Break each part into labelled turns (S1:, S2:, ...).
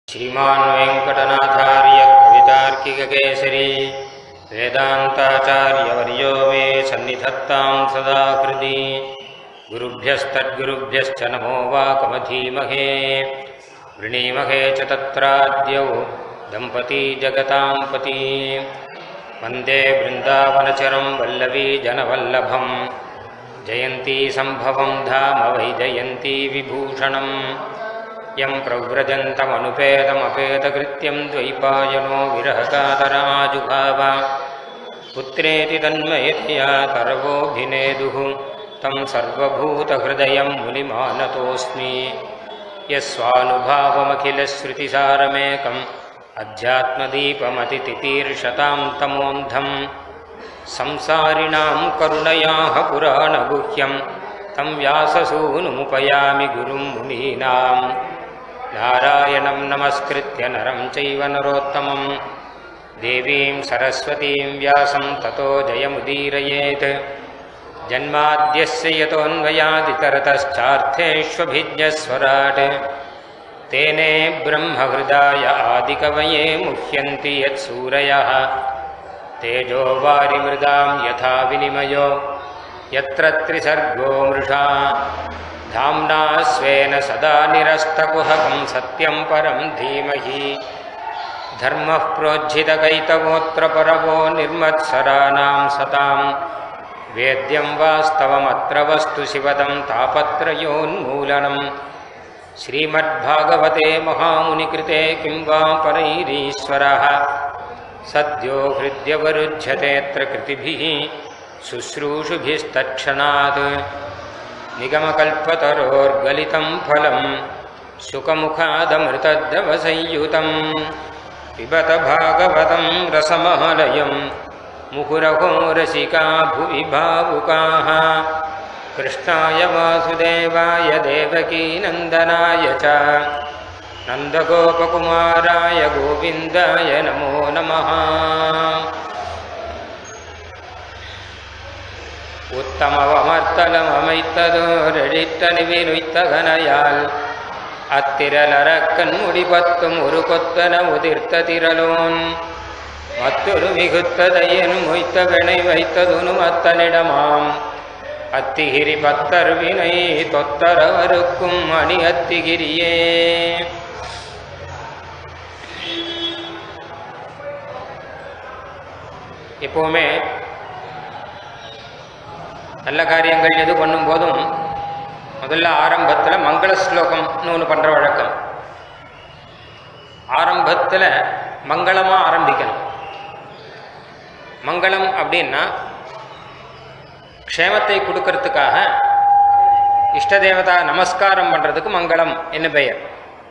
S1: श्रीमान् वेङ्कटनाथार्य कवितार्किककेसरी वेदान्ताचार्यवर्यो मे सन्निधत्तां सदा हृदि गुरुभ्यस्तद्गुरुभ्यश्च नमो वाकमधीमहे वृणीमहे च तत्राद्यौ दम्पती जगतां पती वन्दे बृन्दावनचरं वल्लवी जनवल्लभम् जयन्ती सम्भवं धाम वै जयन्ती विभूषणम् यं प्रव्रजन्तमनुपेदमपेदकृत्यं द्वैपायनो विरहकातराजुभाव पुत्रेति तन्मयतया सर्वोऽभिनेदुः तं सर्वभूतहृदयं मुनिमानतोऽस्मि यस्वानुभावमखिलश्रुतिसारमेकम् अध्यात्मदीपमतितितीर्षतां तमोऽन्धम् संसारिणां करुणयाः पुराणगुह्यं तं व्याससूनुमुपयामि गुरुं मुनीनाम् नारायणं नमस्कृत्य नरं चैव नरोत्तमं देवीं सरस्वतीं व्यासं ततो जयमुदीरयेत् जन्माद्यस्य यतोऽन्वयादितरतश्चार्थेष्वभिज्ञस्वराट् तेने ब्रह्महृदाय आदिकवये मुह्यन्ति यत्सूरयः तेजो वारिमृदां यथा विनिमयो यत्र त्रिसर्गो मृषा धाम्ना स्वेन सदा निरस्तकुहकं सत्यं परं धीमहि धर्मः प्रोज्झितकैतवोऽत्र परवो निर्मत्सराणां सतां वेद्यं वास्तवमत्र वस्तु शिवदं तापत्रयोन्मूलनम् श्रीमद्भागवते महामुनिकृते किं वा परैरीश्वरः सद्यो हृद्यवरुध्यतेऽत्र कृतिभिः शुश्रूषुभिस्तत्क्षणात् निगमकल्पतरोर्गलितं फलं सुखमुखादमृतद्रवसंयुतं पिबत भागवतं रसमालयं मुहुरहो रसिका भुवि भावुकाः कृष्णाय वासुदेवाय देवकीनन्दनाय च नन्दगोपकुमाराय गोविन्दाय नमो नमः உத்தமவமர்த்தலமமைத்ததோரெழித்தனிவினுய்த்தகனையால் அத்திரலரக்கண் முடிபத்தும் ஒரு கொத்தன உதிர்த்த திரலோன் மற்றொரு மிகுத்ததையனும் மொய்த்த வினை வைத்ததுனும் அத்தனிடமாம் அத்திகிரி பத்தர் வினை தொத்தரவருக்கும் அணி அத்திகிரியே எப்போவுமே நல்ல காரியங்கள் எது பண்ணும்போதும் முதல்ல ஆரம்பத்தில் மங்கள ஸ்லோகம்னு ஒன்று பண்ணுற வழக்கம் ஆரம்பத்தில் மங்களமாக ஆரம்பிக்கணும் மங்களம் அப்படின்னா க்ஷேமத்தை கொடுக்கறதுக்காக இஷ்ட தேவதா நமஸ்காரம் பண்ணுறதுக்கு மங்களம் என்ன பெயர்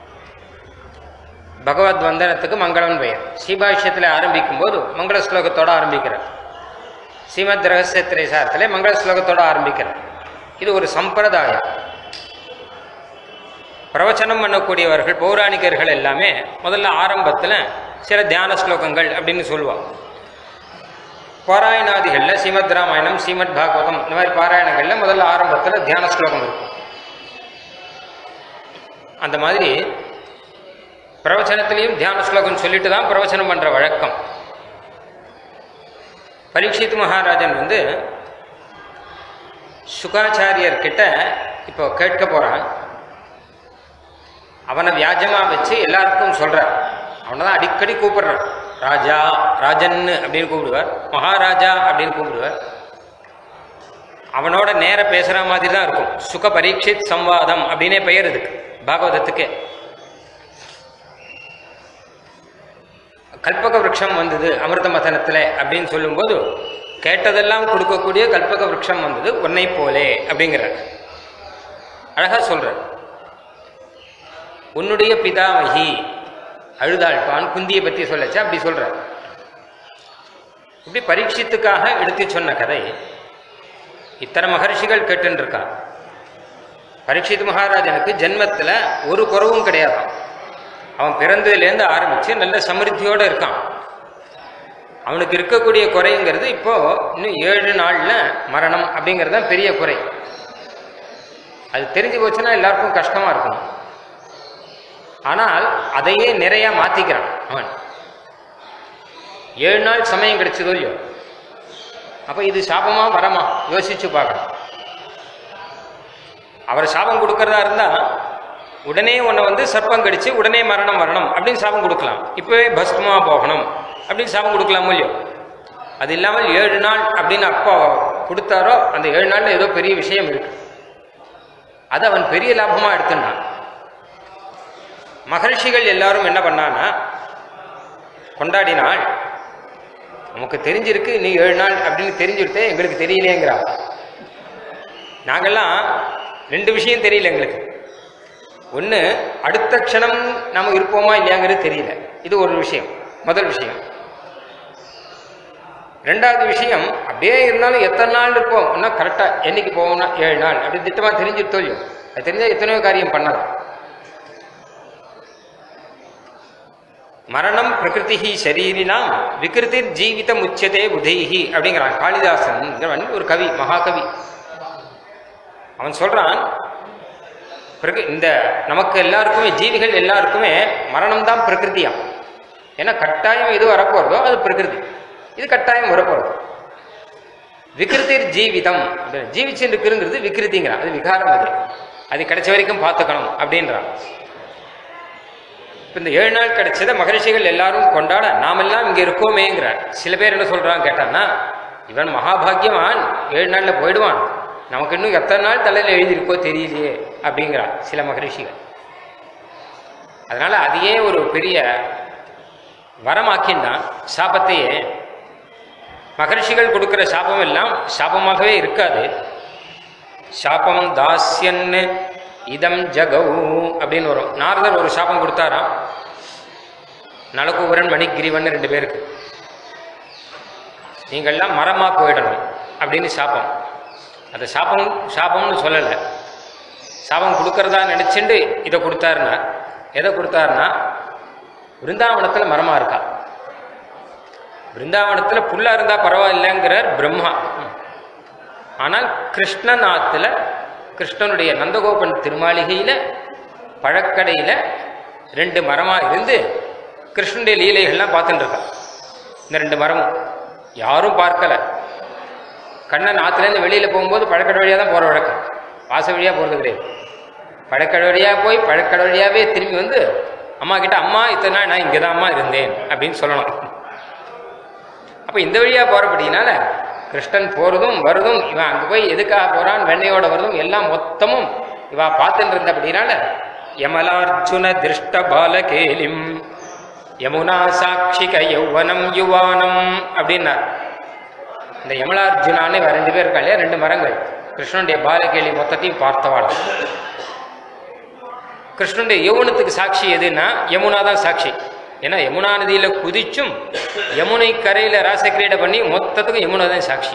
S1: பகவத் வந்தனத்துக்கு மங்களம் பெயர் ஸ்ரீபாஷ்யத்தில் ஆரம்பிக்கும் போது மங்கள ஸ்லோகத்தோடு ஆரம்பிக்கிறார் ஸ்ரீமத் ரகசிய திரைசாரத்தில் மங்கள ஸ்லோகத்தோடு ஆரம்பிக்கிறார் இது ஒரு சம்பிரதாயம் பிரவச்சனம் பண்ணக்கூடியவர்கள் பௌராணிகர்கள் எல்லாமே முதல்ல ஆரம்பத்தில் சில தியான ஸ்லோகங்கள் அப்படின்னு சொல்லுவாங்க பாராயணாதிகளில் ஸ்ரீமத் ராமாயணம் ஸ்ரீமத் பாகவதம் இந்த மாதிரி பாராயணங்களில் முதல்ல ஆரம்பத்தில் தியான ஸ்லோகம் இருக்கும் அந்த மாதிரி பிரவச்சனத்திலையும் தியான ஸ்லோகம் சொல்லிட்டு தான் பிரவச்சனம் பண்ணுற வழக்கம் பரீட்சித் மகாராஜன் வந்து சுகாச்சாரியர் கிட்ட இப்போ கேட்க போகிறான் அவனை வியாஜமாக வச்சு எல்லாருக்கும் சொல்கிறார் அவனை தான் அடிக்கடி கூப்பிடுறான் ராஜா ராஜன் அப்படின்னு கூப்பிடுவார் மகாராஜா அப்படின்னு கூப்பிடுவார் அவனோட நேர பேசுகிற மாதிரி தான் இருக்கும் சுக பரீட்சித் சம்வாதம் அப்படின்னே பெயர் இதுக்கு பாகவதத்துக்கே கல்பக விரக்ஷம் வந்தது அமிர்த மதனத்தில் அப்படின்னு சொல்லும்போது கேட்டதெல்லாம் கொடுக்கக்கூடிய கல்பக விரக்ஷம் வந்தது உன்னை போலே அப்படிங்கிறார் அழகா சொல்ற உன்னுடைய பிதாமகி அழுதாழ்பான் குந்தியை பற்றி சொல்லச்சா அப்படி சொல்ற இப்படி பரீட்சித்துக்காக எடுத்து சொன்ன கதை இத்தனை மகர்ஷிகள் கேட்டுன்னு இருக்கான் பரீட்சித் மகாராஜனுக்கு ஜென்மத்தில் ஒரு குறவும் கிடையாதான் அவன் பிறந்ததுலேருந்து ஆரம்பித்து நல்ல சமிருத்தியோடு இருக்கான் அவனுக்கு இருக்கக்கூடிய குறைங்கிறது இப்போ இன்னும் ஏழு நாளில் மரணம் அப்படிங்கிறது தான் பெரிய குறை அது தெரிஞ்சு போச்சுன்னா எல்லாருக்கும் கஷ்டமாக இருக்கும் ஆனால் அதையே நிறைய மாத்திக்கிறான் அவன் ஏழு நாள் சமயம் கிடைச்சதோ இல்லையோ அப்ப இது சாபமா வரமா யோசிச்சு பார்க்கணும் அவர் சாபம் கொடுக்கறதா இருந்தா உடனே உன்னை வந்து சர்ப்பம் கடிச்சு உடனே மரணம் வரணும் அப்படின்னு சாபம் கொடுக்கலாம் இப்பவே பஸ்மா போகணும் அப்படின்னு சாபம் கொடுக்கலாம் இல்லையோ அது இல்லாமல் ஏழு நாள் அப்படின்னு அப்பா கொடுத்தாரோ அந்த ஏழு நாள்ல ஏதோ பெரிய விஷயம் இருக்கு அது அவன் பெரிய லாபமா எடுத்துட்டான் மகர்ஷிகள் எல்லாரும் என்ன பண்ணான்னா கொண்டாடினாள் நமக்கு தெரிஞ்சிருக்கு நீ ஏழு நாள் அப்படின்னு தெரிஞ்சுட்டு எங்களுக்கு தெரியலையேங்கிறா நாங்கெல்லாம் ரெண்டு விஷயம் தெரியல எங்களுக்கு ஒன்று அடுத்த க்ஷணம் நம்ம இருப்போமா இல்லையாங்கிறது தெரியல இது ஒரு விஷயம் முதல் விஷயம் ரெண்டாவது விஷயம் அப்படியே இருந்தாலும் எத்தனை நாள் இருப்போம் இன்னும் கரெக்டாக என்னைக்கு போவோம்னா ஏழு நாள் அப்படி திட்டமாக தெரிஞ்சுட்டோ இல்லையோ அது தெரிஞ்சால் எத்தனையோ காரியம் பண்ணலாம் மரணம் பிரகிருதி சரீரினாம் விகிருதி ஜீவிதம் உச்சதே புதைஹி அப்படிங்கிறான் காளிதாசன் ஒரு கவி மகாகவி அவன் சொல்றான் பிரகு இந்த நமக்கு எல்லாருக்குமே ஜீவிகள் எல்லாருக்குமே மரணம் தான் பிரகிருதியாம் ஏன்னா கட்டாயம் எது வரப்போறதோ அது பிரகிருதி இது கட்டாயம் வரப்போறது விகிருதிர் ஜீவிதம் அப்படின்னு ஜீவிச்சு இருக்குங்கிறது விகிருதிங்கிறான் அது விகாரம் அது அது கிடைச்ச வரைக்கும் பார்த்துக்கணும் அப்படின்றான் இப்போ இந்த ஏழு நாள் கிடைச்சதை மகரிஷிகள் எல்லாரும் கொண்டாட நாமெல்லாம் இங்கே இருக்கோமேங்கிறார் சில பேர் என்ன சொல்றாங்க கேட்டான்னா இவன் மகாபாகியவான் ஏழு நாளில் போயிடுவான் நமக்கு இன்னும் எத்தனை நாள் தலையில் எழுதியிருக்கோ தெரியலையே அப்படிங்கிறார் சில மகரிஷிகள் அதனால அதையே ஒரு பெரிய வரமாக்கின்றான் சாபத்தையே மகர்ஷிகள் கொடுக்கிற சாபம் எல்லாம் சாபமாகவே இருக்காது சாபம் தாஸ்யன்னு இதம் ஜகௌ அப்படின்னு வரும் நாரதர் ஒரு சாபம் கொடுத்தாராம் நலகுவரன் மணிகிரிவன் ரெண்டு பேருக்கு நீங்கள்லாம் மரமா போயிடணும் அப்படின்னு சாபம் அந்த சாபம் சாபம்னு சொல்லலை சாபம் கொடுக்கறதா நினைச்சுண்டு இதை கொடுத்தாருன்னா எதை கொடுத்தாருன்னா பிருந்தாவனத்தில் மரமா இருக்கா பிருந்தாவனத்தில் புல்லா இருந்தா பரவாயில்லைங்கிறார் பிரம்மா ஆனால் கிருஷ்ணநாத்துல கிருஷ்ணனுடைய நந்தகோபன் திருமாளிகையில் பழக்கடையில் ரெண்டு மரமாக இருந்து கிருஷ்ணனுடைய லீலைகள்லாம் பார்த்துட்டு இருக்கா இந்த ரெண்டு மரமும் யாரும் பார்க்கல கண்ணன் ஆற்றுலேருந்து வெளியில் போகும்போது பழக்கடை வழியாக தான் போகிற வழக்கம் வாச வழியாக போகிறது கிடையாது பழக்கடை வழியாக போய் பழக்கடை வழியாகவே திரும்பி வந்து அம்மா கிட்ட அம்மா இத்தனை நாள் நான் இங்கே தான் அம்மா இருந்தேன் அப்படின்னு சொல்லணும் அப்போ இந்த வழியாக போகிறபடினால கிருஷ்ணன் போகிறதும் வருதும் இவன் அங்கே போய் எதுக்காக போகிறான் வெண்ணையோட வருதும் எல்லாம் மொத்தமும் இவா பார்த்துட்டு இருந்தபடினால யமலார்ஜுன திருஷ்ட பாலகேலிம் யமுனா சாட்சிக யௌவனம் யுவானம் அப்படின்னார் இந்த யமலார்ஜுனான்னு இவ ரெண்டு பேர் இருக்கா இல்லையா ரெண்டு மரங்கள் கிருஷ்ணனுடைய பாலகேலி மொத்தத்தையும் பார்த்தவாளாம் கிருஷ்ணனுடைய யௌவனத்துக்கு சாட்சி எதுன்னா யமுனா தான் சாட்சி ஏன்னா யமுனா நதியில குதிச்சும் யமுனை கரையில ராசக்கிரீடை பண்ணி மொத்தத்துக்கும் யமுனா தான் சாட்சி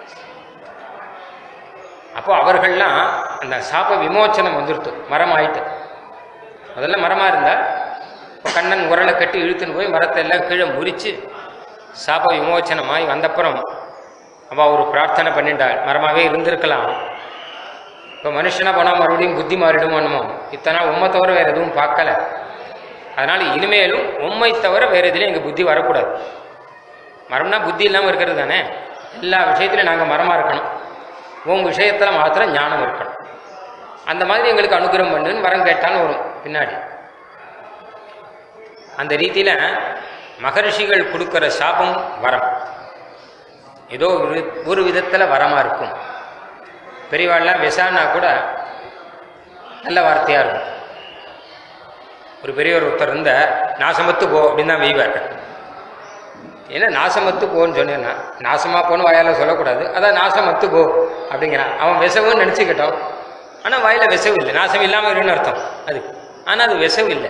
S1: அப்போ அவர்கள்லாம் அந்த சாப விமோச்சனம் வந்துருத்து மரம் ஆயிட்டு முதல்ல மரமா இருந்தா இப்போ கண்ணன் உரலை கட்டி இழுத்துன்னு போய் மரத்தை எல்லாம் கீழே முறிச்சு சாப விமோச்சனமாய் வந்தப்புறம் அவள் ஒரு பிரார்த்தனை பண்ணிட்டாள் மரமாவே இருந்திருக்கலாம் இப்போ மனுஷனா போனால் மறுபடியும் புத்தி மாறிடும் என்னமோ இத்தனை உண்மை தவிர வேற எதுவும் பார்க்கல அதனால இனிமேலும் உண்மை தவிர வேற எதுலையும் எங்கள் புத்தி வரக்கூடாது மரம்னா புத்தி இல்லாமல் இருக்கிறது தானே எல்லா விஷயத்திலும் நாங்கள் மரமாக இருக்கணும் உங்கள் விஷயத்தில் மாத்திரம் ஞானம் இருக்கணும் அந்த மாதிரி எங்களுக்கு அனுகிரகம் பண்ணுன்னு வரம் கேட்டாலும் வரும் பின்னாடி அந்த ரீதியில் மகரிஷிகள் கொடுக்குற சாபம் வரம் ஏதோ ஒரு ஒரு விதத்தில் வரமாக இருக்கும் பெரியவாள்லாம் விசானா கூட நல்ல வார்த்தையாக இருக்கும் ஒரு பெரியவர் ஒருத்தர் இருந்த நாசமத்து போ அப்படின்னு தான் வெய்வார் ஏன்னா நாசமத்து போன்னு சொன்னேன்னா நாசமாக போன்னு வாயால் சொல்லக்கூடாது அதான் நாசமத்து போ அப்படிங்கிறான் அவன் விசவுன்னு நினச்சிக்கிட்டோம் ஆனால் வாயில் விசவு இல்லை நாசம் இல்லாமல் இருக்குன்னு அர்த்தம் அது ஆனால் அது விசவு இல்லை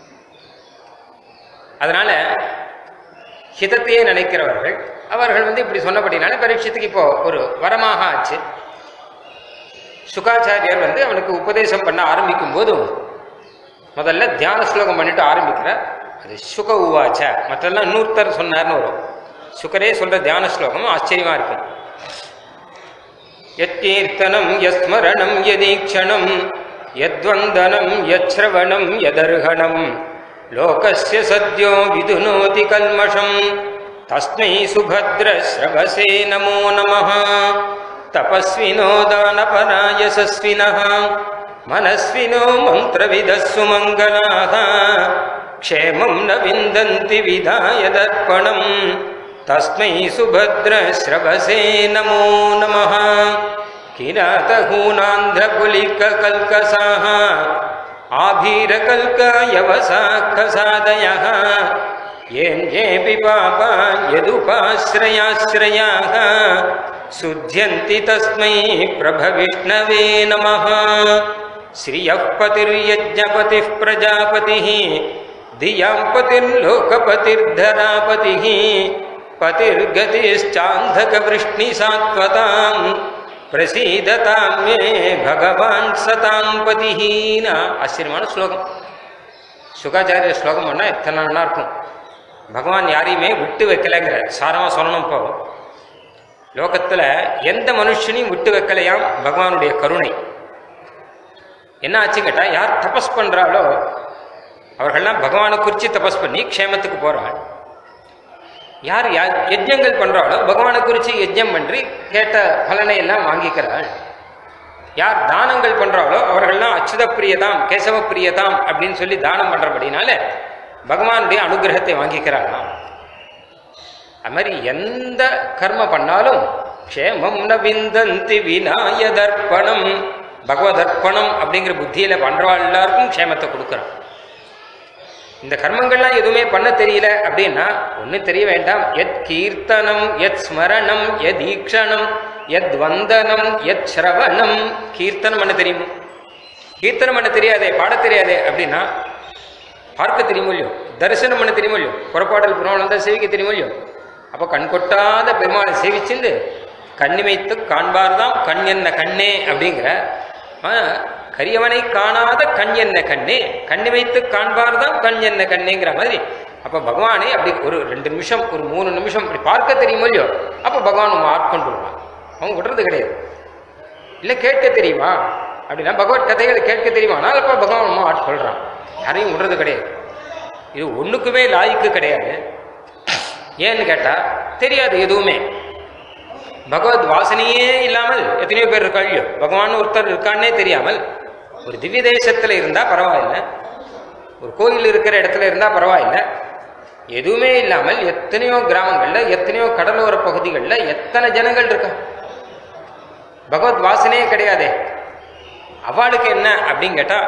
S1: அதனால ஹிதத்தையே நினைக்கிறவர்கள் அவர்கள் வந்து இப்படி சொன்னபடினால பரீட்சத்துக்கு இப்போ ஒரு வரமாக ஆச்சு சுகாச்சாரியர் வந்து அவனுக்கு உபதேசம் பண்ண ஆரம்பிக்கும் போது முதல்ல தியான ஸ்லோகம் பண்ணிட்டு ஆரம்பிக்கிறார் அது சுக உவாச்ச மற்றெல்லாம் இன்னொருத்தர் சொன்னார்னு வரும் சுகரே சொல்ற தியான ஸ்லோகம் ஆச்சரியமா இருக்கும் யத்தீர்த்தனம் யஸ்மரணம் யதீக்ஷணம் यद्वन्दनं यच्छ्रवणं यदर्हणं लोकस्य सद्यो विदुनोति कल्मषम् तस्मै सुभद्रश्रवसे नमो नमः तपस्विनो दानपरायशस्विनः मनस्विनो मन्त्रविदः सुमङ्गलाः क्षेमं न विन्दन्ति विधाय दर्पणम् तस्मै सुभद्रश्रवसे नमो नमः किरातहूनान्ध्रपुलिककल्कसाः आभीरकल्कायवसाखसादयः येऽपि पापा यदुपाश्रयाश्रयाः शुध्यन्ति तस्मै प्रभविष्णवे नमः श्रियः पतिर्यज्ञपतिः प्रजापतिः धियां पतिर्लोकपतिर्धरापतिः पतिर्गतिश्चान्धकवृष्णिसात्वताम् பிரசீததாம் மே பகவான் சதாம் பதிஹீனா ஆச்சரியமான ஸ்லோகம் சுகாச்சாரிய ஸ்லோகம் பண்ணால் எத்தனை நல்லா இருக்கும் பகவான் யாரையுமே விட்டு வைக்கலைங்கிற சாரமாக சொல்லணும் இப்போ லோகத்தில் எந்த மனுஷனையும் விட்டு வைக்கலையாம் பகவானுடைய கருணை என்ன ஆச்சு கேட்டால் யார் தபஸ் பண்ணுறாளோ அவர்கள்லாம் பகவானை குறித்து தபஸ் பண்ணி க்ஷேமத்துக்கு போகிறாள் யார் யா- யஜ்ஞங்கள் பண்றாளோ பகவானை குறித்து யஜ்ஞம் பண்ணி கேட்ட பலனை எல்லாம் வாங்கிக்கிறாள் யார் தானங்கள் பண்றாளோ அவர்கள்லாம் அச்சுத பிரியதாம் கேசவ பிரியதாம் அப்படின்னு சொல்லி தானம் பண்றபடினால பகவானுடைய அனுகிரகத்தை வாங்கிக்கிறாளாம் அது மாதிரி எந்த கர்ம பண்ணாலும் க்ஷேமம் ந விந்தந்தி விநாய தர்ப்பணம் பகவதர்ப்பணம் அப்படிங்கிற புத்தியில பண்றவாள் எல்லாருக்கும் க்ஷேமத்தை கொடுக்குறான் இந்த கர்மங்கள்லாம் எதுவுமே பண்ண தெரியல அப்படின்னா ஒன்றும் தெரிய வேண்டாம் எத் கீர்த்தனம் எத் ஸ்மரணம் எத் ஈக்ஷணம் எத் வந்தனம் எத் ஸ்ரவணம் கீர்த்தனம் பண்ண தெரியுமா கீர்த்தனம் பண்ண தெரியாதே பாட தெரியாதே அப்படின்னா பார்க்க தெரியுமோ இல்லையோ தரிசனம் பண்ண தெரியுமோ இல்லையோ புறப்பாடல் பெருமாள் வந்தால் சேவிக்க தெரியுமோ இல்லையோ அப்போ கண் கொட்டாத பெருமாளை சேவிச்சிருந்து கண்ணிமைத்து காண்பார்தாம் கண் என்ன கண்ணே அப்படிங்கிற ஆ, கரியவனை காணாத கண் என்ன கண்ணே கண்ணி வைத்து காண்பார்தான் கண் என்ன கண்ணேங்கிற மாதிரி அப்போ பகவானை அப்படி ஒரு ரெண்டு நிமிஷம் ஒரு மூணு நிமிஷம் இப்படி பார்க்க தெரியுமோ இல்லையோ அப்போ பகவான் உங்க ஆட்கொண்டு வருவான் அவன் விடுறது கிடையாது இல்லை கேட்க தெரியுமா அப்படின்னா பகவத் கதைகளை கேட்க தெரியுமானால் அப்போ பகவான் நம்ம ஆட்கொள்றான் யாரையும் விடுறது கிடையாது இது ஒன்றுக்குமே லாய்க்கு கிடையாது ஏன்னு கேட்டால் தெரியாது எதுவுமே பகவத் வாசனையே இல்லாமல் எத்தனையோ பேர் இருக்கா இல்லையோ பகவான் ஒருத்தர் இருக்கான்னே தெரியாமல் ஒரு திவ்ய தேசத்தில் இருந்தால் பரவாயில்லை ஒரு கோயில் இருக்கிற இடத்துல இருந்தால் பரவாயில்லை எதுவுமே இல்லாமல் எத்தனையோ கிராமங்களில் எத்தனையோ கடலோர பகுதிகளில் எத்தனை ஜனங்கள் இருக்கா பகவத் வாசனையே கிடையாதே அவளுக்கு என்ன அப்படின்னு கேட்டா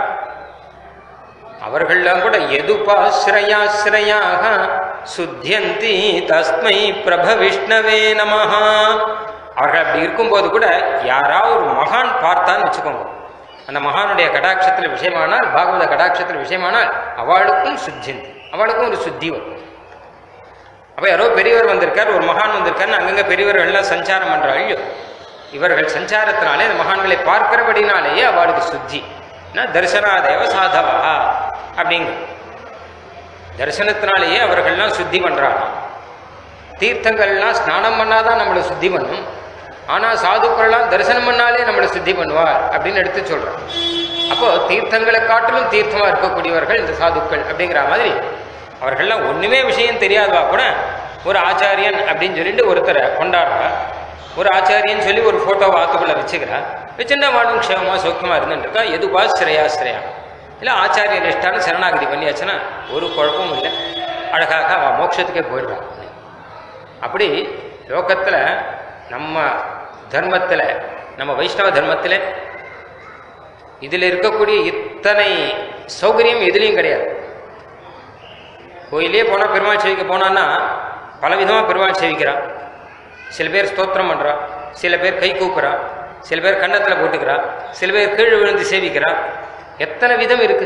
S1: அவர்கள்லாம் கூட எதுபாஸ்ரயாஸ்ரயாக சுத்தியந்தி தஸ்மை பிரப விஷ்ணவே நமஹா அவர்கள் அப்படி இருக்கும்போது கூட யாராவது ஒரு மகான் பார்த்தான்னு வச்சுக்கோங்க அந்த மகானுடைய கடாட்சத்தில் விஷயமானால் பாகவத கடாட்சத்தில் விஷயமானால் அவளுக்கும் சுத்தியந்தி அவளுக்கும் ஒரு சுத்தி வரும் அப்போ யாரோ பெரியவர் வந்திருக்கார் ஒரு மகான் வந்திருக்காருன்னு அங்கங்கே பெரியவர்கள்லாம் சஞ்சாரம் பண்றாள் இவர்கள் சஞ்சாரத்தினாலே அந்த மகான்களை பார்க்கிறபடினாலேயே அவளுக்கு சுத்தி நான் தரிசனாதேவ சாதவா அப்படிங்க தரிசனத்தினாலேயே அவர்கள்லாம் சுத்தி பண்றாங்க தீர்த்தங்கள்லாம் ஸ்நானம் பண்ணாதான் நம்மளை சுத்தி பண்ணும் ஆனால் சாதுக்கள்லாம் தரிசனம் பண்ணாலே நம்மளை சுத்தி பண்ணுவார் அப்படின்னு எடுத்து சொல்றான் அப்போ தீர்த்தங்களை காட்டிலும் தீர்த்தமா இருக்கக்கூடியவர்கள் இந்த சாதுக்கள் அப்படிங்கிற மாதிரி அவர்கள்லாம் ஒண்ணுமே விஷயம் தெரியாதவா கூட ஒரு ஆச்சாரியன் அப்படின்னு சொல்லிட்டு ஒருத்தரை கொண்டாடுறா ஒரு ஆச்சாரியன் சொல்லி ஒரு போட்டோவை ஆத்துக்குள்ள வச்சுக்கிறா வச்சுட்டா வாழும் க்ஷேமமா சௌக்கியமா இருந்துருக்கா எதுவா ஸ்ரேயாஸ்ரயா இல்லை ஆச்சாரிய நிஷ்டான சரணாகதி பண்ணியாச்சுன்னா ஒரு குழப்பமும் இல்லை அழகாக அவன் மோட்சத்துக்கே போயிடுறான் அப்படி லோகத்தில் நம்ம தர்மத்தில் நம்ம வைஷ்ணவ தர்மத்தில் இதில் இருக்கக்கூடிய இத்தனை சௌகரியம் எதுலேயும் கிடையாது கோயிலே போனால் பெருமாள் சேவிக்க போனான்னா பலவிதமாக பெருமாள் சேவிக்கிறான் சில பேர் ஸ்தோத்திரம் பண்ணுறா சில பேர் கை கூப்புறா சில பேர் கன்னத்தில் போட்டுக்கிறா சில பேர் கீழ் விழுந்து சேவிக்கிறா எத்தனை விதம் இருக்கு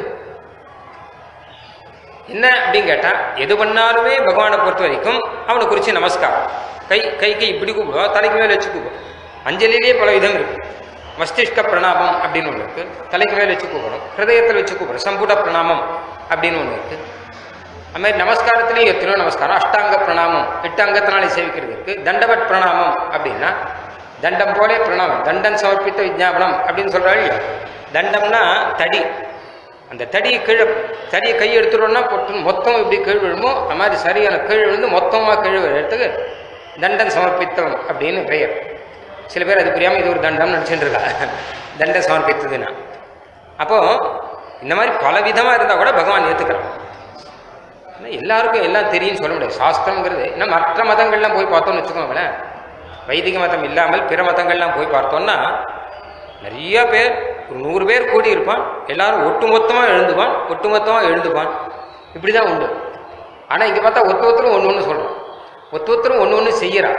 S1: என்ன அப்படின்னு கேட்டால் எது பண்ணாலுமே பகவானை பொறுத்த வரைக்கும் அவனை குறித்து நமஸ்காரம் கை கைக்கு இப்படி கூப்பிடுவா தலைக்கு மேலே வச்சு கூப்பிடும் அஞ்சலிலேயே பல விதம் இருக்கு மஸ்திஷ்க பிரணாமம் அப்படின்னு ஒன்று இருக்கு தலைக்கு மேலே வச்சு கூப்பிடும் ஹிருதயத்தில் வச்சு கூப்பிடும் சம்புட பிரணாமம் அப்படின்னு ஒன்று இருக்கு அது மாதிரி நமஸ்காரத்திலேயும் எத்தனையோ நமஸ்காரம் அஷ்டாங்க பிரணாமம் எட்டு அங்கத்தினாலே சேவிக்கிறது இருக்கு தண்டவட் பிரணாமம் அப்படின்னா தண்டம் போலே பிரணாமம் தண்டன் சமர்ப்பித்த விஜாபனம் அப்படின்னு சொல்றாள் இல்லையா தண்டம்னா தடி அந்த தடியை கீழே தடியை கை எடுத்துட்டோம்னா பொட்டு மொத்தம் எப்படி கீழ் விழுமோ அந்த மாதிரி சரியான கீழ் விழுந்து மொத்தமாக கீழ் விழுறதுக்கு தண்டம் சமர்ப்பித்தவன் அப்படின்னு பெயர் சில பேர் அது புரியாமல் இது ஒரு தண்டம் நினச்சிட்டு இருக்கா தண்டம் சமர்ப்பித்ததுன்னா அப்போ இந்த மாதிரி பல விதமாக இருந்தால் கூட பகவான் ஏற்றுக்கிறான் ஆனா எல்லாருக்கும் எல்லாம் தெரியும்னு சொல்ல முடியாது சாஸ்திரங்கிறது ஏன்னா மற்ற மதங்கள்லாம் போய் பார்த்தோம்னு வச்சுக்கோங்களேன் வைதிக மதம் இல்லாமல் பிற மதங்கள்லாம் போய் பார்த்தோம்னா நிறைய பேர் ஒரு நூறு பேர் கூடி இருப்பான் எல்லாரும் ஒட்டுமொத்தமாக எழுந்துவான் ஒட்டுமொத்தமாக எழுந்துப்பான் இப்படி தான் உண்டு ஆனால் இங்கே பார்த்தா ஒத்து ஒருத்தரும் ஒன்று ஒன்று சொல்கிறோம் ஒத்து ஒருத்தரும் ஒன்று ஒன்று செய்யறான்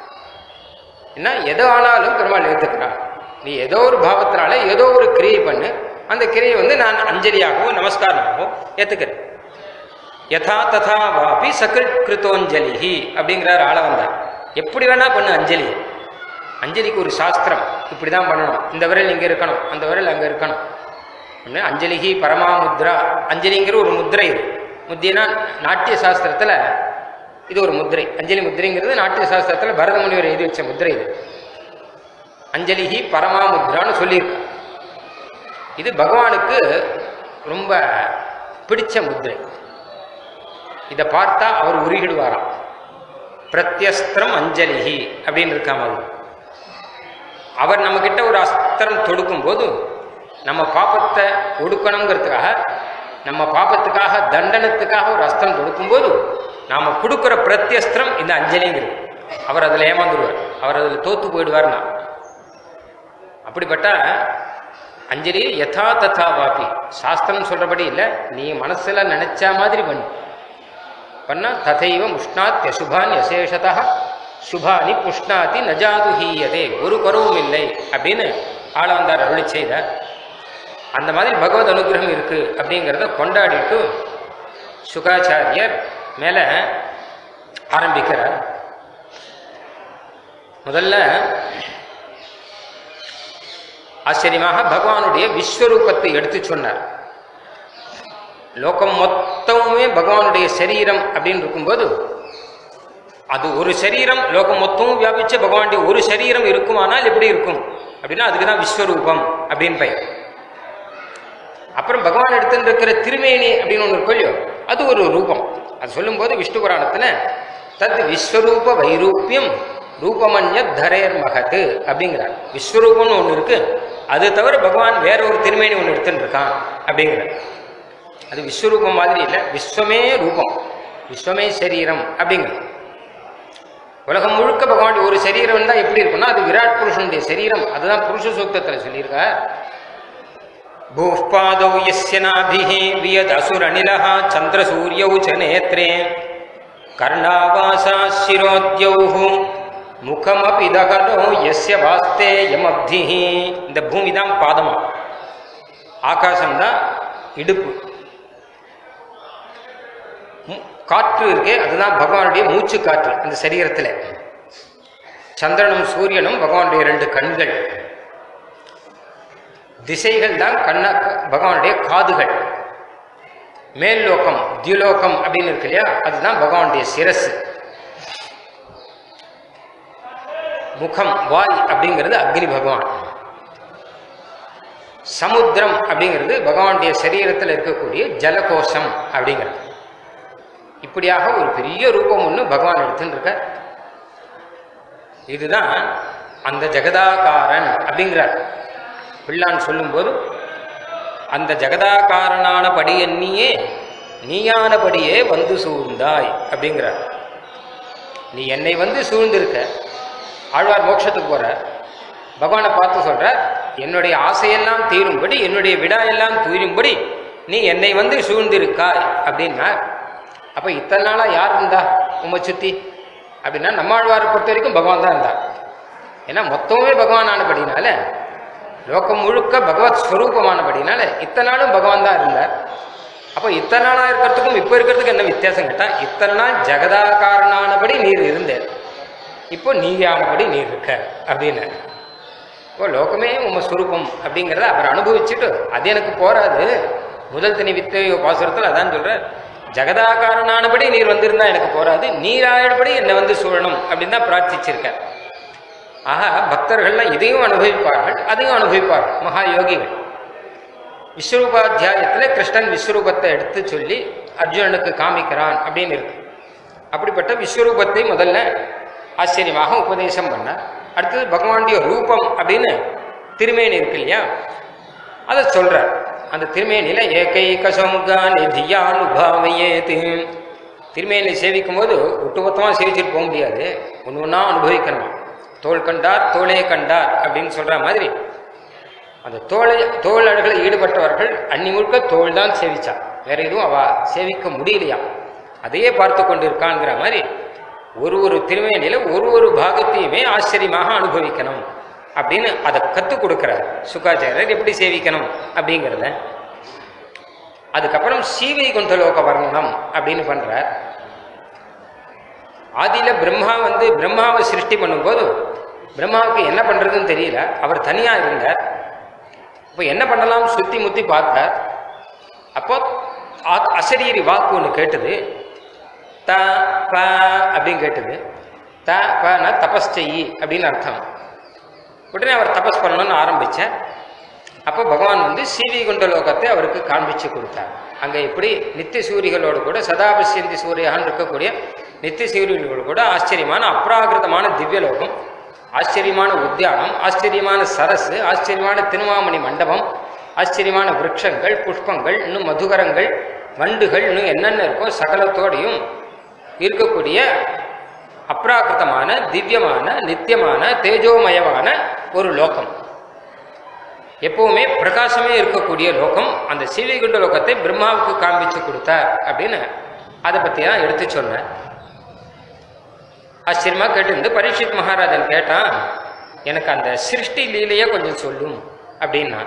S1: என்ன எதோ ஆனாலும் பெருமாள் ஏற்றுக்கிறான் நீ ஏதோ ஒரு பாவத்தினால ஏதோ ஒரு கிரியை பண்ணு அந்த கிரியை வந்து நான் அஞ்சலியாகவோ நமஸ்காரமாகவோ ஏற்றுக்கிறேன் யதா ததா வாபி சகிருத் கிருத்தோஞ்சலி அப்படிங்கிறார் ஆள வந்தார் எப்படி வேணா பண்ணு அஞ்சலி அஞ்சலிக்கு ஒரு சாஸ்திரம் இப்படி தான் பண்ணணும் இந்த விரல் இங்கே இருக்கணும் அந்த விரல் அங்கே இருக்கணும் ஒன்று அஞ்சலிகி பரமாமுத்ரா அஞ்சலிங்கிற ஒரு முத்திரை இது முத்தினா நாட்டிய சாஸ்திரத்தில் இது ஒரு முத்திரை அஞ்சலி முத்திரைங்கிறது நாட்டிய சாஸ்திரத்தில் பரத முனிவர் எழுதி வச்ச முத்திரை இது அஞ்சலிகி பரமாமுத்ரான்னு சொல்லியிருக்கு இது பகவானுக்கு ரொம்ப பிடிச்ச முத்திரை இதை பார்த்தா அவர் உருகிடுவாராம் பிரத்யஸ்திரம் அஞ்சலிஹி அப்படின்னு இருக்காம அது அவர் நம்மக்கிட்ட ஒரு அஸ்திரம் தொடுக்கும் போது நம்ம பாப்பத்தை ஒடுக்கணுங்கிறதுக்காக நம்ம பாப்பத்துக்காக தண்டனத்துக்காக ஒரு அஸ்திரம் தொடுக்கும்போது நாம் கொடுக்குற பிரத்யஸ்திரம் இந்த அஞ்சலிங்கிறது அவர் அதில் ஏமாந்துடுவார் அவர் அதில் தோத்து போயிடுவார்னா அப்படிப்பட்ட அஞ்சலி யதா ததா வாபி சாஸ்திரம் சொல்றபடி இல்லை நீ மனசுல நினைச்ச மாதிரி பண்ணு பண்ணா ததைவ முஷ்ணாத் யசுபான் யசேஷதா சுபானி புஷ்ணாதி நஜாது ஹீயதே ஒரு குறவும் இல்லை அப்படின்னு ஆள வந்தார் அருளி செய்த அந்த மாதிரி பகவத் அனுகிரகம் இருக்கு அப்படிங்கிறத கொண்டாடிட்டு சுகாச்சாரியர் மேல ஆரம்பிக்கிறார் முதல்ல ஆச்சரியமாக பகவானுடைய விஸ்வரூபத்தை எடுத்து சொன்னார் லோகம் மொத்தமுமே பகவானுடைய சரீரம் அப்படின்னு இருக்கும்போது அது ஒரு சரீரம் லோகம் மொத்தமும் வியாபிச்ச பகவானுடைய ஒரு சரீரம் இருக்குமானால் எப்படி இருக்கும் அப்படின்னா அதுக்கு தான் விஸ்வரூபம் அப்படின்னு பெயர் அப்புறம் பகவான் எடுத்துட்டு இருக்கிற திருமேனி அப்படின்னு ஒன்று இருக்கும் இல்லையோ அது ஒரு ரூபம் அது சொல்லும்போது விஷ்ணு புராணத்தில் தத் விஸ்வரூப வைரூப்பியம் ரூபமன்ய தரேர் மகத்து அப்படிங்கிறார் விஸ்வரூபம்னு ஒன்று இருக்கு அது தவிர பகவான் வேற ஒரு திருமேனி ஒன்று எடுத்துட்டு இருக்கான் அப்படிங்கிறார் அது விஸ்வரூபம் மாதிரி இல்லை விஸ்வமே ரூபம் விஸ்வமே சரீரம் அப்படிங்கிறது உலகம் முழுக்க பகவானுடைய ஒரு சரீரம் தான் எப்படி இருக்கும்னா அது விராட் புருஷனுடைய சரீரம் அதுதான் புருஷ சூக்தத்தில் சொல்லியிருக்க பூப்பாதௌ யஸ்ய நாபிஹி வியத் அசுரநிலஹ சந்திரசூரியௌ ச நேத்ரே கர்ணாவாசா சிரோத்யௌஹு முகமபி தகனோ யஸ்ய வாஸ்தே யமப்திஹி இந்த பூமி தான் பாதமா ஆகாசம் தான் இடுப்பு மு- காற்று இருக்கே அதுதான் பகவானுடைய மூச்சு காற்று அந்த சரீரத்தில் சந்திரனும் சூரியனும் பகவானுடைய ரெண்டு கண்கள் திசைகள் தான் கண்ண பகவானுடைய காதுகள் மேல் லோகம் தியுலோகம் அப்படின்னு இருக்கு இல்லையா அதுதான் பகவானுடைய சிரசு முகம் வாய் அப்படிங்கிறது அக்னி பகவான் சமுத்திரம் அப்படிங்கிறது பகவானுடைய சரீரத்தில் இருக்கக்கூடிய ஜலகோஷம் அப்படிங்கிறது இப்படியாக ஒரு பெரிய ரூபம் ஒன்று பகவான் எடுத்துன்னு இருக்க இதுதான் அந்த ஜெகதாகாரன் அப்படிங்கிறார் பிள்ளான் சொல்லும்போது அந்த ஜெகதாகாரனான படி எண்ணியே நீயானபடியே வந்து சூழ்ந்தாய் அப்படிங்கிறார் நீ என்னை வந்து சூழ்ந்திருக்க ஆழ்வார் மோட்சத்துக்கு போற பகவானை பார்த்து சொல்ற என்னுடைய ஆசையெல்லாம் தீரும்படி என்னுடைய விடா எல்லாம் தீரும்படி நீ என்னை வந்து சூழ்ந்திருக்காய் அப்படின்னா அப்ப இத்தனை நாளா யார் இருந்தா உம்மை சுத்தி அப்படின்னா நம்மாழ்வாரை பொறுத்த வரைக்கும் பகவான் தான் இருந்தார் ஏன்னா மொத்தமே பகவான் ஆனபடினால லோகம் முழுக்க பகவத் ஸ்வரூபமானபடினால இத்தனை நாளும் பகவான் தான் இருந்தார் அப்போ இத்தனை நாளா இருக்கிறதுக்கும் இப்போ இருக்கிறதுக்கு என்ன வித்தியாசம் கேட்டா இத்தனை நாள் ஜெகதாகாரனானபடி நீர் இருந்தேன் இப்போ நீயானபடி நீர் இருக்க அப்படின்னு இப்போ லோகமே உம்ம ஸ்வரூபம் அப்படிங்கிறத அவர் அனுபவிச்சுட்டு அது எனக்கு போராது முதல் தனி வித்தையோ பாசுரத்தில் அதான் சொல்றார் ஜெகதாகாரனானபடி நீர் வந்திருந்தா எனக்கு போராது நீராயபடி என்னை வந்து சூழணும் அப்படின்னு தான் பிரார்த்திச்சிருக்கார் ஆக பக்தர்கள்லாம் இதையும் அனுபவிப்பார்கள் அதையும் அனுபவிப்பார்கள் மகா யோகிகள் விஸ்வரூபாத்தியாயத்தில் கிருஷ்ணன் விஸ்வரூபத்தை எடுத்து சொல்லி அர்ஜுனனுக்கு காமிக்கிறான் அப்படின்னு இருக்கு அப்படிப்பட்ட விஸ்வரூபத்தை முதல்ல ஆச்சரியமாக உபதேசம் பண்ணார் அடுத்தது பகவானுடைய ரூபம் அப்படின்னு திருமேனி இருக்கு இல்லையா அதை சொல்றார் அந்த திருமேனியில ஏகைக சொங்கா நிதியானுபாவையேது திருமேனி சேவிக்கும் போது ஒட்டுமொத்தமாக சேவிச்சுட்டு போக முடியாது ஒன்று ஒன்றா அனுபவிக்கணும் தோல் கண்டார் தோளே கண்டார் அப்படின்னு சொல்ற மாதிரி அந்த தோளை தோல் அழகில் ஈடுபட்டவர்கள் அன்னி முழுக்க தோல் தான் சேவிச்சா வேற எதுவும் அவ சேவிக்க முடியலையா அதையே பார்த்து கொண்டிருக்காங்கிற மாதிரி ஒரு ஒரு திருமேனியில ஒரு ஒரு பாகத்தையுமே ஆச்சரியமாக அனுபவிக்கணும் அப்படின்னு அதை கற்றுக் கொடுக்கிறார் சுக்காச்சாரியர் எப்படி சேவிக்கணும் அப்படிங்கிறத அதுக்கப்புறம் சீவை குண்டலோக வர்ணனம் அப்படின்னு பண்றார் ஆதியில பிரம்மா வந்து பிரம்மாவை சிருஷ்டி பண்ணும்போது பிரம்மாவுக்கு என்ன பண்றதுன்னு தெரியல அவர் தனியா இருந்தார் இப்போ என்ன பண்ணலாம் சுத்தி முத்தி பார்த்தார் அப்போ ஆ- அசரீரி வாக்கு ஒன்று கேட்டது த ப அப்படின்னு கேட்டது த பனா தபஸ் செய்யி அப்படின்னு அர்த்தம் உடனே அவர் தபஸ் பண்ணணும்னு ஆரம்பிச்சார் அப்போ பகவான் வந்து சீவி குண்ட லோகத்தை அவருக்கு காண்பிச்சு கொடுத்தார் அங்கே எப்படி நித்திய சூரிகளோடு கூட சதாபசியந்தி சூரியான்னு இருக்கக்கூடிய நித்திய சூரியர்களோடு கூட ஆச்சரியமான அப்ராகிருதமான திவ்யலோகம் ஆச்சரியமான உத்தியானம் ஆச்சரியமான சரசு ஆச்சரியமான திருமாமணி மண்டபம் ஆச்சரியமான விருட்சங்கள் புஷ்பங்கள் இன்னும் மதுகரங்கள் வண்டுகள் இன்னும் என்னென்ன இருக்கோ சகலத்தோடையும் இருக்கக்கூடிய அப்ராகிருதமான திவ்யமான நித்தியமான தேஜோமயமான ஒரு லோகம் எப்பவுமே பிரகாசமே இருக்கக்கூடிய லோகம் அந்த சீவிகுண்ட லோகத்தை பிரம்மாவுக்கு காண்பிச்சு கொடுத்தார் அப்படின்னு அதை பற்றி தான் எடுத்து சொன்னேன் ஆச்சரியமா கேட்டு பரீட்சித் மகாராஜன் கேட்டான் எனக்கு அந்த சிருஷ்டி லீலையை கொஞ்சம் சொல்லும் அப்படின்னா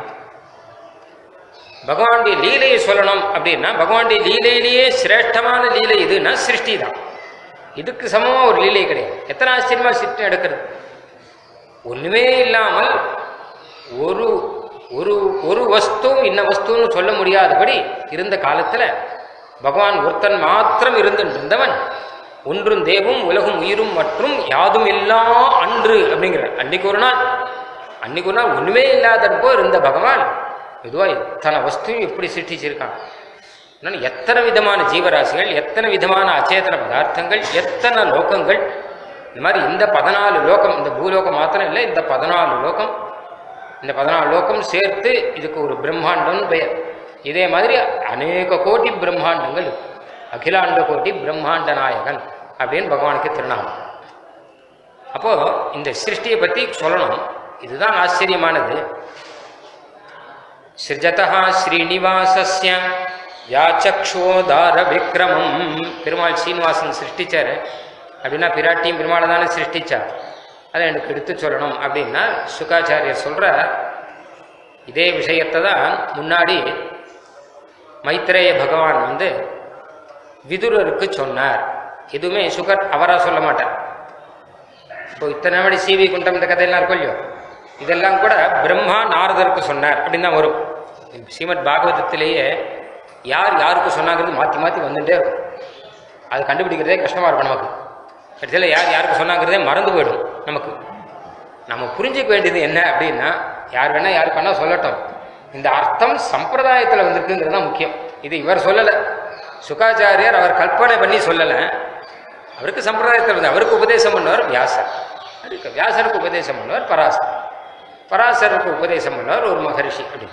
S1: பகவானுடைய லீலையை சொல்லணும் அப்படின்னா பகவானுடைய லீலையிலேயே சிரேஷ்டமான லீலை இதுன்னா சிருஷ்டி தான் இதுக்கு சமமா ஒரு லீலை கிடையாது எத்தனை ஆச்சரியமா சிருஷ்டி எடுக்கிறது ஒண்ணுமே இல்லாமல் ஒரு ஒரு ஒரு வஸ்து இன்ன வஸ்துன்னு சொல்ல முடியாதபடி இருந்த காலத்துல பகவான் ஒருத்தன் மாத்திரம் இருந்துட்டு இருந்தவன் ஒன்றும் தேவும் உலகும் உயிரும் மற்றும் யாதும் இல்லா அன்று அப்படிங்கிற அன்னைக்கு ஒரு நாள் அன்னைக்கு ஒரு நாள் ஒண்ணுமே இல்லாதப்போ இருந்த பகவான் இதுவா இத்தனை வஸ்துவும் எப்படி சிருஷ்டிச்சிருக்கான் இன்னொன்னு எத்தனை விதமான ஜீவராசிகள் எத்தனை விதமான அச்சேதன பதார்த்தங்கள் எத்தனை லோகங்கள் இந்த மாதிரி இந்த பதினாலு லோகம் இந்த பூலோகம் மாத்திரம் இல்லை இந்த பதினாலு லோகம் இந்த பதினாலு லோகம் சேர்த்து இதுக்கு ஒரு பிரம்மாண்டம்னு பெயர் இதே மாதிரி அநேக கோடி பிரம்மாண்டங்கள் இருக்கு. அகிலாண்ட கோடி பிரம்மாண்ட நாயகன் அப்படின்னு பகவானுக்கு திருநாமம் அப்போ இந்த சிருஷ்டியை பத்தி சொல்லணும் இதுதான் ஆச்சரியமானது சிருஜதா ஸ்ரீனிவாசஸ்ய யாச்சக்ஷோதார விக்ரமம் பெருமாள் சீனிவாசன் சிருஷ்டிச்சாரு அப்படின்னா பிராட்டியும் பெருமாளை தானே சிருஷ்டிச்சார் அதை எனக்கு எடுத்து சொல்லணும் அப்படின்னா சுகாச்சாரியர் சொல்ற இதே விஷயத்தை தான் முன்னாடி மைத்ரேய பகவான் வந்து விதுரருக்கு சொன்னார் எதுவுமே சுகர் அவராக சொல்ல மாட்டார் இப்போ இத்தனை மணி சீவி குண்டம் இந்த கதையெல்லாம் இருக்கும் இல்லையோ இதெல்லாம் கூட பிரம்மா நாரதருக்கு சொன்னார் அப்படின்னு தான் வரும் ஸ்ரீமத் பாகவதத்திலேயே யார் யாருக்கு சொன்னாங்கிறது மாற்றி மாற்றி வந்துட்டே இருக்கும் அது கண்டுபிடிக்கிறதே கஷ்டமாக இருக்கும் நமக்கு கடைசியில் யார் யாருக்கு சொன்னாங்கிறதே மறந்து போயிடும் நமக்கு நம்ம புரிஞ்சுக்க வேண்டியது என்ன அப்படின்னா யார் வேணா யாருக்கு வேணா சொல்லட்டும் இந்த அர்த்தம் சம்பிரதாயத்தில் வந்திருக்குங்கிறது தான் முக்கியம் இது இவர் சொல்லலை சுகாச்சாரியர் அவர் கற்பனை பண்ணி சொல்லலை அவருக்கு சம்பிரதாயத்தில் வந்து அவருக்கு உபதேசம் பண்ணவர் வியாசர் அதுக்கு வியாசருக்கு உபதேசம் பண்ணவர் பராசர் பராசருக்கு உபதேசம் பண்ணவர் ஒரு மகரிஷி அப்படி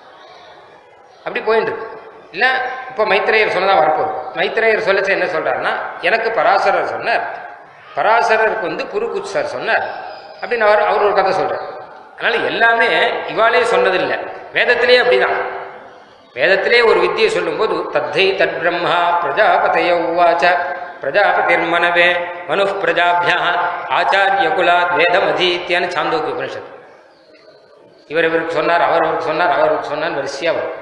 S1: அப்படி போயிட்டு இருக்கு இல்லை இப்போ மைத்ரேயர் சொன்னதான் வரப்போகுது மைத்ரேயர் சொல்லச்சு என்ன சொல்றாருன்னா எனக்கு பராசரர் சொன்னார் பராசரருக்கு வந்து புருகுச்சார் சொன்னார் அப்படின்னு அவர் அவர் ஒரு கதை சொல்றார் அதனால எல்லாமே இவாளே சொன்னதில்லை வேதத்திலே அப்படிதான் வேதத்திலே ஒரு வித்தியை சொல்லும்போது தத்தை தத் பிரம்மா பிரஜாபதய உவாச்ச பிரஜாபதிர்மனவே மனு பிரஜாபியா ஆச்சாரிய குலாத் வேதம் அதீத்தியான்னு சாந்தோக்கிய உபனிஷத் இவர் இவருக்கு சொன்னார் அவர் அவருக்கு சொன்னார் அவர் அவருக்கு சொன்னார் வரிசையாக வரும்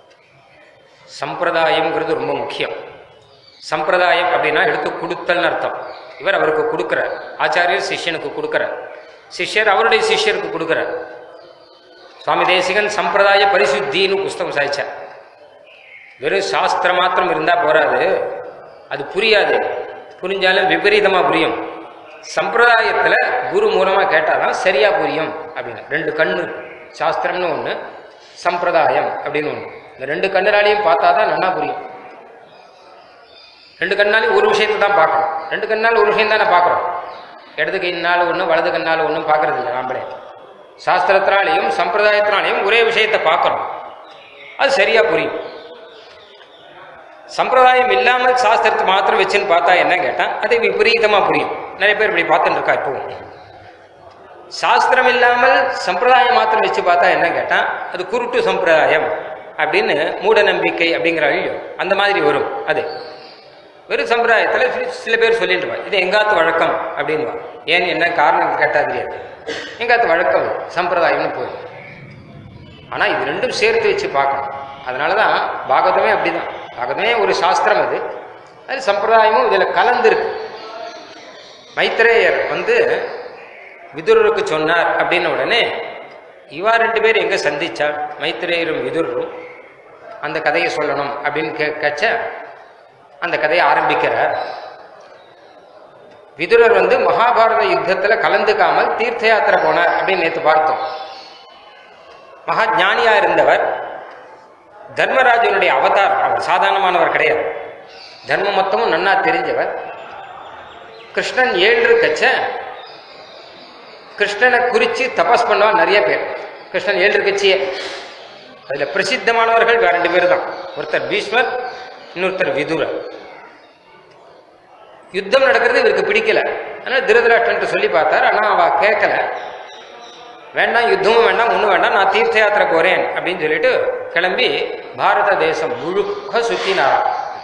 S1: சம்பிரதாயம்ங்கிறது ரொம்ப முக்கியம் சம்பிரதாயம் அப்படின்னா எடுத்து கொடுத்தல்னு அர்த்தம் இவர் அவருக்கு கொடுக்குறார் ஆச்சாரியர் சிஷ்யனுக்கு கொடுக்குறார் சிஷ்யர் அவருடைய சிஷ்யருக்கு கொடுக்குறார் சுவாமி தேசிகன் சம்பிரதாய பரிசுத்தின்னு புஸ்தகம் சாதிச்சார் வெறும் சாஸ்திரம் மாத்திரம் இருந்தால் போராது அது புரியாது புரிஞ்சாலும் விபரீதமாக புரியும் சம்பிரதாயத்தில் குரு மூலமாக கேட்டால் தான் சரியாக புரியும் அப்படின்னு ரெண்டு கண்ணு சாஸ்திரம்னு ஒன்று சம்பிரதாயம் அப்படின்னு ஒன்று இந்த ரெண்டு கண்ணுனாலையும் பார்த்தா தான் நல்லா புரியும் ரெண்டு கண்ணாலையும் ஒரு விஷயத்தை தான் பார்க்கணும் ரெண்டு கண்ணால் ஒரு விஷயம் தானே பார்க்குறோம் இடது கையினால ஒன்றும் வலது கண்ணால் ஒன்றும் பார்க்கறது இல்லை நாமளே சாஸ்திரத்தினாலையும் சம்பிரதாயத்தினாலையும் ஒரே விஷயத்தை பார்க்குறோம் அது சரியா புரியும் சம்பிரதாயம் இல்லாமல் சாஸ்திரத்தை மாத்திரம் வச்சுன்னு பார்த்தா என்ன கேட்டால் அது விபரீதமாக புரியும் நிறைய பேர் இப்படி பார்த்துட்டு இருக்கா இப்போவும் சாஸ்திரம் இல்லாமல் சம்பிரதாயம் மாத்திரம் வச்சு பார்த்தா என்ன கேட்டால் அது குருட்டு சம்பிரதாயம் அப்படின்னு மூட நம்பிக்கை அப்படிங்கிற இல்லையோ அந்த மாதிரி வரும் அது வெறும் சம்பிரதாயத்தில் சில- சில பேர் சொல்லிட்டுவா இது எங்காத்து வழக்கம் அப்படின்வா ஏன் என்ன காரணம் கேட்டால் தெரியாது எங்காத்து வழக்கம் இது, சம்பிரதாயம்னு போயிடும் ஆனால் இது ரெண்டும் சேர்த்து வச்சு பார்க்கணும் அதனால தான் பாகவதமே அப்படிதான் பாகவதமே ஒரு சாஸ்திரம் அது அது சம்பிரதாயமும் இதில் கலந்துருக்கு மைத்ரேயர் வந்து விதுரருக்கு சொன்னார் அப்படின்ன உடனே இவா ரெண்டு பேர் எங்கே சந்திச்சா மைத்ரேயரும் விதுரரும் அந்த கதையை சொல்லணும் அப்படின்னு கே கச்ச அந்த கதையை ஆரம்பிக்கிறார் விதுரர் வந்து மகாபாரத யுத்தத்தில் கலந்துக்காமல் தீர்த்த யாத்திரை போனார் அப்படின்னு நேற்று பார்த்தோம் மகா ஞானியா இருந்தவர் தர்மராஜனுடைய அவதார் அவர் சாதாரணமானவர் கிடையாது தர்மம் மொத்தமும் நன்னா தெரிஞ்சவர் கிருஷ்ணன் ஏழு கச்ச கிருஷ்ணனை குறித்து தபஸ் பண்ணுவா நிறைய பேர் கிருஷ்ணன் ஏழு கட்சியே அதில் பிரசித்தமானவர்கள் வேற ரெண்டு பேர் தான் ஒருத்தர் பீஷ்மர் இன்னொருத்தர் விதுரர் யுத்தம் நடக்கிறது இவருக்கு பிடிக்கல ஆனால் திருதராஷ்டன் சொல்லி பார்த்தார் ஆனால் அவ கேட்கல வேண்டாம் யுத்தமும் வேண்டாம் ஒன்றும் வேண்டாம் நான் தீர்த்த யாத்திரை போறேன் அப்படின்னு சொல்லிட்டு கிளம்பி பாரத தேசம் முழுக்க சுத்தினாராம்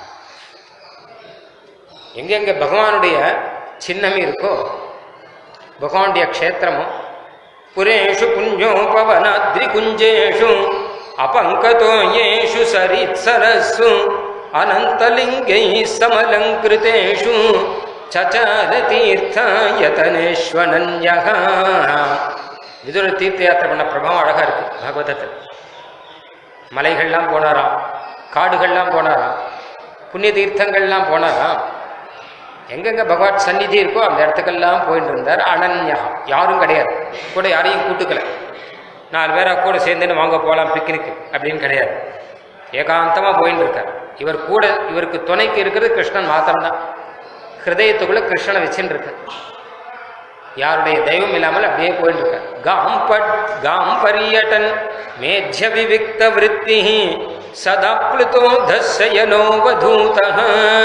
S1: எங்கெங்க பகவானுடைய சின்னம் இருக்கோ பகவானுடைய க்ஷேத்திரமோ புரேஷு புஞ்சோபவனாத்ரி குஞ்சேஷு அபங்கதோ ஏஷு சரித்சரஸ்ஸு அனந்தலிங்கை சமலங்கிருதேஷு சச்சார தீர்த்தாயதனேஸ்வனன்யः விதுர தீர்த்த யாத்திரை பண்ண பிரபாவம் அழகா இருக்கு பாகவதத்தில் மலைகள்லாம் போனாராம் காடுகள்லாம் போனாராம் புண்ணிய தீர்த்தங்கள்லாம் போனாராம் எங்கெங்க பகவான் சந்நிதி இருக்கோ அந்த இடத்துக்கெல்லாம் போயிட்டு இருந்தார் அனன்யா யாரும் கிடையாது கூட யாரையும் கூட்டுக்கல நாலு பேரா கூட சேர்ந்துன்னு வாங்க போகலாம் பிக்னிக் அப்படின்னு கிடையாது ஏகாந்தமாக போயின்னு இருக்கார் இவர் கூட இவருக்கு துணைக்கு இருக்கிறது கிருஷ்ணன் மாத்திரம்தான் ஹிருதயத்துக்குள்ள கிருஷ்ணனை வச்சுன்னு இருக்கார் யாருடைய தெய்வம் இல்லாமல் அப்படியே போயிட்டு இருக்கார் காம் பட் காம் பரியட்டன் மேத்ய விவிக்த விருத்தி சதாப்ளுதோ தஸ்யனோ வதூதः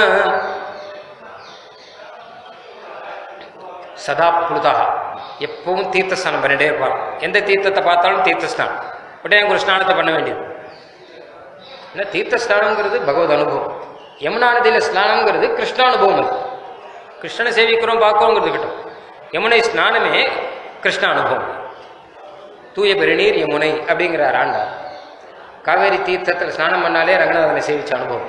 S1: சதா புழுதா எப்பவும் தீர்த்த ஸ்நானம் பண்ணிட்டே இருப்பார் எந்த தீர்த்தத்தை பார்த்தாலும் தீர்த்த ஸ்நானம் உடனே ஒரு ஸ்நானத்தை பண்ண வேண்டியது ஏன்னா தீர்த்த ஸ்நானங்கிறது பகவத் அனுபவம் யமுனா நதியில் ஸ்நானங்கிறது கிருஷ்ணானுபவம் அது கிருஷ்ணனை சேவிக்கிறோம் பார்க்கிறோங்கிறது கிட்டும் யமுனை ஸ்நானமே கிருஷ்ண அனுபவம் தூய பெருநீர் யமுனை அப்படிங்கிறார் ஆண்டார் காவேரி தீர்த்தத்தில் ஸ்நானம் பண்ணாலே ரங்கநாதனை சேவிச்ச அனுபவம்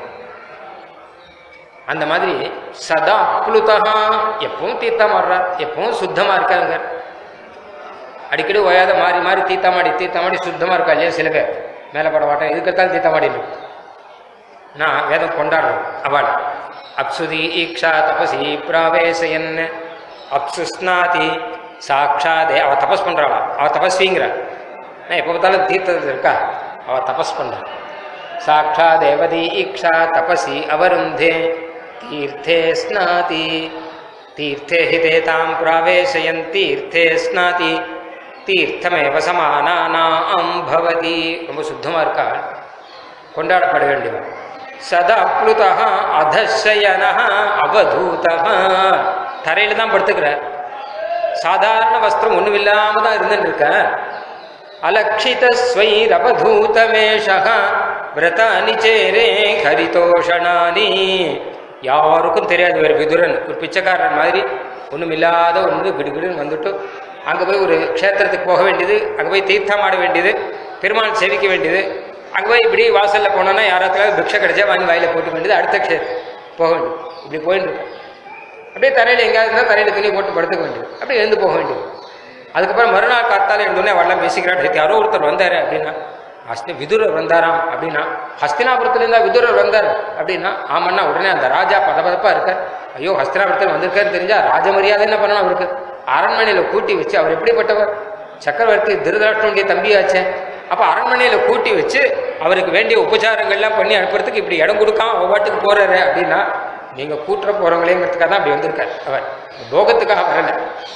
S1: அந்த மாதிரி சதா அப்ளுதா எப்பவும் தீர்த்தமாடுறார் எப்பவும் சுத்தமா இருக்காங்க அடிக்கடி ஓயாத மாறி மாறி தீர்த்தமாடி தீர்த்தமாடி சுத்தமா இருக்கா இல்லையா சில பேர் மேலே பட மாட்டேன் இதுக்கத்தான் தீர்த்தமாடினு நான் வேதம் கொண்டாடுறேன் அவள் அப்சுதி ஈக்ஷா தபசி பிராவேசயன் அப்சு ஸ்நாதி சாட்சாதே அவ தபஸ் பண்றாளா அவ தபஸ்விங்கிறா நான் எப்போ பார்த்தாலும் தீர்த்தத்தில் இருக்கா அவ தபஸ் பண்றா சாட்சா தேவதி ஈக்ஷா தபசி அவருந்தே தீர்த்தே ஸ்நாதி தீர்த்தே ஹிதே தாம் பிராவேசயன் தீர்த்தே ஸ்நாதி தீர்த்தமேவ சமானானாம் பவதி ரொம்ப சுத்தமா இருக்கா கொண்டாடப்பட வேண்டியவன் சதா அப்ளுதா அதசயன அவதூதா தரையில தான் படுத்துக்கிறார் சாதாரண வஸ்திரம் ஒண்ணும் இல்லாம தான் இருந்துட்டு இருக்க அலக்ஷித ஸ்வைரவதூத வேஷா விரதானி சேரே ஹரிதோஷணானி யாருக்கும் தெரியாது வேறு விதுரன் ஒரு பிச்சைக்காரன் மாதிரி ஒன்றும் இல்லாத ஒன்று கிடுகிடுன்னு வந்துட்டு அங்கே போய் ஒரு க்ஷேத்திரத்துக்கு போக வேண்டியது அங்கே போய் தீர்த்தம் ஆட வேண்டியது பெருமாள் சேவிக்க வேண்டியது அங்கே போய் இப்படி வாசலில் போனோன்னா யாராத்துக்காவது பிக்ஷை கிடைச்சா வாங்கி வாயில போட்டு வேண்டியது அடுத்த க்ஷே போக வேண்டியது இப்படி போயிட்டு இருக்கு. அப்படியே தரையில் எங்கேயாவது இருந்தால் தரையில் துணி போட்டு படுத்துக்க வேண்டியது அப்படியே எழுந்து போக வேண்டியது அதுக்கப்புறம் மறுநாள் காத்தால எழுந்தோடனே வரலாம் பேசிக்கிறார் யாரோ ஒருத்தர் வந்தாரு அப்படின்னா ஹஸ்தி விதுரர் வந்தாராம் அப்படின்னா ஹஸ்தினாபுரத்துல இருந்தா விதுரர் வந்தார் அப்படின்னா ஆமாண்ணா உடனே அந்த ராஜா பதபதப்பா இருக்கார் ஐயோ ஹஸ்தினாபுரத்தில் வந்திருக்காருன்னு தெரிஞ்சா ராஜ மரியாதை என்ன பண்ணணும் அவருக்கு அரண்மனையில கூட்டி வச்சு அவர் எப்படிப்பட்டவர் சக்கரவர்த்தி திருதராஷ்டனுடைய தம்பியாச்சே அப்போ அரண்மனையில் கூட்டி வச்சு அவருக்கு வேண்டிய உபச்சாரங்கள்லாம் பண்ணி அனுப்புறதுக்கு இப்படி இடம் கொடுக்காம அவ பாட்டுக்கு போறாரு அப்படின்னா நீங்க கூட்டுற போறவங்களேங்கிறதுக்காக தான் அப்படி வந்திருக்காரு அவர் போகத்துக்காக வரல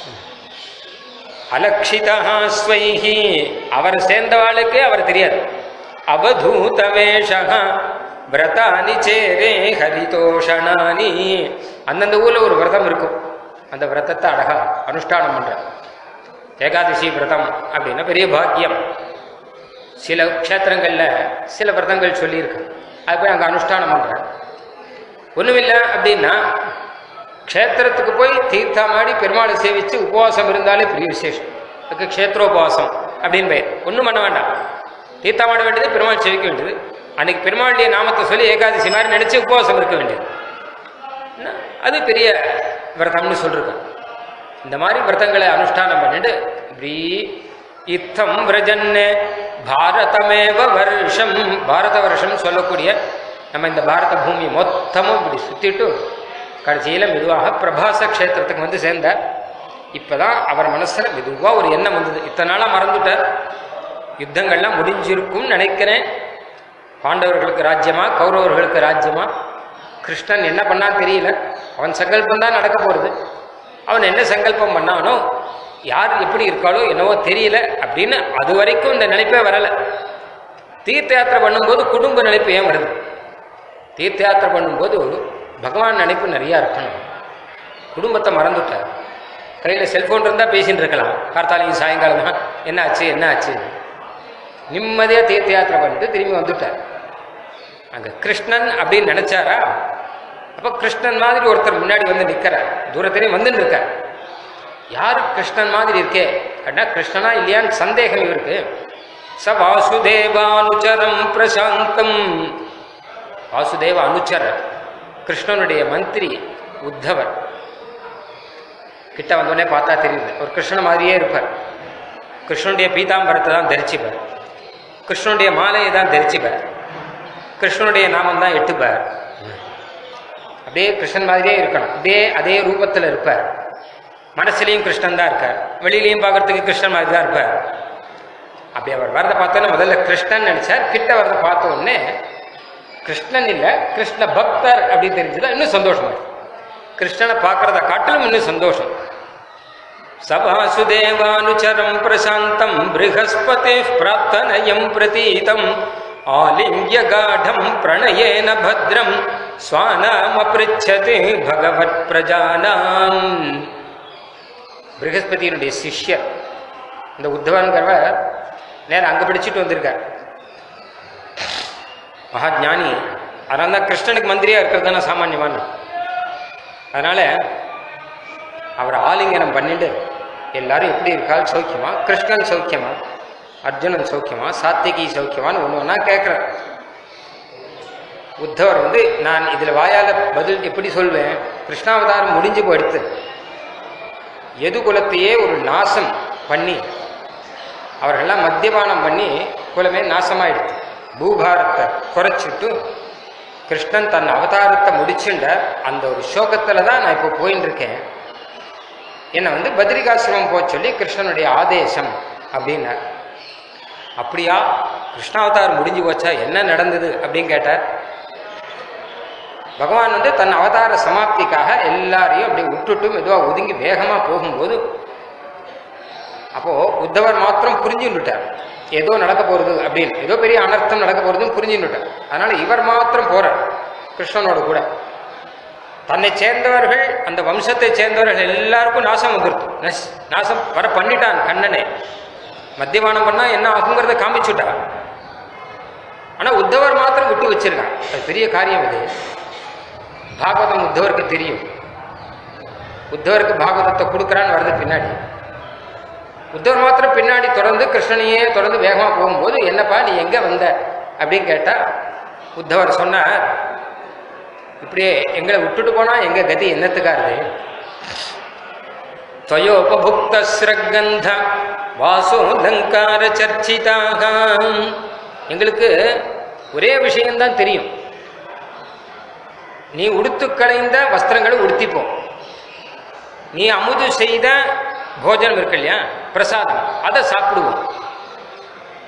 S1: அலக்ஷிதா ஸ்வைஹி அவர் சேர்ந்தவாளுக்கே அவர் தெரியாது அவதூத வேஷா விரதானி சேரே ஹரிதோஷணானி அந்தந்த ஊர்ல ஒரு விரதம் இருக்கும் அந்த விரதத்தை அழகா அனுஷ்டானம் பண்ற ஏகாதசி விரதம் அப்படின்னா பெரிய பாக்கியம் சில க்ஷேத்திரங்கள்ல சில விரதங்கள் சொல்லியிருக்கு அது போய் அங்கே அனுஷ்டானம் பண்றேன் ஒண்ணுமில்லை அப்படின்னா க்ஷேத்திரத்துக்கு போய் தீர்த்தமாடி பெருமாளை சேவிச்சு உபவாசம் இருந்தாலே பெரிய விசேஷம் அதுக்கு க்ஷேத்ரோபவாசம் அப்படின்னு பெயர் ஒன்றும் பண்ண வேண்டாம் தீர்த்தமாட வேண்டியது பெருமாள் சேவிக்க வேண்டியது அன்னைக்கு பெருமாளுடைய நாமத்தை சொல்லி ஏகாதசி மாதிரி நினைச்சு உபவாசம் இருக்க வேண்டியது என்ன? அது பெரிய விரதம்னு சொல்லிருக்கேன் இந்த மாதிரி விரதங்களை அனுஷ்டானம் பண்ணிட்டு இப்படி இத்தம் விரஜன்னு பாரதமேவ வருஷம் பாரத வருஷம் சொல்லக்கூடிய நம்ம இந்த பாரத பூமி மொத்தமும் இப்படி சுத்திட்டு கடைசியில் மெதுவாக பிரபாச க்ஷேத்திரத்துக்கு வந்து சேர்ந்தார் இப்பதான் அவர் மனசுல மெதுவா ஒரு எண்ணம் வந்தது இத்தனை நாளா மறந்துட்டார் யுத்தங்கள்லாம் முடிஞ்சிருக்கும்னு நினைக்கிறேன் பாண்டவர்களுக்கு ராஜ்யமா கௌரவர்களுக்கு ராஜ்யமா கிருஷ்ணன் என்ன பண்ணான்னு தெரியல அவன் சங்கல்பம் தான் நடக்க போறது அவன் என்ன சங்கல்பம் பண்ணானோ யார் எப்படி இருக்காளோ என்னவோ தெரியல அப்படின்னு அது வரைக்கும் இந்த நினைப்பே வரல தீர்த்த யாத்திரை பண்ணும்போது குடும்ப நினைப்பு ஏன் வருது தீர்த்த யாத்திரை பண்ணும்போது பகவான் நினைப்பு நிறையா இருக்கணும் குடும்பத்தை மறந்துட்டார் கையில் செல்ஃபோன் இருந்தால் பேசின்னு இருக்கலாம் கார்த்தாலையும் சாயங்காலமா என்ன ஆச்சு என்ன ஆச்சு நிம்மதியாக தீர்த்த யாத்திரை பண்ணிட்டு திரும்பி வந்துட்டார் அங்கே கிருஷ்ணன் அப்படின்னு நினைச்சாரா அப்போ கிருஷ்ணன் மாதிரி ஒருத்தர் முன்னாடி வந்து நிற்கிறார் தூரத்திலையும் வந்துன்னு இருக்கார் யாரு கிருஷ்ணன் மாதிரி இருக்கே அப்படின்னா கிருஷ்ணனா இல்லையான்னு சந்தேகம் இவருக்கு ச வாசுதேவானுச்சரம் பிரசாந்தம் வாசுதேவ அனுச்சரர் கிருஷ்ணனுடைய மந்திரி உத்தவர் கிட்ட வந்தோடனே பார்த்தா தெரியுது ஒரு கிருஷ்ணன் மாதிரியே இருப்பார் கிருஷ்ணனுடைய பீதாம்பரத்தை தான் தரிச்சுப்பார் கிருஷ்ணனுடைய மாலையை தான் தரிச்சுப்பார் கிருஷ்ணனுடைய நாமம் தான் எட்டுப்பார் அப்படியே கிருஷ்ணன் மாதிரியே இருக்கணும் அப்படியே அதே ரூபத்தில் இருப்பார் மனசுலையும் கிருஷ்ணன் தான் இருக்கார் வெளியிலையும் பார்க்கறதுக்கு கிருஷ்ணன் மாதிரி தான் இருப்பார் அப்படி அவர் வரதை பார்த்தோன்னே முதல்ல கிருஷ்ணன் நினைச்சார் கிட்ட வரதை பார்த்த உடனே கிருஷ்ணன் இல்லை கிருஷ்ண பக்தர் அப்படின்னு தெரிஞ்சதா இன்னும் சந்தோஷமா இருக்கு கிருஷ்ணனை பார்க்கறத காட்டிலும் இன்னும் சந்தோஷம் சபாசுதேவானுச்சரம் பிரசாந்தம் ப்ரஹஸ்பதி பிரார்த்தனயம் பிரதீதம் ஆலிங்கிய காடம் பிரணயேன பத்ரம் ஸ்வானாமபிருச்சதி பகவத் பிரஜானாம் ப்ரகஸ்பதியினுடைய சிஷ்யர் இந்த உத்தவன்கிறவர் நேரம் அங்கே படிச்சுட்டு வந்திருக்கார் மகா ஞானி அதனால தான் கிருஷ்ணனுக்கு மந்திரியா இருக்கிறது தானே சாமானியமான அதனால அவர் ஆலிங்கனம் பண்ணிட்டு எல்லாரும் எப்படி இருக்கால் சௌக்கியமா கிருஷ்ணன் சௌக்கியமா அர்ஜுனன் சௌக்கியமா சாத்திகி சௌக்கியமான்னு ஒன்று ஒன்றா கேட்குறார் உத்தவர் வந்து நான் இதில் வாயால பதில் எப்படி சொல்வேன் கிருஷ்ணாவதாரம் முடிஞ்சு போயிடுத்து எது குலத்தையே ஒரு நாசம் பண்ணி அவர்கள்லாம் மத்தியபானம் பண்ணி குலமே நாசமாயிடுது பூபாரத்தை குறைச்சிட்டு கிருஷ்ணன் தன் அவதாரத்தை முடிச்சுண்ட அந்த ஒரு சோகத்தில் தான் நான் இப்போ போயின்னு இருக்கேன் என்னை வந்து பத்ரிகாசிரமம் போக சொல்லி கிருஷ்ணனுடைய ஆதேசம் அப்படின்னார் அப்படியா கிருஷ்ணாவதாரம் முடிஞ்சு போச்சா என்ன நடந்தது அப்படின்னு கேட்டார் பகவான் வந்து தன் அவதார சமாப்திக்காக எல்லாரையும் அப்படி விட்டுட்டு மெதுவாக ஒதுங்கி வேகமாக போகும்போது அப்போ உத்தவர் மாத்திரம் புரிஞ்சுட்டார் ஏதோ நடக்க போறது அப்படின்னு ஏதோ பெரிய அனர்த்தம் நடக்க போறதுன்னு புரிஞ்சுட்டார் அதனால இவர் மாத்திரம் போறார் கிருஷ்ணனோட கூட தன்னை சேர்ந்தவர்கள் அந்த வம்சத்தை சேர்ந்தவர்கள் எல்லாருக்கும் நாசம் வந்துருது நஸ்- நாசம் வர பண்ணிட்டான் கண்ணனே மத்தியபானம் பண்ணா என்ன ஆகுங்கிறத காமிச்சுட்டா ஆனா உத்தவர் மாத்திரம் விட்டு வச்சிருக்கான் அது பெரிய காரியம் இது பாகவதம் உத்தவருக்கு தெரியும் உத்தவருக்கு பாகவதத்தை கொடுக்குறான்னு வருது பின்னாடி உத்தவர் மாத்திரம் பின்னாடி தொடர்ந்து கிருஷ்ணனையே தொடர்ந்து வேகமாக போகும்போது என்னப்பா நீ எங்கே வந்த அப்படின்னு கேட்டா உத்தவர் சொன்னார் இப்படியே எங்களை விட்டுட்டு போனா எங்க கதி என்னத்துக்காருது துவயோபபுக்த ஸ்ரகந்த வாசோலங்கார சர்ச்சிதாக எங்களுக்கு ஒரே விஷயம்தான் தெரியும் நீ உடுத்து களைந்த வஸ்திரங்களை உடுத்திப்போம் நீ அமுது செய்த போஜனம் இருக்கு இல்லையா பிரசாதம் அதை சாப்பிடுவோம்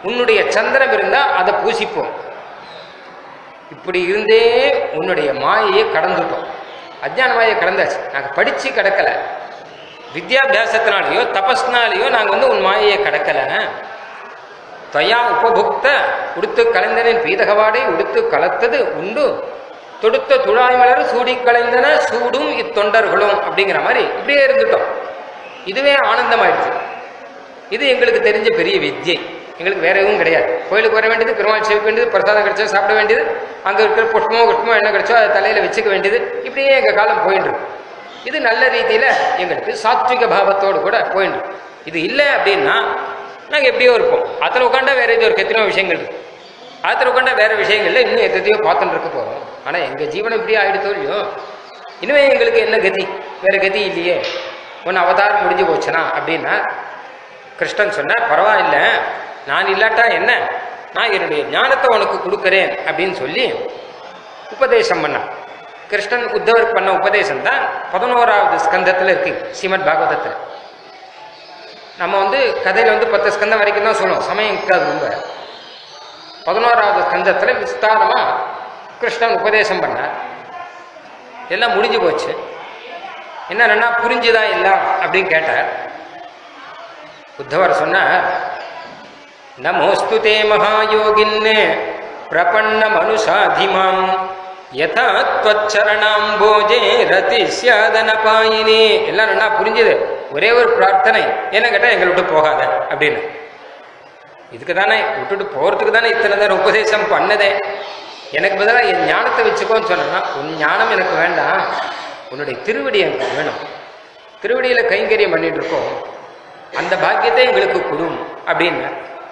S1: உன்னுடைய சந்திரம் இருந்தா அதை பூசிப்போம் இப்படி இருந்தே உன்னுடைய மாயையை கடந்துட்டோம் அஜ்ஞான மாயை கடந்தாச்சு நாங்கள் படிச்சு கடக்கல வித்யாபியாசத்தினாலேயோ தபஸ்னாலேயோ நாங்கள் வந்து உன் மாயையை கடக்கல துவயா உபபுக்த உடுத்து கலைந்தனின் பீதகவாடை உடுத்து கலத்தது உண்டு தொடுத்த துழாய் மலர் சூடி கலைந்தன சூடும் இத்தொண்டர்களும் அப்படிங்கிற மாதிரி இப்படியே இருந்துட்டோம் இதுவே ஆனந்தமாயிடுச்சு இது எங்களுக்கு தெரிஞ்ச பெரிய வித்யை எங்களுக்கு வேற எதுவும் கிடையாது கோயிலுக்கு வர வேண்டியது பெருமாள் சேவிக்க வேண்டியது பிரசாதம் கிடைச்சா சாப்பிட வேண்டியது அங்கே இருக்கிற புஷ்பமோ குஷ்பமோ என்ன கிடைச்சோ அதை தலையில் வச்சுக்க வேண்டியது இப்படியே எங்கள் காலம் போயிட்டு இருக்கு இது நல்ல ரீதியில் எங்களுக்கு சாத்விக பாவத்தோடு கூட போயிட்டு இருக்கு. இது இல்லை அப்படின்னா நாங்கள் எப்படியோ இருப்போம் அதில் உட்காண்டா வேற ஏதோ ஒரு எத்தனையோ விஷயங்கள் இருக்கு அதில் உட்காண்டா வேற விஷயங்கள்ல இன்னும் எத்தையோ பார்த்துட்டு இருக்க போகிறோம் ஆனால் எங்கள் ஜீவனம் இப்படி ஆயிடுத்தோ இல்லையோ இனிமே எங்களுக்கு என்ன கதி வேற கதி இல்லையே ஒன்று அவதாரம் முடிஞ்சு போச்சுனா அப்படின்னா கிருஷ்ணன் சொன்னார் பரவாயில்ல நான் இல்லாட்டா என்ன நான் என்னுடைய ஞானத்தை உனக்கு கொடுக்குறேன் அப்படின்னு சொல்லி உபதேசம் பண்ணான் கிருஷ்ணன் உத்தவருக்கு பண்ண உபதேசம் தான் பதினோராவது ஸ்கந்தத்தில் இருக்கு ஸ்ரீமத் பாகவதத்தில் நம்ம வந்து கதையில் வந்து பத்து ஸ்கந்தம் வரைக்கும் தான் சொல்லுவோம் சமயம் இருக்காது ரொம்ப பதினோராவது ஸ்கந்தத்தில் விஸ்தாரமாக கிருஷ்ணன் உபதேசம் பண்ணார் எல்லாம் முடிஞ்சு போச்சு என்னன்னா புரிஞ்சுதா எல்லாம் அப்படின்னு கேட்டார் உத்தவர் சொன்னார் நமோஸ்து தே மகாயோகின்னே பிரபன்ன மனுஷாதிமாம் யதா त्वच्चरणाம் போஜே ரதி சியாதன பாயினே எல்லாம் நல்லா புரிஞ்சுது ஒரே ஒரு பிரார்த்தனை என்ன கேட்டால் எங்களை விட்டு போகாத அப்படின்னு இதுக்கு தானே விட்டுட்டு போகிறதுக்கு தானே இத்தனை நேரம் உபதேசம் பண்ணதே எனக்கு பதிலாக என் ஞானத்தை வச்சுக்கோன்னு சொன்னா உன் ஞானம் எனக்கு வேண்டாம் உன்னுடைய திருவடி எனக்கு வேணும் திருவடியில் கைங்கரியம் பண்ணிட்டு இருக்கோம் அந்த பாக்கியத்தை எங்களுக்கு கொடும் அப்படின்னு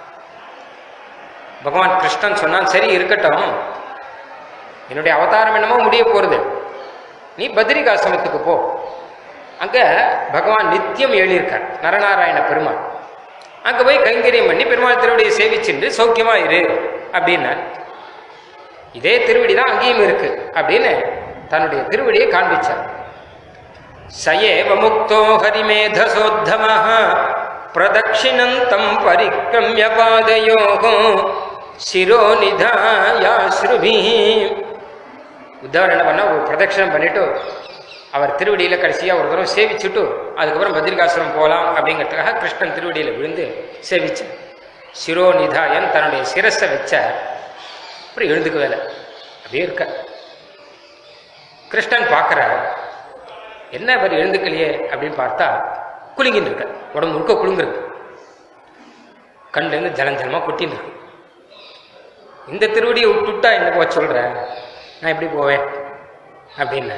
S1: பகவான் கிருஷ்ணன் சொன்னான் சரி இருக்கட்டும் என்னுடைய அவதாரம் என்னமோ முடிய போகிறது நீ பத்ரிகாசிரமத்துக்கு போ அங்கே பகவான் நித்தியம் எழுதியிருக்கார் நரநாராயண பெருமாள் அங்கே போய் கைங்கரியம் பண்ணி பெருமாள் திருவடியை சேவிச்சுட்டு சௌக்கியமா இரு அப்படின்னார் இதே திருவடி தான் அங்கேயும் இருக்கு அப்படின்னு தன்னுடைய திருவடியை காண்பிச்சார் சயேவ முக்தோ ஹரிமேதசோத்தம பிரதட்சிணந்தம் பரிக்ரமிய பாதயோகோ சிரோ நிதாயாஸ்ருபி உத்தவர் என்ன பண்ணா ஒரு பிரதட்சணம் பண்ணிட்டு அவர் திருவடியில் கடைசியாக ஒரு தடவை சேவிச்சுட்டு அதுக்கப்புறம் பத்ரிகாசுரம் போகலாம் அப்படிங்கிறதுக்காக கிருஷ்ணன் திருவடியில் விழுந்து சேவிச்சார் சிரோ நிதாயன் தன்னுடைய சிரஸை வச்ச அப்புறம் எழுந்துக்க வேலை அப்படியே இருக்க கிருஷ்ணன் பார்க்குறார் என்ன அவர் எழுந்துக்கலையே அப்படின்னு பார்த்தா குலுங்கின்னு இருக்க உடம்பு முழுக்க குலுங்குறது கண்லேருந்து ஜலம் ஜலமாக கொட்டின்னு இருக்கு இந்த திருவடியை விட்டுட்டா என்ன போக சொல்கிறேன் நான் எப்படி போவேன் அப்படின்னு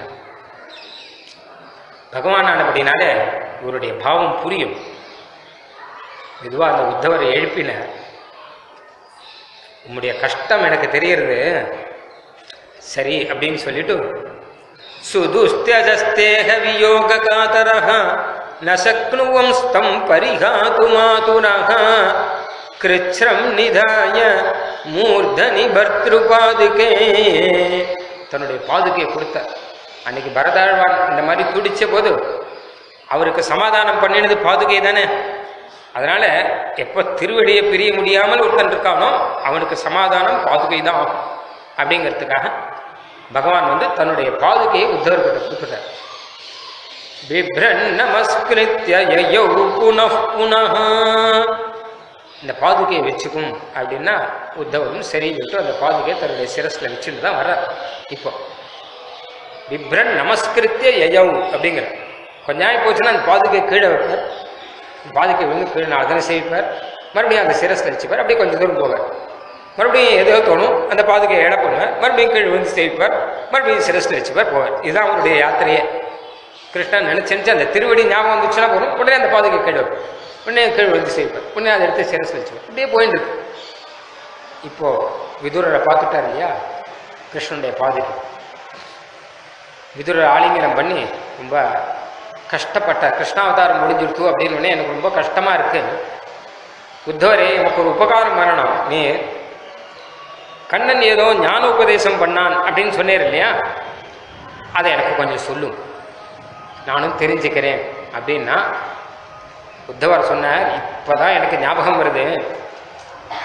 S1: பகவான் ஆனபடினாலே இவருடைய பாவம் புரியும் இதுவாக அந்த உத்தவரை எழுப்பின உம்முடைய கஷ்டம் எனக்கு தெரியறது சரி அப்படின்னு சொல்லிட்டு சுதுஸ்தியஜஸ்தேக வியோக காதரஹ ந சக்னுவம் ஸ்தம் பரிகாத்து மாதுரஹ கிருச்ரம் நிதாய மூர்தனி பர்திருபாதுகே தன்னுடைய பாதுகையை கொடுத்த அன்னைக்கு பரதாழ்வான் இந்த மாதிரி துடிச்ச போது அவருக்கு சமாதானம் பண்ணினது பாதுகை தானே அதனால எப்போ திருவடியை பிரிய முடியாமல் ஒருத்தன் இருக்கானோ அவனுக்கு சமாதானம் பாதுகை தான் ஆகும் அப்படிங்கிறதுக்காக பகவான் வந்து தன்னுடைய பாதுகையை உத்தவர்கிட்ட கொடுத்துட்டார் பிப்ரன் நமஸ்கிருத்ய யயௌ புனః புனः இந்த பாதுகையை வச்சுக்கும் அப்படின்னா உத்தவரும் சரி விட்டு அந்த பாதுகையை தன்னுடைய சிரஸ்ல வச்சுட்டு தான் வர்றார் இப்போ பிப்ரன் நமஸ்கிருத்திய யயௌ அப்படிங்கிற கொஞ்ச நாள் போச்சுன்னா அந்த பாதுகை கீழே வைப்பார் பாதுகை விழுந்து கீழே நாலு தானே சேவிப்பார் மறுபடியும் அந்த சிரஸ்ல வச்சுப்பார் அப்படியே கொஞ்சம் தூரம் போவார் மறுபடியும் ஏதோ தோணும் அந்த பாதுகையை இட பண்ணுவார் மறுபடியும் கீழே விழுந்து சேவிப்பார் மறுபடியும் சிரஸ்ல வச்சுப்பார் போவார் இதுதான் அவருடைய யாத்திரையே கிருஷ்ணன் நினைச்சு அந்த திருவடி ஞாபகம் வந்துச்சுன்னா போதும் உடனே அந்த பாதுகை கீழே வைப்பார் உடனே கீழே விழுந்து சேவிப்பார் உடனே அதை எடுத்து சிரஸ்ல வச்சுப்பார் இப்படியே போயிட்டு இருக்கு இப்போ விதுரரை பார்த்துட்டார் இல்லையா கிருஷ்ணனுடைய பாதுகை விதுரர் ஆலிங்கனம் பண்ணி ரொம்ப கஷ்டப்பட்ட கிருஷ்ணாவதாரம் முடிஞ்சிருத்து அப்படின்னு உடனே எனக்கு ரொம்ப கஷ்டமா இருக்கு உத்தவரே எனக்கு ஒரு உபகாரம் பண்ணணும் நீ கண்ணன் ஏதோ ஞான உபதேசம் பண்ணான் அப்படின்னு சொன்னேர் இல்லையா அதை எனக்கு கொஞ்சம் சொல்லும் நானும் தெரிஞ்சுக்கிறேன் அப்படின்னா உத்தவர் சொன்னார் இப்பதான் எனக்கு ஞாபகம் வருது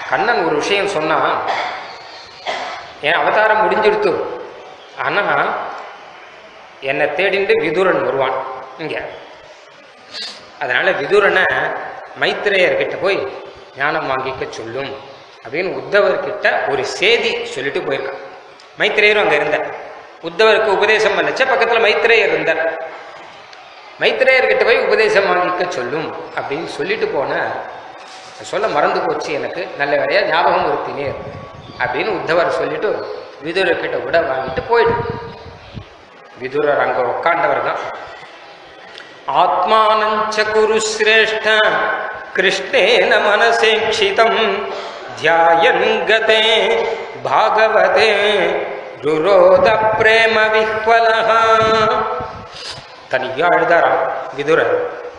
S1: கண்ணன் ஒரு விஷயம் சொன்னான் என் அவதாரம் முடிஞ்சிடுத்து ஆனால் என்னை தேடிண்டு விதுரன் வருவான் இங்க அதனால விதுரனை மைத்திரேயர்கிட்ட போய் ஞானம் வாங்கிக்க சொல்லும் அப்படின்னு உத்தவர்கிட்ட ஒரு செய்தி சொல்லிட்டு போயிருக்கான் மைத்திரேயரும் அங்கே இருந்தார் உத்தவருக்கு உபதேசம் பண்ணச்ச பக்கத்தில் மைத்திரேயர் இருந்தார் மைத்திரேயர்கிட்ட போய் உபதேசம் வாங்கிக்க சொல்லும் அப்படின்னு சொல்லிட்டு போன சொல்ல மறந்து போச்சு எனக்கு நல்ல வேலையா ஞாபகம் ஒருத்தினேர் அப்படின்னு உத்தவர் சொல்லிட்டு விதுரர்கிட்ட கூட வாங்கிட்டு போயிடு விதுரர் அங்க உட்காண்டவர் தான் ஆத்மானஞ்ச குரு சிரேஷ்ட கிருஷ்ணேன மனசேக்ஷிதம் தியாயன் கதே பாகவதே ருரோத பிரேம விஹ்வலஹா தனியா அழுதாராம் விதுரர்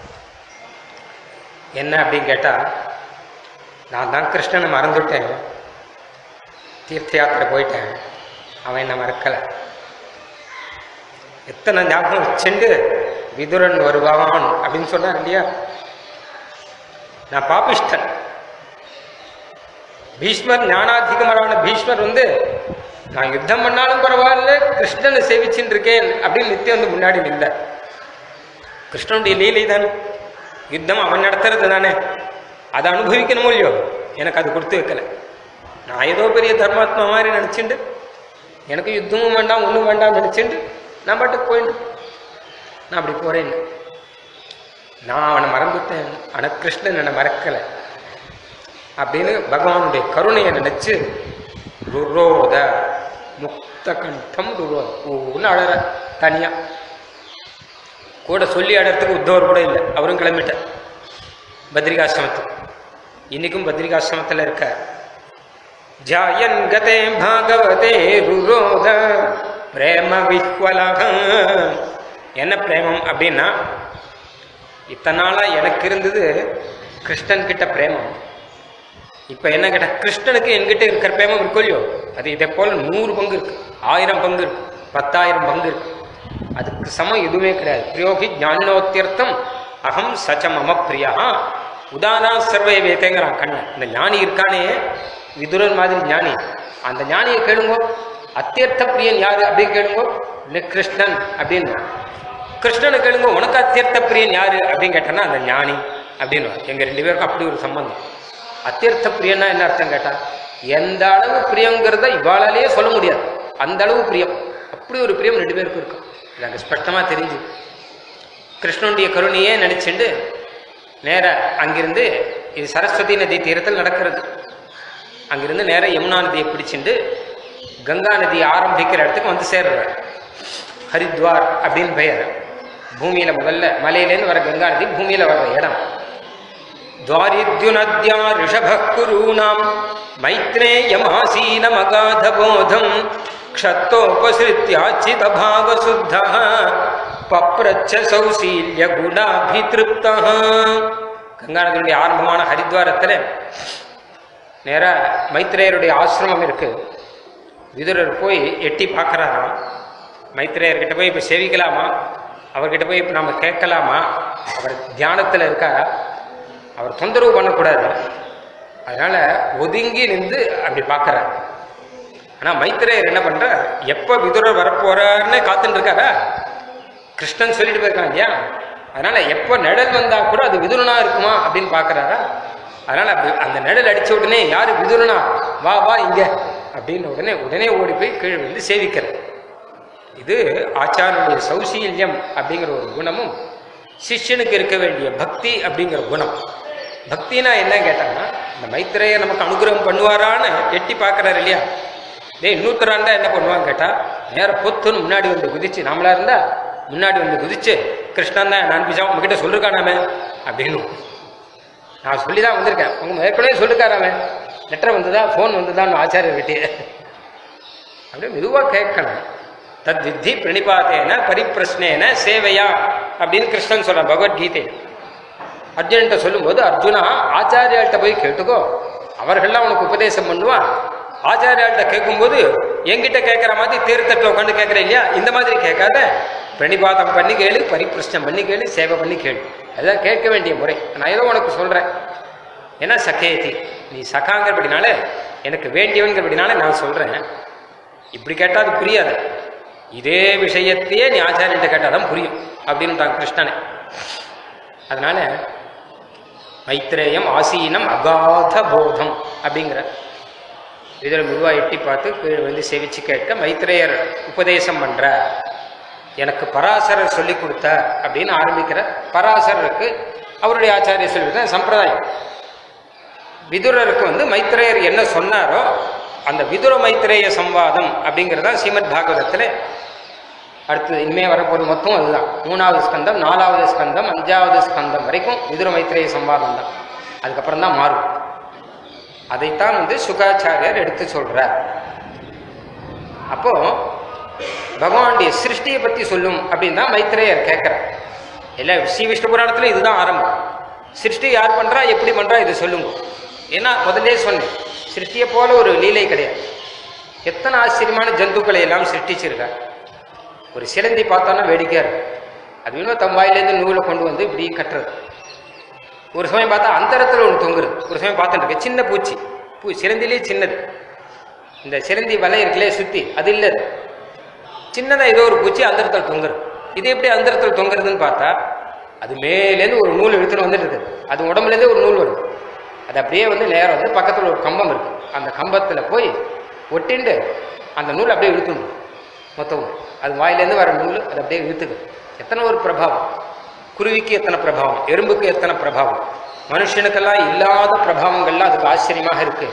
S1: என்ன அப்படின்னு கேட்டா நான் தான் கிருஷ்ணனை மறந்துட்டேன் தீர்த்த யாத்திரை போயிட்டேன் அவன் என்ன மறக்கலை எத்தனை ஞாபகம் வச்சுண்டு விதுரன் வருவான் அப்படின்னு சொன்னார் இல்லையா நான் பாபிஷ்டன் பீஷ்மர் ஞானாதிகமரான பீஷ்மர் வந்து நான் யுத்தம் பண்ணாலும் பரவாயில்ல கிருஷ்ணனை சேவிச்சுட்டு இருக்கேன் அப்படின்னு நித்தியம் வந்து முன்னாடி நின்றார் கிருஷ்ணனுடைய லீலை தானே யுத்தம் அவன் நடத்துறது தானே அதை அனுபவிக்கணும் இல்லையோ எனக்கு அது கொடுத்து வைக்கல நான் ஏதோ பெரிய தர்மாத்மா மாதிரி நினச்சிண்டு எனக்கு யுத்தமும் வேண்டாம் ஒன்றும் வேண்டாம் நினச்சிண்டு நான் பாட்டுக்கு போயிட்டு நான் அப்படி போகிறேன்னு நான் அவனை மறந்துட்டேன் ஆனால் கிருஷ்ணன் என்னை மறக்கலை அப்படின்னு பகவானுடைய கருணையை நினைச்சு ருரோத முக்த கண்டம் ருரோத ஊன்னு அழற தனியா கூட சொல்லி அடறதுக்கு உத்தவர் கூட இல்லை அவரும் கிளம்பிட்டார் பத்ரிகாசிரமத்துக்கு இன்னைக்கும் பத்ரிகாசிரமத்தில் இருக்க ஜாயன் கதே பாகவதே ருரோத பிரேம விஹ்வலக என்ன பிரேமம் அப்படின்னா இத்தனை நாளா எனக்கு இருந்தது கிருஷ்ணன் கிட்ட பிரேமம் இப்ப என்ன கேட்டா கிருஷ்ணனுக்கு என்கிட்ட இருக்கிற பிரேமம் இருக்கும் இல்லையோ அது இதே போல நூறு பங்கு இருக்கு ஆயிரம் பங்கு இருக்கு பத்தாயிரம் பங்கு இருக்கு அதுக்கு சமம் எதுவுமே கிடையாது பிரியோகி ஞானோத்தியர்த்தம் அகம் சச்ச மம பிரியா உதானா சர்வே வேதேங்கிறான் கண்ணன் இந்த ஞானி இருக்கானே விதுரன் மாதிரி ஞானி அந்த ஞானியை கேளுங்கோ அத்தியர்த்த பிரியன் யாரு அப்படின்னு கேளுங்கோ இல்லை கிருஷ்ணன் அப்படின்னு கிருஷ்ணனை கேளுங்க உனக்கு அத்தியர்த்த பிரியன் யாரு அப்படின்னு கேட்டேன்னா அந்த ஞானி அப்படின்னு எங்க ரெண்டு பேருக்கும் அப்படி ஒரு சம்பந்தம் அத்தியர்த்த பிரியன்னா என்ன அர்த்தம் கேட்டா எந்த அளவு பிரியங்கிறத இவாளாலேயே சொல்ல முடியாது அந்த அளவு பிரியம் அப்படி ஒரு பிரியம் ரெண்டு பேருக்கும் இருக்கும் இது அங்கே ஸ்பஷ்டமாக தெரிஞ்சு கிருஷ்ணனுடைய கருணையே நினைச்சுண்டு நேர அங்கிருந்து இது சரஸ்வதி நதி தீரத்தில் நடக்கிறது அங்கிருந்து நேர யமுனா நதியை பிடிச்சிண்டு கங்கா நதி ஆரம்பிக்கிற இடத்துக்கு வந்து சேர்றார் ஹரித்வார் அப்படின்னு பெயர் பூமியில முதல்ல மலையிலேருந்து வர கங்கா நதி பூமியில வர்ற இடம் द्वारिद्युनद्या ऋषभः कुरूणाम् मैत्रेयमासीनमगाधबोधम् क्षत्तोपसृत्याचितभावशुद्धः पप्रच्छ सौशील्यगुणाभितृप्तः கங்காநதியுடைய ஆரம்பமான ஹரித்வாரத்தில் நேராக மைத்ரேயருடைய ஆசிரமம் இருக்கு விதுரர் போய் எட்டி பார்க்குறாராம் மைத்ரேயர்கிட்ட போய் இப்போ சேவிக்கலாமா அவர்கிட்ட போய் இப்போ நம்ம கேட்கலாமா அவர் தியானத்தில் இருக்காரா அவர் தொந்தரவு பண்ணக்கூடாது அதனால ஒதுங்கி நின்று அப்படி பார்க்கறார் ஆனால் மைத்திரேயர் என்ன பண்றார் எப்போ விதுரர் வரப்போறாருன்னு காத்துட்டு இருக்காரா கிருஷ்ணன் சொல்லிட்டு போயிருக்கான் இல்லையா அதனால எப்போ நிழல் வந்தா கூட அது விதுரனா இருக்குமா அப்படின்னு பார்க்கறாரா அதனால அப்படி அந்த நிழல் அடிச்ச உடனே யாரு விதுரனா வா வா இங்க அப்படின்னு உடனே உடனே ஓடி போய் கீழே வந்து சேவிக்கிறார் இது ஆச்சாரனுடைய சௌசீல்யம் அப்படிங்கிற ஒரு குணமும் சிஷ்யனுக்கு இருக்க வேண்டிய பக்தி அப்படிங்கிற குணம் பக்தினா என்ன கேட்டாங்கன்னா இந்த மைத்திரையை நமக்கு அனுகிரகம் பண்ணுவாரான்னு எட்டி பார்க்கறாரு இல்லையா டேய் இன்னொருத்தராண்டா என்ன பண்ணுவான்னு கேட்டா நேர பொத்துன்னு முன்னாடி வந்து குதிச்சு நாமளா இருந்தா முன்னாடி வந்து குதிச்சு கிருஷ்ணன் தான் நான் பிஜா உங்ககிட்ட சொல்லிருக்கானாமே அப்படின்னு நான் சொல்லி தான் வந்திருக்கேன் உங்க ஏற்கனவே சொல்லிருக்காராமே லெட்டர் வந்ததா ஃபோன் வந்ததான்னு ஆச்சாரியர்கிட்டே அப்படியே மெதுவாக கேட்கணும் தத் வித்தி பிரணிபாத்தேன பரிப்பிரஸ்னேன சேவையா அப்படின்னு கிருஷ்ணன் சொல்றான் பகவத்கீதை அர்ஜுனன்ட்ட சொல்லும்போது அர்ஜுனா ஆச்சாரியாள்கிட்ட போய் கேட்டுக்கோ அவர்கள்லாம் உனக்கு உபதேசம் பண்ணுவா ஆச்சாரியாள்கிட்ட கேட்கும்போது என்கிட்ட கேட்குற மாதிரி தேர்தட்டில் உட்காந்து கேட்குற இல்லையா இந்த மாதிரி கேட்காத பிரணிபாதம் பண்ணி கேளு பரிப்பிரஷ்னம் பண்ணி கேளு சேவை பண்ணி கேளு அதான் கேட்க வேண்டிய முறை நான் ஏதோ உனக்கு சொல்கிறேன் ஏன்னா சகேதி நீ சகாங்கிறபடினால எனக்கு வேண்டியவன்கிறபடினால நான் சொல்றேன் இப்படி கேட்டால் அது புரியாது இதே விஷயத்தையே நீ ஆச்சாரியன்ட்ட கேட்டால் தான் புரியும் அப்படின்ட்டாங்க கிருஷ்ணனை அதனால மைத்ரேயம் ஆசீனம் அகாத போதம் அப்படிங்கிற இதில் மெதுவாக எட்டி பார்த்து கீழே வந்து செவிச்சு கேட்க மைத்ரேயர் உபதேசம் பண்ற எனக்கு பராசரர் சொல்லி கொடுத்தார் அப்படின்னு ஆரம்பிக்கிற பராசரருக்கு அவருடைய ஆச்சாரியர் சொல்லி கொடுத்த சம்பிரதாயம் விதுரருக்கு வந்து மைத்ரேயர் என்ன சொன்னாரோ அந்த விதுர மைத்ரேய சம்வாதம் அப்படிங்கிறதா ஸ்ரீமத் பாகவதத்தில் அடுத்தது இனிமே வரப்போது மொத்தம் அதுதான் மூணாவது ஸ்கந்தம் நாலாவது ஸ்கந்தம் அஞ்சாவது ஸ்கந்தம் வரைக்கும் விதுர மைத்ரேய சம்வாதம் தான் அதுக்கப்புறம் தான் மாறும் அதைத்தான் வந்து சுகாச்சாரியர் எடுத்து சொல்றார் அப்போ பகவானுடைய சிருஷ்டியை பத்தி சொல்லும் அப்படின்னு தான் மைத்ரேயர் கேட்கிறார் எல்லா ஸ்ரீ விஷ்ணு புராணத்துல இதுதான் ஆரம்பம் சிருஷ்டி யார் பண்றா எப்படி பண்றா இது சொல்லுங்க ஏன்னா முதல்லே சொன்னேன் சிருஷ்டியை போல ஒரு லீலை கிடையாது எத்தனை ஆச்சரியமான ஜந்துக்களை எல்லாம் சிருஷ்டிச்சிருக்கார் ஒரு சிலந்தி பார்த்தோன்னா வேடிக்கையா இருக்கும் அது இன்னும் தம்பாயிலேருந்து நூலை கொண்டு வந்து இப்படி கட்டுறது ஒரு சமயம் பார்த்தா அந்தரத்தில் ஒன்று தொங்குறது ஒரு சமயம் பார்த்துட்டு இருக்கு சின்ன பூச்சி பூ சிலந்திலே சின்னது இந்த சிலந்தி வலை இருக்குல்லே சுத்தி அது இல்லை அது. சின்னதா ஏதோ ஒரு பூச்சி அந்தரத்தில் தொங்குறது இது எப்படி அந்தரத்தில் தொங்குறதுன்னு பார்த்தா அது மேலேருந்து ஒரு நூல் இழுத்துட்டு வந்துட்டு இருக்குது அது உடம்புலேருந்தே ஒரு நூல் வருது அது அப்படியே வந்து நேரம் வந்து பக்கத்தில் ஒரு கம்பம் இருக்கு அந்த கம்பத்தில் போய் ஒட்டிண்டு அந்த நூல் அப்படியே இழுத்துணும் மொத்தம் அது வாயிலேருந்து வர நூல் அது அப்படியே இழுத்துக்கு எத்தனை ஒரு பிரபாவம் குருவிக்கு எத்தனை பிரபாவம் எறும்புக்கு எத்தனை பிரபாவம் மனுஷனுக்கெல்லாம் இல்லாத பிரபாவங்கள்லாம் அதுக்கு ஆச்சரியமாக இருக்கு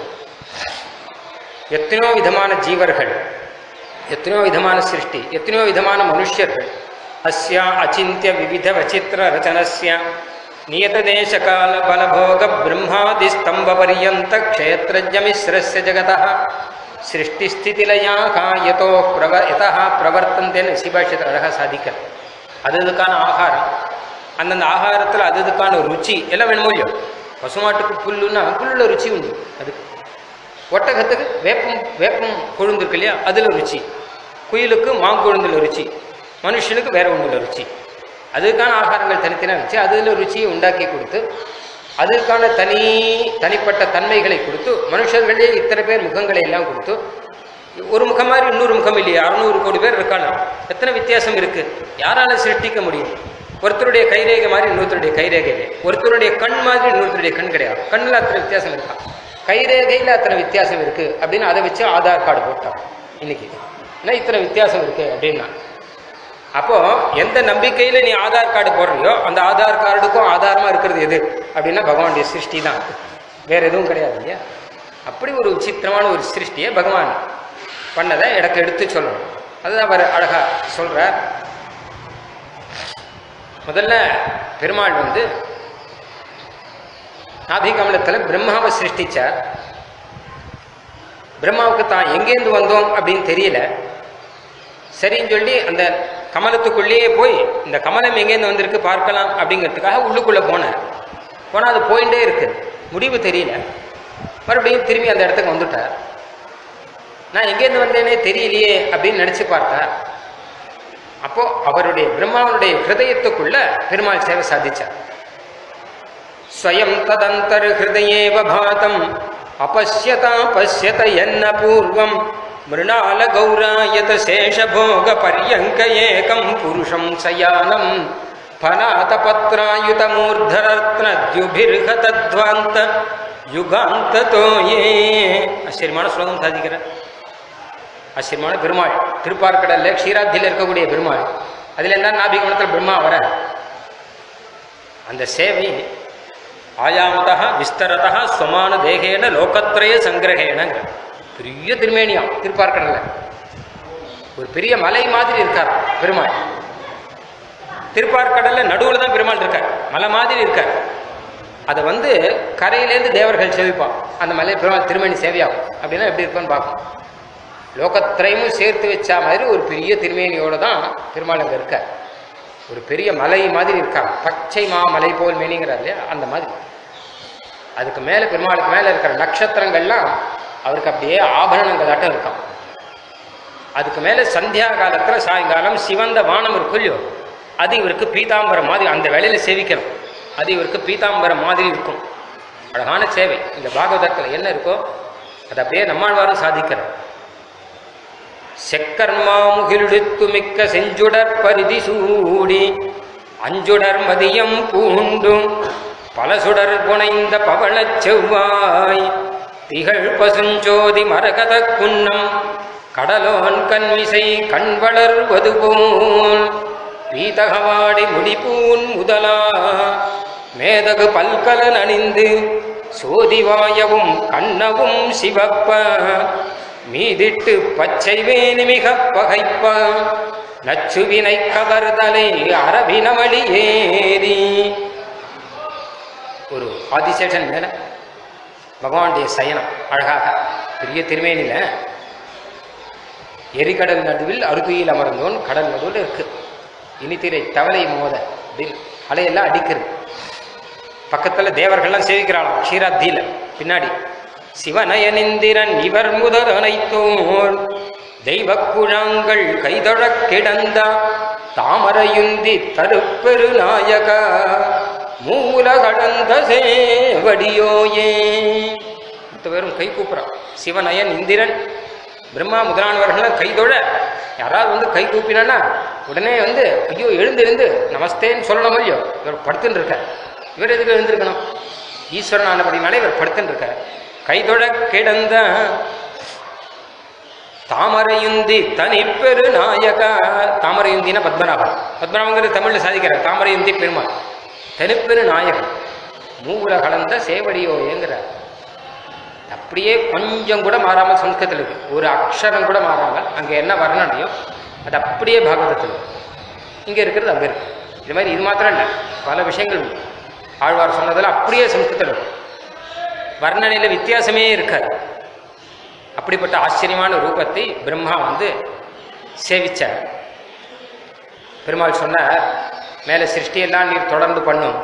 S1: எத்தனையோ விதமான ஜீவர்கள் எத்தனையோ விதமான சிருஷ்டி எத்தனையோ விதமான மனுஷர்கள் அஸ்யா அச்சிந்திய விவித வச்சித்திர ரச்சனஸ்ய நியத தேச கால பலபோக பிரம்மாதி ஸ்தம்ப பரியந்த க்ஷேத்ரஜமிஸ்ரஸ்ய ஜகதः சிருஷ்டி ஸ்திதிலயாக யதோ பிரவ யதா பிரவர்த்தந்தேன்னு சிபாஷத்தை அழகாக சாதிக்க அது அதுக்கான ஆகாரம் அந்தந்த ஆகாரத்தில் அது அதுக்கான ருச்சி எல்லாம் வேணுமோ இல்லையோ பசுமாட்டுக்கு புல்லுன்னா புல்லுல ருச்சி உண்டு அதுக்கு ஒட்டகத்துக்கு வேப்பம் வேப்பம் கொழுந்து இருக்கு இல்லையா அதில் ருச்சி குயிலுக்கு மாங்கொழுந்துல ருச்சி மனுஷனுக்கு வேற ஒன்றுல ருச்சி அதுக்கான ஆகாரங்கள் தனித்தனியாக வச்சு அதில் ருச்சியை உண்டாக்கி கொடுத்து அதற்கான தனி தனிப்பட்ட தன்மைகளை கொடுத்து மனுஷர்களே இத்தனை பேர் முகங்களை எல்லாம் கொடுத்து ஒரு முகம் மாதிரி இன்னொரு முகம் இல்லையா அறுநூறு கோடி பேர் இருக்காங்க எத்தனை வித்தியாசம் இருக்கு யாரால சிருஷ்டிக்க முடியும் ஒருத்தருடைய கைரேகை மாதிரி இன்னொருத்தருடைய கைரேகை இல்லை ஒருத்தருடைய கண் மாதிரி இன்னொருத்தருடைய கண் கிடையாது கண்ணில் அத்தனை வித்தியாசம் இருக்கா கைரேகையில் அத்தனை வித்தியாசம் இருக்கு அப்படின்னு அதை வச்சு ஆதார் கார்டு போட்டான் இன்னைக்கு ஏன்னா இத்தனை வித்தியாசம் இருக்கு அப்படின்னா அப்போ எந்த நம்பிக்கையில நீ ஆதார் கார்டு போடுறியோ அந்த ஆதார் கார்டுக்கும் ஆதாரமா இருக்கிறது எது அப்படின்னா பகவானுடைய சிருஷ்டி தான் வேற எதுவும் கிடையாது இல்லையா அப்படி ஒரு விசித்திரமான ஒரு சிருஷ்டியை பகவான் பண்ணதை எனக்கு எடுத்து சொல்லணும் அதுதான் அவர் அழகா சொல்றார் முதல்ல பெருமாள் வந்து நாபிகமலத்தில் பிரம்மாவை சிருஷ்டிச்சார் பிரம்மாவுக்கு தான் எங்கேருந்து வந்தோம் அப்படின்னு தெரியல சரின்னு சொல்லி அந்த கமலத்துக்குள்ளேயே போய் இந்த கமலம் எங்கேருந்து வந்திருக்கு பார்க்கலாம் அப்படிங்கிறதுக்காக உள்ளுக்குள்ளே போனார் போனால் அது போயிட்டே இருக்கு முடிவு தெரியல மறுபடியும் திரும்பி அந்த இடத்துக்கு வந்துட்டார் நான் எங்கேருந்து வந்தேனே தெரியலையே அப்படின்னு நினச்சி பார்த்தார் அப்போ அவருடைய பிரம்மாவனுடைய ஹிருதயத்துக்குள்ள பெருமாள் சேவை சாதிச்சார் ஸ்வயம் ததந்தர் ஹிருதயேவ பாதம் அபஷ்யதா பஷ்யத என்ன பூர்வம் மிருணால கௌராயத சேஷபோக பரியங்க ஏகம் புருஷம் சயானம் பனாத பத்ராயுத மூர்தரத்னத்யுபிர்ஹதத்வாந்த யுகாந்ததோ ஏ ஆச்சரியமான ஸ்லோகம் சாதிக்கிறார் ஆச்சரியமான பெருமாள் திருப்பார்க்கடல்ல க்ஷீராத்தியில் இருக்கக்கூடிய பெருமாள் அதில் என்ன நாபிகமனத்தில் பிரம்மா வர அந்த சேவை ஆயாமதா விஸ்தரதா ஸ்வமான தேகேன லோகத்ரய சங்கிரகேனங்க பெரிய திருமேனியாம் திருப்பார்க்கடல்ல ஒரு பெரிய மலை மாதிரி இருக்கார் பெருமாள் திருப்பார்க்கடல்ல நடுவில் தான் பெருமாள் இருக்கார் மலை மாதிரி இருக்கார் அதை வந்து கரையிலேருந்து தேவர்கள் சேவிப்பான் அந்த மலை பெருமாள் திருமணி சேவையாகும் அப்படின்னா எப்படி இருப்பான்னு பார்ப்போம் லோகத்திரையும் சேர்த்து வச்சா மாதிரி ஒரு பெரிய திருமேனியோட தான் பெருமாள் அங்கே இருக்கார் ஒரு பெரிய மலை மாதிரி இருக்காங்க பச்சை மாமலை போல் மேனிங்கிறார் இல்லையா அந்த மாதிரி அதுக்கு மேலே பெருமாளுக்கு மேலே இருக்கிற நட்சத்திரங்கள்லாம் அவருக்கு அப்படியே ஆபரணங்களாட்டம் இருக்கான் அதுக்கு மேலே சந்தியா காலத்தில் சாயங்காலம் சிவந்த வானம் இருக்கும் இல்லையோ அது இவருக்கு பீதாம்பரம் மாதிரி அந்த வேலையில் சேவிக்கணும் அது இவருக்கு பீதாம்பரம் மாதிரி இருக்கும் அழகான சேவை இந்த பாகவதத்தில் என்ன இருக்கோ அதை அப்படியே நம்மாழ்வாரும் சாதிக்கிறார் செக்கர்மாமுகிலெடுத்து மிக்க செஞ்சுடர் பரிதி சூடி அஞ்சுடர் மதியம் பூண்டும் பல சுடர் புனைந்த பவளச் செவ்வாய் திகழ் பசுஞ்சோதி மரகத குன்னம் கடலோன் கண்மிசை கண்வளர்வது போல் பீதகவாடி முடிப்பூன் முதலா மேதகு பல்கலன் அணிந்து சோதிவாயவும் கண்ணவும் சிவப்ப மீதிட்டு பச்சை வேணி மிக பகைப்ப நச்சுவினை கவர்தலை அரபினமளி ஏறி ஒரு ஆதிசேஷன் மேல பகவானுடைய சயனம் அழகாக பெரிய திருமேனில எரிகடல் நடுவில் அருதுயில் அமர்ந்தோன் கடல் நடுவில் இருக்கு இனித்திரை தவளை மோத அப்படின்னு அலையெல்லாம் அடிக்கிறது பக்கத்துல தேவர்கள்லாம் சேவிக்கிறாளாம் க்ஷீராத்தியில பின்னாடி சிவனயனிந்திரன் இவர் முதல் அனைத்தோர் தெய்வ குழாங்கள் கைதொழக் கிடந்த தாமரையுந்தி தருப்பெரு நாயக மூல கடந்த சேவடியோயே மொத்த பேரும் கை கூப்புறான் சிவனயன் இந்திரன் பிரம்மா முதலானவர்கள்லாம் கைதொழ யாராவது வந்து கை கூப்பினா உடனே வந்து ஐயோ எழுந்திருந்து நமஸ்தேன்னு சொல்லணும் இல்லையோ இவர் படுத்துன்னு இருக்கார் இவர் எதுக்கு எழுந்திருக்கணும் ஈஸ்வரன் ஆனபடினாலே இவர் படுத்துன்னு இருக்கார் கைதொழ கிடந்த தாமரையுந்தி தனிப்பெரு நாயக தாமரையுந்தின பத்மநாபன் பத்மநாபங்கிறது தமிழில் சாதிக்கிறார் தாமரையுந்தி பெருமாள் தனிப்பெரு நாயகன் மூவுல கலந்த சேவடியோயேங்கிறார் அப்படியே கொஞ்சம் கூட மாறாமல் சம்ஸ்கிருதத்தில் இருக்கு ஒரு அக்ஷரம் கூட மாறாமல் அங்கே என்ன வர்ணனையோ அது அப்படியே பாகவதத்தில் இருக்கு. இங்கே இருக்கிறது அங்கே இருக்கு இது மாதிரி இது மாத்திரம் இல்லை பல விஷயங்கள் உண்டு. ஆழ்வார் சொன்னதில் அப்படியே சம்ஸ்கிருதத்தில் இருக்கும் வர்ணனையில் வித்தியாசமே இருக்காது அப்படிப்பட்ட ஆச்சரியமான ரூபத்தை பிரம்மா வந்து சேவிச்சார் பெருமாள் சொன்னார் மேலே சிருஷ்டியெல்லாம் நீர் தொடர்ந்து பண்ணும்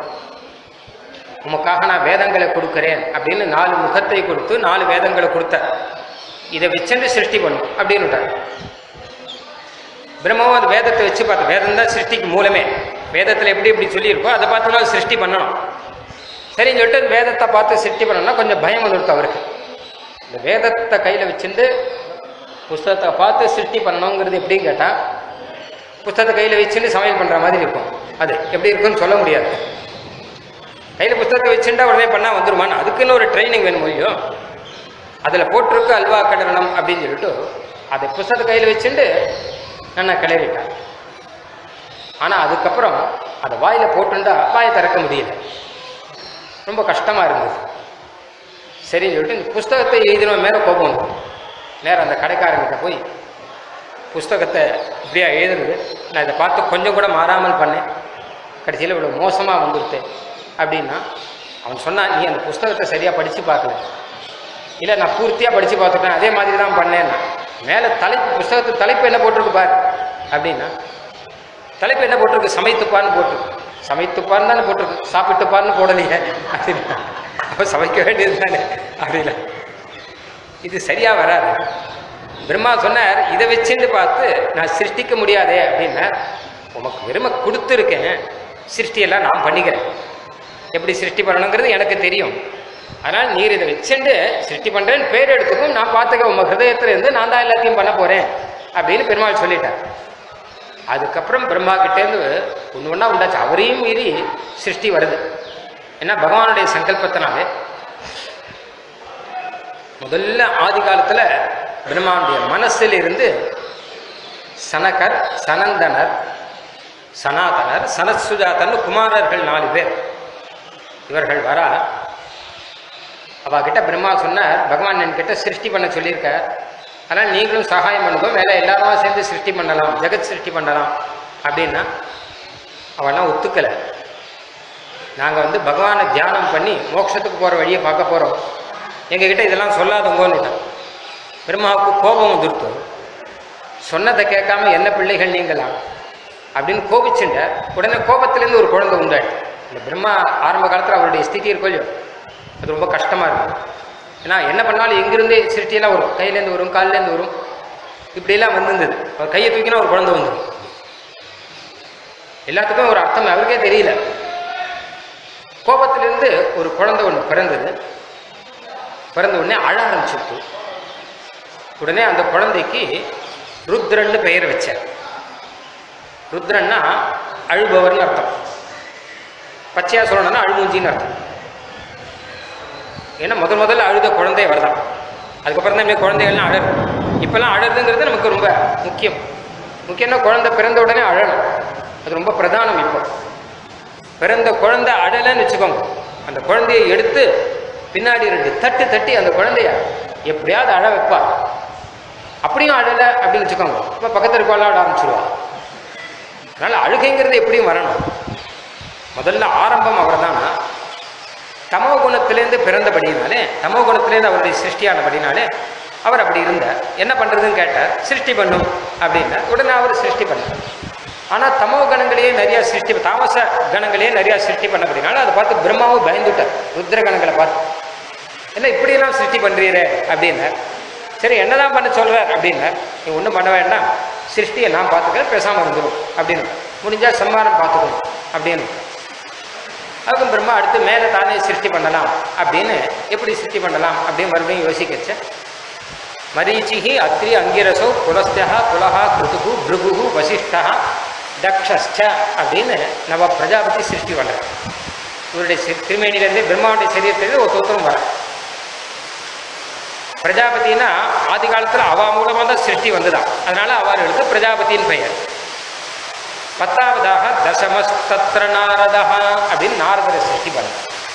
S1: உமக்காக நான் வேதங்களை கொடுக்கிறேன் அப்படின்னு நாலு முகத்தை கொடுத்து நாலு வேதங்களை கொடுத்தார் இதை வச்சுட்டு சிருஷ்டி பண்ணும் அப்படின்னுட்டார் பிரம்மாவும் அந்த வேதத்தை வச்சு பார்த்த வேதம் தான் சிருஷ்டிக்கு மூலமே வேதத்தில் எப்படி எப்படி சொல்லியிருக்கோ அதை பார்த்து நான் சிருஷ்டி பண்ணணும் சரின்னு சொல்லிட்டு வேதத்தை பார்த்து சிருஷ்டி பண்ணணும்னா கொஞ்சம் பயம் வந்துருக்கு அவருக்கு இந்த வேதத்தை கையில் வச்சுட்டு புஸ்தகத்தை பார்த்து சிருஷ்டி பண்ணணுங்கிறது எப்படின்னு கேட்டால் புஸ்தகத்தை கையில் வச்சுட்டு சமையல் பண்ணுற மாதிரி இருக்கும் அது எப்படி இருக்குன்னு சொல்ல முடியாது கையில் புஸ்தகத்தை வச்சுட்டா உடனே பண்ணால் வந்துருமான்னு அதுக்குன்னு ஒரு ட்ரைனிங் வேணும் இல்லையோ அதில் போட்டிருக்கு அல்வா கடனம் அப்படின்னு சொல்லிட்டு அதை புஸ்தகத்தை கையில் வச்சுட்டு நான் கிளறிட்டேன் ஆனால் அதுக்கப்புறம் அதை வாயில் போட்டுண்டா வாயை திறக்க முடியல ரொம்ப கஷ்டமாக இருந்தது சரின்னு சொல்லிட்டு இந்த புஸ்தகத்தை எழுதினவன் மேலே கோபம் வந்து நேரம் அந்த கடைக்காரங்கிட்ட போய் புஸ்தகத்தை இப்படியா எழுதுனது நான் இதை பார்த்து கொஞ்சம் கூட மாறாமல் பண்ணேன் கடைசியில் இவ்வளோ மோசமாக வந்துருத்து அப்படின்னா அவன் சொன்னான் நீ அந்த புஸ்தகத்தை சரியாக படித்து பார்க்கல இல்லை நான் பூர்த்தியாக படித்து பார்த்துட்டேன் அதே மாதிரி தான் பண்ணேன்னா மேலே தலைப்பு புஸ்தகத்து தலைப்பு என்ன போட்டிருக்கு பார் அப்படின்னா தலைப்பு என்ன போட்டிருக்கு சமைத்துப்பான்னு போட்டிருக்கு சமைத்துப்பான்னு தானே போட்டிருக்கு சாப்பிட்டுப்பான்னு போடலையே அப்படின்னா அப்போ சமைக்க வேண்டியது தானே அப்படின்னா இது சரியாக வராது பிரம்மா சொன்னார் இதை வச்சுட்டு பார்த்து நான் சிருஷ்டிக்க முடியாதே அப்படின்னா உமக்கு வெறுமை கொடுத்துருக்கேன் சிருஷ்டியெல்லாம் நான் பண்ணிக்கிறேன் எப்படி சிருஷ்டி பண்ணணுங்கிறது எனக்கு தெரியும் அதனால் நீர் இதை வச்சுட்டு சிருஷ்டி பண்ணுறேன்னு பேர் எடுத்துக்கும் நான் பார்த்துக்க உங்கள் ஹிருதயத்தில் இருந்து நான் தான் எல்லாத்தையும் பண்ண போகிறேன் அப்படின்னு பெருமாள் சொல்லிட்டார் அதுக்கப்புறம் பிரம்மா கிட்டேருந்து ஒன்று ஒன்றா உண்டாச்சு அவரையும் மீறி சிருஷ்டி வருது ஏன்னா பகவானுடைய சங்கல்பத்தினாலே முதல்ல ஆதி காலத்தில் பிரம்மாவுடைய மனசில் இருந்து சனகர் சனந்தனர் சனாதனர் சனத்சுஜாதன் குமாரர்கள் நாலு பேர் இவர்கள் வரா அவகிட்ட பிரம்மா சொன்னார் பகவான் என்கிட்ட சிருஷ்டி பண்ண சொல்லியிருக்கார் அதனால் நீங்களும் சகாயம் பண்ணுங்க மேலே எல்லாருமா சேர்ந்து சிருஷ்டி பண்ணலாம் ஜெகத் சிருஷ்டி பண்ணலாம் அப்படின்னா அவெல்லாம் ஒத்துக்கலை நாங்கள் வந்து பகவானை தியானம் பண்ணி மோட்சத்துக்கு போகிற வழியை பார்க்க போகிறோம் எங்ககிட்ட இதெல்லாம் சொல்லாதவங்கன்னு பிரம்மாவுக்கு கோபம் வந்துருத்து சொன்னதை கேட்காம என்ன பிள்ளைகள் நீங்களாம் அப்படின்னு கோபிச்சுண்ட உடனே கோபத்திலேருந்து ஒரு குழந்தை உண்டாயிட்டு இந்த பிரம்மா ஆரம்ப காலத்தில் அவருடைய ஸ்திதி இருக்கும் இல்லையோ அது ரொம்ப கஷ்டமாக இருக்கும் ஏன்னா என்ன பண்ணாலும் எங்கிருந்தே சிருஷ்டியெல்லாம் வரும் கையிலேருந்து வரும் கால்லேருந்து வரும் இப்படியெல்லாம் வந்திருந்தது அவர் கையை தூக்கினா ஒரு குழந்தை வந்துடும் எல்லாத்துக்கும் ஒரு அர்த்தம் அவருக்கே தெரியல கோபத்திலிருந்து ஒரு குழந்தை ஒன்று பிறந்தது பிறந்த உடனே அழ ஆரம்பிச்சுட்டு உடனே அந்த குழந்தைக்கு ருத்ரன்னு பெயர் வச்சார் ருத்ரன்னா அழுபவர்னு அர்த்தம் பச்சையா சொல்லணும்னா அழுமூஞ்சின்னு அர்த்தம் ஏன்னா முதல் முதல்ல அழுத குழந்தை வரதான் அதுக்கப்புறம் தான் இனிமே குழந்தைகள்லாம் அழகு இப்பெல்லாம் அழகுங்கிறது நமக்கு ரொம்ப முக்கியம் முக்கியம்னா குழந்தை பிறந்த உடனே அழணும் அது ரொம்ப பிரதானம் இப்போ பிறந்த குழந்தை அழலைன்னு வச்சுக்கோங்க அந்த குழந்தையை எடுத்து பின்னாடி ரெண்டு தட்டு தட்டி அந்த குழந்தைய எப்படியாவது அழ வைப்பா அப்படியும் அழலை அப்படின்னு வச்சுக்கோங்க இப்போ பக்கத்தில் இருக்கவெல்லாம் அழ ஆரம்பிச்சிருவா அதனால் அழுகைங்கிறது எப்படியும் வரணும் முதல்ல ஆரம்பம் அவர் தானா தமோ குணத்திலேருந்து பிறந்தபடினாலே தமோ குணத்திலேருந்து அவருடைய சிருஷ்டியானபடினாலே அவர் அப்படி இருந்தார் என்ன பண்ணுறதுன்னு கேட்டார் சிருஷ்டி பண்ணும் அப்படின்னா உடனே அவர் சிருஷ்டி பண்ணார் ஆனால் தமோ கணங்களையே நிறையா சிருஷ்டி தாமச கணங்களையே நிறையா சிருஷ்டி பண்ணபடினால அதை பார்த்து பிரம்மாவும் பயந்துட்டார் ருத்ர கணங்களை பார்த்து என்ன இப்படியெல்லாம் சிருஷ்டி பண்ணுறீரே அப்படின்னார் சரி என்னதான் பண்ண சொல்கிறார் அப்படின்னார் நீ ஒன்றும் பண்ண வேண்டாம் சிருஷ்டியை நான் பார்த்துக்கிறேன் பேசாமல் இருந்துடும் அப்படின்னு முடிஞ்சால் சம்மாரம் பார்த்துக்கணும் அப்படின்னு அதுக்கும் பிரம்மா அடுத்து மேலே தானே சிருஷ்டி பண்ணலாம் அப்படின்னு எப்படி சிருஷ்டி பண்ணலாம் அப்படின்னு மறுபடியும் யோசிக்கச்ச மரீச்சிஹி அத்ரி அங்கிரசோ புலஸ்தா புலஹா கிருதுகு பிருகு வசிஷ்டா தக்ஷஸ்ச அப்படின்னு நம்ம பிரஜாபதி சிருஷ்டி பண்ணுறார் இவருடைய சி- திருமேனிலேருந்து பிரம்மாவுடைய சரீரத்திலேருந்து ஒரு தோத்திரம் வர பிரஜாபதினா ஆதி காலத்தில் அவா மூலமாக தான் சிருஷ்டி வந்துதான் அதனால அவர்களுக்கு பிரஜாபதியின் பெயர் பத்தாவதாக தசமஸ்தத்ர நாரதா அப்படின்னு நாரதரை சிருஷ்டி பண்ண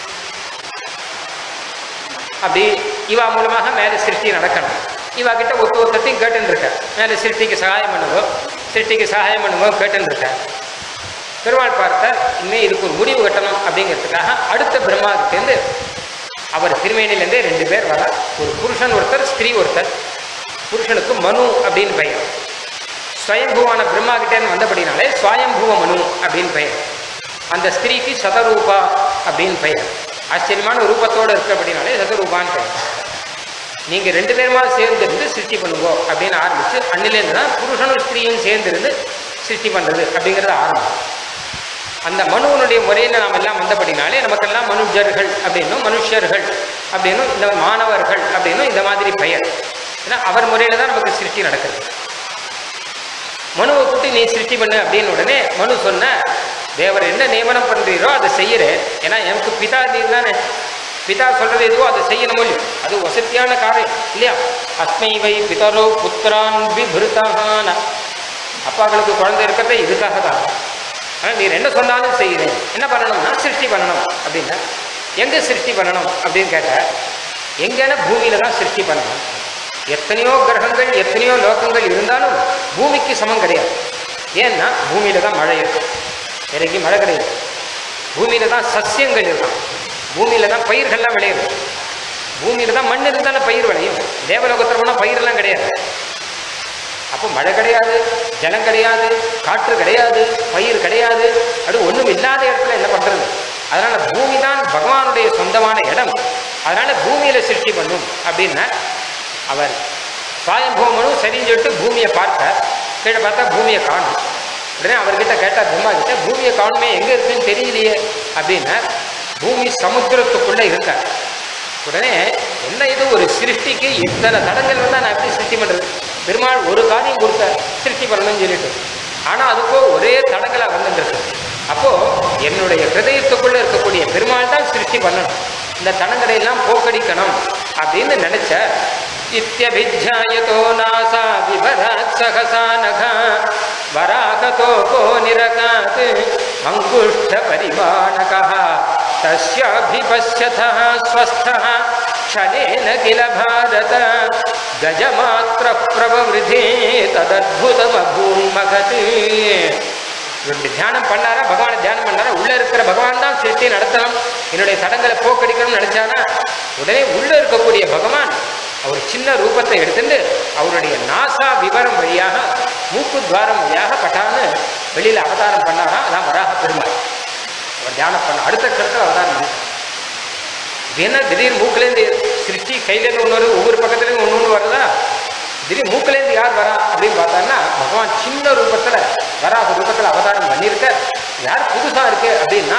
S1: அப்படி இவா மூலமாக மேலே சிருஷ்டி நடக்கணும் இவா கிட்ட ஒத்து ஒருத்தையும் கேட்டுன்னு இருக்க மேலே சிருஷ்டிக்கு சகாயம் பண்ணுவோம் சிருஷ்டிக்கு சகாயம் பண்ணுவோம் கேட்டுன்னு இருக்க பெருமாள் பார்த்தார் இனிமேல் இதுக்கு ஒரு முடிவு கட்டணும் அப்படிங்கிறதுக்காக அடுத்த பிரம்மாகிட்டேருந்து அவர் திருமேனிலேருந்தே ரெண்டு பேர் வர ஒரு புருஷன் ஒருத்தர் ஸ்திரீ ஒருத்தர் புருஷனுக்கு மனு அப்படின்னு பெயர் ஸ்வயம்புவான பிரம்மா கிட்டேன்னு வந்தபடினாலே ஸ்வயம்புவ மனு அப்படின்னு பெயர் அந்த ஸ்திரீக்கு சதரூபா அப்படின்னு பெயர் ஆச்சரியமான ரூபத்தோடு இருக்கிறபடினாலே சதரூபான்னு பெயர் நீங்கள் ரெண்டு பேருமா சேர்ந்திருந்து சிருஷ்டி பண்ணுங்கோ அப்படின்னு ஆரம்பிச்சு அன்னிலேருந்து தான் புருஷனும் ஸ்திரீயும் சேர்ந்திருந்து சிருஷ்டி பண்ணுறது அப்படிங்கிறது ஆரம்பம் அந்த மனுவனுடைய முறையில் நாம் எல்லாம் வந்தபடினாலே நமக்கெல்லாம் மனுஜர்கள் அப்படின்னும் மனுஷர்கள் அப்படின்னும் இந்த மாணவர்கள் அப்படின்னும் இந்த மாதிரி பெயர் ஏன்னா அவர் முறையில் தான் நமக்கு சிருஷ்டி நடக்குது மனுவை கூட்டி நீ சிருஷ்டி பண்ணு அப்படின்னு உடனே மனு சொன்ன தேவர் என்ன நியமனம் பண்றீரோ அதை செய்யறேன் ஏன்னா எனக்கு பிதா நீர் தானே பிதா சொல்றது எதுவோ அதை செய்யணும் இல்லையோ அது வசதியான காரியம் இல்லையா அஸ்மை வை பிதரோ புத்திரான் விபிருத்தகான அப்பாக்களுக்கு குழந்தை இருக்கிறதே இதுக்காக தான் ஆனால் நீர் என்ன சொன்னாலும் செய்கிறேன் என்ன பண்ணணும்னா சிருஷ்டி பண்ணணும் அப்படின்னா எங்கே சிருஷ்டி பண்ணணும் அப்படின்னு கேட்டால் எங்கேனா பூமியில தான் சிருஷ்டி பண்ணணும் எத்தனையோ கிரகங்கள் எத்தனையோ லோகங்கள் இருந்தாலும் பூமிக்கு சமம் கிடையாது ஏன்னா பூமியில தான் மழை இருக்கும் வேற எங்கேயும் மழை கிடையாது பூமியில தான் சஸ்யங்கள் இருக்கும் பூமியில தான் பயிர்கள்லாம் விளையும் பூமியில தான் மண் இருந்தாலும் பயிர் விளையும் தேவலோகத்தில் போனால் பயிரெல்லாம் கிடையாது அப்போ மழை கிடையாது ஜலம் கிடையாது காற்று கிடையாது பயிர் கிடையாது அது ஒன்றும் இல்லாத இடத்துல என்ன பண்றது அதனால பூமி தான் பகவானுடைய சொந்தமான இடம் அதனால பூமியில சிருஷ்டி பண்ணும் அப்படின்னா அவர் சாயம்பூமனும் சரின்னு சொல்லிட்டு பூமியை பார்த்தார் கீழே பார்த்தா பூமியை காணும் உடனே அவர்கிட்ட கேட்டார் பிரம்மா கிட்ட பூமியை காணுமே எங்கே இருக்குன்னு தெரியலையே அப்படின்னா பூமி சமுத்திரத்துக்குள்ளே இருக்கார் உடனே என்ன இது ஒரு சிருஷ்டிக்கு இத்தனை தடங்கள் வந்தால் நான் எப்படி சிருஷ்டி பண்ணுறது பெருமாள் ஒரு காரியம் கொடுத்த சிருஷ்டி பண்ணணும்னு சொல்லிட்டு ஆனால் அதுக்கோ ஒரே தடங்களாக வந்துருக்கு அப்போது என்னுடைய ஹிருதயத்துக்குள்ளே இருக்கக்கூடிய பெருமாள் தான் சிருஷ்டி பண்ணணும் இந்த தடங்களை எல்லாம் போக்கடிக்கணும் அப்படின்னு நினைச்ச இத்தியபிஜாயதோ நாசா விபராத் சகசா நகா வராகதோ கோ நிரகாத் அங்குஷ்ட பரிமாணகா தஸ்யாபிபஷ்யதः ஸ்வஸ்தः க்ஷணேன கில பாரத கஜமாத்திர பிரபவிருதே ததத்புதமபூன்மகத் இப்படி தியானம் பண்ணாரா பகவானை தியானம் பண்ணாரா உள்ள இருக்கிற பகவான் தான் சிருஷ்டி நடத்தணும் என்னுடைய தடங்களை போக்கடிக்கணும்னு நினைச்சானா உடனே உள்ள இருக்கக்கூடிய பகவான் அவர் சின்ன ரூபத்தை எடுத்துட்டு அவருடைய நாசா விவரம் வழியாக மூக்கு துவாரம் வழியாக பட்டான்னு வெளியில அவதாரம் பண்ணாரா அதான் வராக பெருமாள் அவர் தியானம் பண்ண அடுத்த கருத்தில் அவதாரம் பண்ணார் இது என்ன திடீர் மூக்குலேருந்து சிருஷ்டி கையிலேருந்து ஒன்று வருது ஒவ்வொரு பக்கத்துலேருந்து ஒன்று ஒன்று வருதா திடீர் மூக்குலேருந்து யார் வரா அப்படின்னு பார்த்தான்னா பகவான் சின்ன ரூபத்தில் வராக ரூபத்தில் அவதாரம் பண்ணியிருக்க யார் புதுசாக இருக்கு அப்படின்னா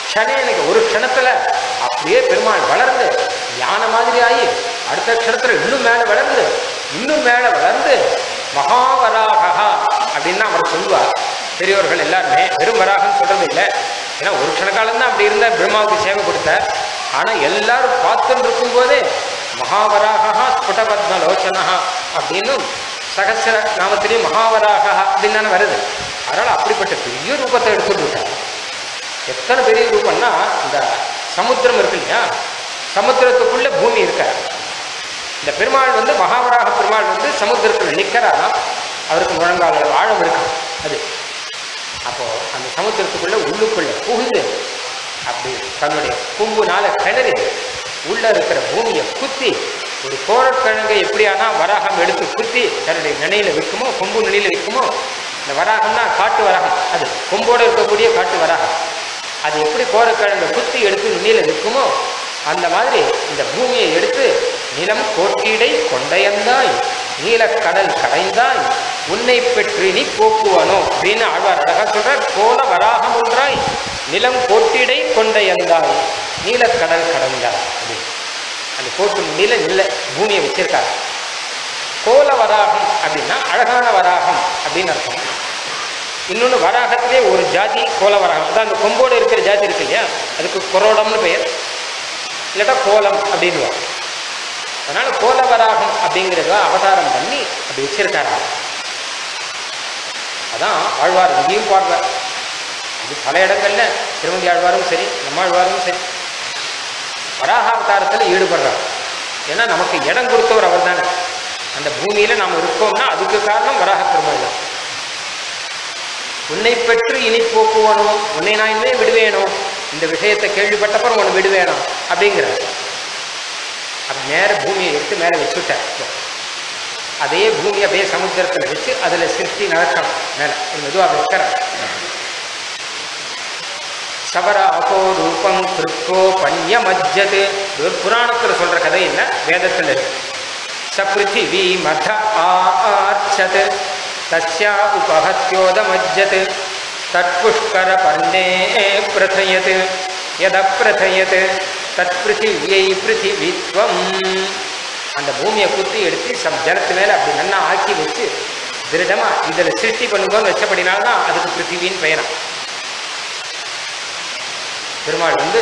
S1: க்ஷணேனுக்கு ஒரு க்ஷணத்துல அப்படியே பெருமாள் வளர்ந்து ஞான மாதிரி ஆகி அடுத்த க்ஷணத்துல இன்னும் மேல வளர்ந்து இன்னும் மேல வளர்ந்து மகாவராகா அப்படின்னு அவர் சொல்லுவார் பெரியவர்கள் எல்லாருமே வெறும் வராகன்னு சொல்றது இல்லை ஏன்னா ஒரு க்ஷண காலம் தான் அப்படி இருந்த பிரம்மாவுக்கு சேவை கொடுத்தார் ஆனா எல்லாரும் பார்த்துட்டு இருக்கும்போதே மகாவராகா ஸ்புடபத்ம லோச்சனா அப்படின்னும் சகசிர நாமத்திலேயும் மகாவராகா அப்படின்னு தானே வருது அதனால அப்படிப்பட்ட பெரிய ரூபத்தை எடுத்துட்டு விட்டார் எத்தனை பெரிய ரூபம்னா இந்த சமுத்திரம் இருக்கு இல்லையா சமுத்திரத்துக்குள்ள பூமி இருக்கார் இந்த பெருமாள் வந்து மகாவராக பெருமாள் வந்து சமுத்திரத்தில் நிற்கிறாராம் அவருக்கு முழங்கால ஆழம் இருக்கும் அது அப்போ அந்த சமுத்திரத்துக்குள்ள உள்ளுக்குள்ள புகுந்து அப்படி தன்னுடைய கொம்புனால கிளறி உள்ள இருக்கிற பூமியை குத்தி ஒரு கோரக்கிழங்கை எப்படியானா வராகம் எடுத்து குத்தி தன்னுடைய நினையில வைக்குமோ கொம்பு நிலையில வைக்குமோ இந்த வராகம்னா காட்டு வராகம் அது கொம்போடு இருக்கக்கூடிய காட்டு வராகம் அது எப்படி கோரக்கிழங்கை குத்தி எடுத்து நுனியில வைக்குமோ அந்த மாதிரி இந்த பூமியை எடுத்து நிலம் கோட்டீடை கொண்டையந்தாய் நீலக்கடல் கடைந்தாய் உன்னை பெற்று நீ போக்குவனோ அப்படின்னு ஆழ்வார் அழகா சொல்றார் கோல வராகம் ஒன்றாய் நிலம் கோட்டிடை கொண்டையந்தாய் நீலக்கடல் கடந்தாய் அப்படின்னு அந்த கோட்டு முடியல நில பூமியை வச்சிருக்காரு கோல வராகம் அப்படின்னா அழகான வராகம் அப்படின்னு அர்த்தம் இன்னொன்று வராகத்திலே ஒரு ஜாதி கோல வராகம் அதான் அந்த கொம்போடு இருக்கிற ஜாதி இருக்கு இல்லையா அதுக்கு கொரோடம்னு பெயர் இல்லாட்டா கோலம் அப்படின்னு அதனால கோல வராகம் அப்படிங்கிறத அவதாரம் பண்ணி அப்படி வச்சிருக்காரா அதான் ஆழ்வார் இங்கேயும் பாடுறார் இது பல இடங்கள்ல திருமதி ஆழ்வாரும் சரி நம்மாழ்வாரும் சரி வராக அவதாரத்தில் ஈடுபடுறார் ஏன்னா நமக்கு இடம் கொடுத்தவர் அவர் தானே அந்த பூமியில நாம் இருக்கோம்னா அதுக்கு காரணம் வராக பெருமாள் தான் உன்னை பெற்று இனி போக்குவனோ உன்னை நான் இனிமே விடுவேனோ இந்த விஷயத்தை கேள்விப்பட்டப்பறம் உன்னை விடுவேனோ அப்படிங்கிறார் அப்படி நேர பூமியை எடுத்து மேலே வச்சுட்டார் அதே பூமி அப்படியே சமுத்திரத்தில் வச்சு அதில் சிருஷ்டி நடக்கணும் மேலே மெதுவாக வைக்கிறார் சவராகோ ரூபம் கிருத்தோ பன்யமஜ்ஜது இது ஒரு புராணத்தில் சொல்ற கதை இல்லை வேதத்தில் இருக்கு ச பிருத்திவி மத ஆர்ச்சத் தஸ்யா உபஹத்யோதமஜ்ஜத் தட்புஷ்கர பர்ணே பிரதயத் எத பிரதயத் தத் பிருத்திவியை பிருத்திவித்வம் அந்த பூமியை குத்தி எடுத்து சம் ஜலத்து மேலே அப்படி நல்லா ஆக்கி வச்சு திருடமா இதில் சிருஷ்டி பண்ணுங்கன்னு வச்சபடினால்தான் அதுக்கு பிருத்திவின்னு பெயராம் பெருமாள் வந்து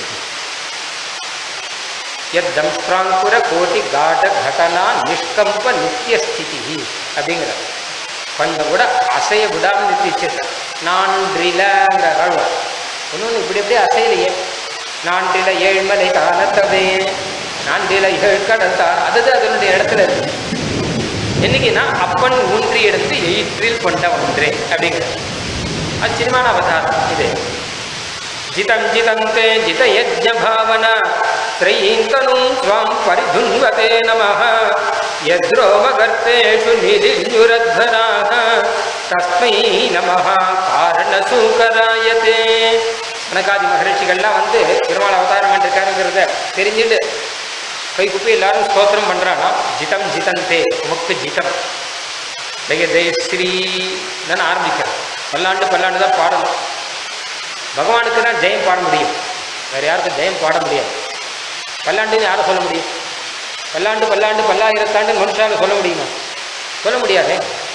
S1: எத் தம்ஸ்பிராங்குர கோட்டி காட கடனா நிஷ்கம்ப நித்திய ஸ்திதி அப்படிங்கிறார் கொஞ்சம் கூட அசைய விடாம நிறுத்திச்சிருக்கார் நான்றிலங்கிற ஆழ்வார் இன்னொன்று இப்படி இப்படி அசையலையே நான்றில ஏழ்மலை காலத்தவே நான்றில ஏழ் கடத்தா அது அதனுடைய இடத்துல இருக்கு என்னைக்குன்னா அப்பன் ஊன்றி எடுத்து எயிற்றில் கொண்ட ஒன்றே அப்படிங்கிறார் அது சினிமான அவதாரம் இது जितं जितं ते जितयज्ञभावना त्रयीन्तनुं त्वां परिधुन्वते नमः यद्रोमगर्तेषु निरिञ्जुरध्वराः तस्मै நமः காரணசூக்கராயத்தே கணக்காதி மகரிஷிகள்லாம் வந்து பெருமாள் அவதாரம் பண்ணிருக்காருங்கிறத தெரிஞ்சுட்டு கை குப்பி எல்லாரும் ஸ்தோத்திரம் பண்றானா ஜிதம் ஜிதந்தே உமக்கு ஜிதம் ஜெய ஸ்ரீ தான் ஆரம்பிக்கிறேன் பல்லாண்டு பல்லாண்டு தான் பாடணும் பகவானுக்கு தான் ஜெயம் பாட முடியும் வேற யாருக்கும் ஜெயம் பாட முடியாது பல்லாண்டுன்னு யாரை சொல்ல முடியும் பல்லாண்டு பல்லாண்டு பல்லாயிரத்தாண்டு மனுஷால சொல்ல முடியுமா சொல்ல முடியாதே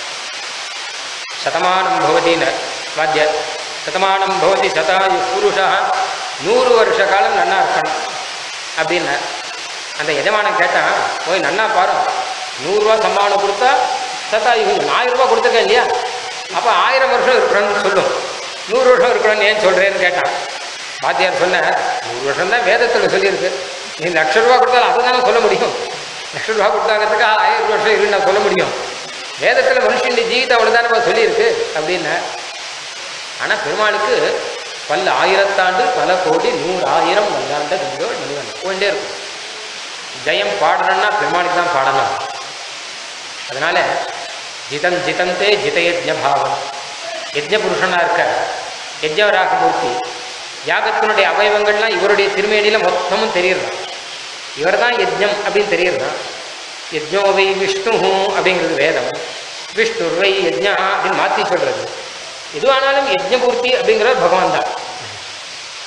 S1: சதமானம் பவதின்னு வாத்தியார் சதமானம் பவதி சதாயு புருஷா நூறு வருஷ காலம் நன்னா இருக்கணும் அப்படின்னு அந்த எஜமானன் கேட்டான் போய் நன்னா பாரு நூறுரூவா சம்பாவனை கொடுத்தா சதாயு ஆயிரம் ரூபா கொடுத்துருக்கேன் இல்லையா அப்போ ஆயிரம் வருஷம் இருக்கணும்னு சொல்லும் நூறு வருஷம் இருக்கணும்னு ஏன் சொல்கிறேன்னு கேட்டான் வாத்தியார் சொன்ன நூறு வருஷம் தான் வேதத்தில் சொல்லியிருக்கு நீ லட்ச ரூபா கொடுத்தாலும் அதை தானே சொல்ல முடியும் லட்ச ரூபா கொடுத்தாங்கிறதுக்கு ஆயிரம் வருஷம் இருக்குன்னு நான் சொல்ல முடியும் வேதத்தில் மனுஷன் ஜீவிதம் அவ்வளோதானே சொல்லியிருக்கு அப்படின்னு ஆனால் பெருமாளுக்கு பல ஆயிரத்தாண்டு பல கோடி நூறு ஆயிரம் வந்தாண்ட குண்டோ நிறுவனம் போயிட்டே இருக்கும் ஜெயம் பாடணும்னா பெருமாளுக்கு தான் பாடணும் அதனால ஜிதம் ஜிதந்தே ஜிதயஜ்ஞ பாவம் யஜ்ஞ புருஷனா இருக்க யஜ்ஞவராகமூர்த்தி யாகத்தினுடைய அவயவங்கள்லாம் இவருடைய திருமேனியில மொத்தமும் தெரியுறான் இவர் தான் யஜ்ஞம் அப்படின்னு தெரியுறான் யஜ்ஞோ வை விஷ்ணு அப்படிங்கிறது வேதம் விஷ்ணு வை யஜ்ஞா அப்படின்னு மாற்றி சொல்றது எதுவானாலும் யஜ்ஞபூர்த்தி அப்படிங்கிறது பகவான் தான்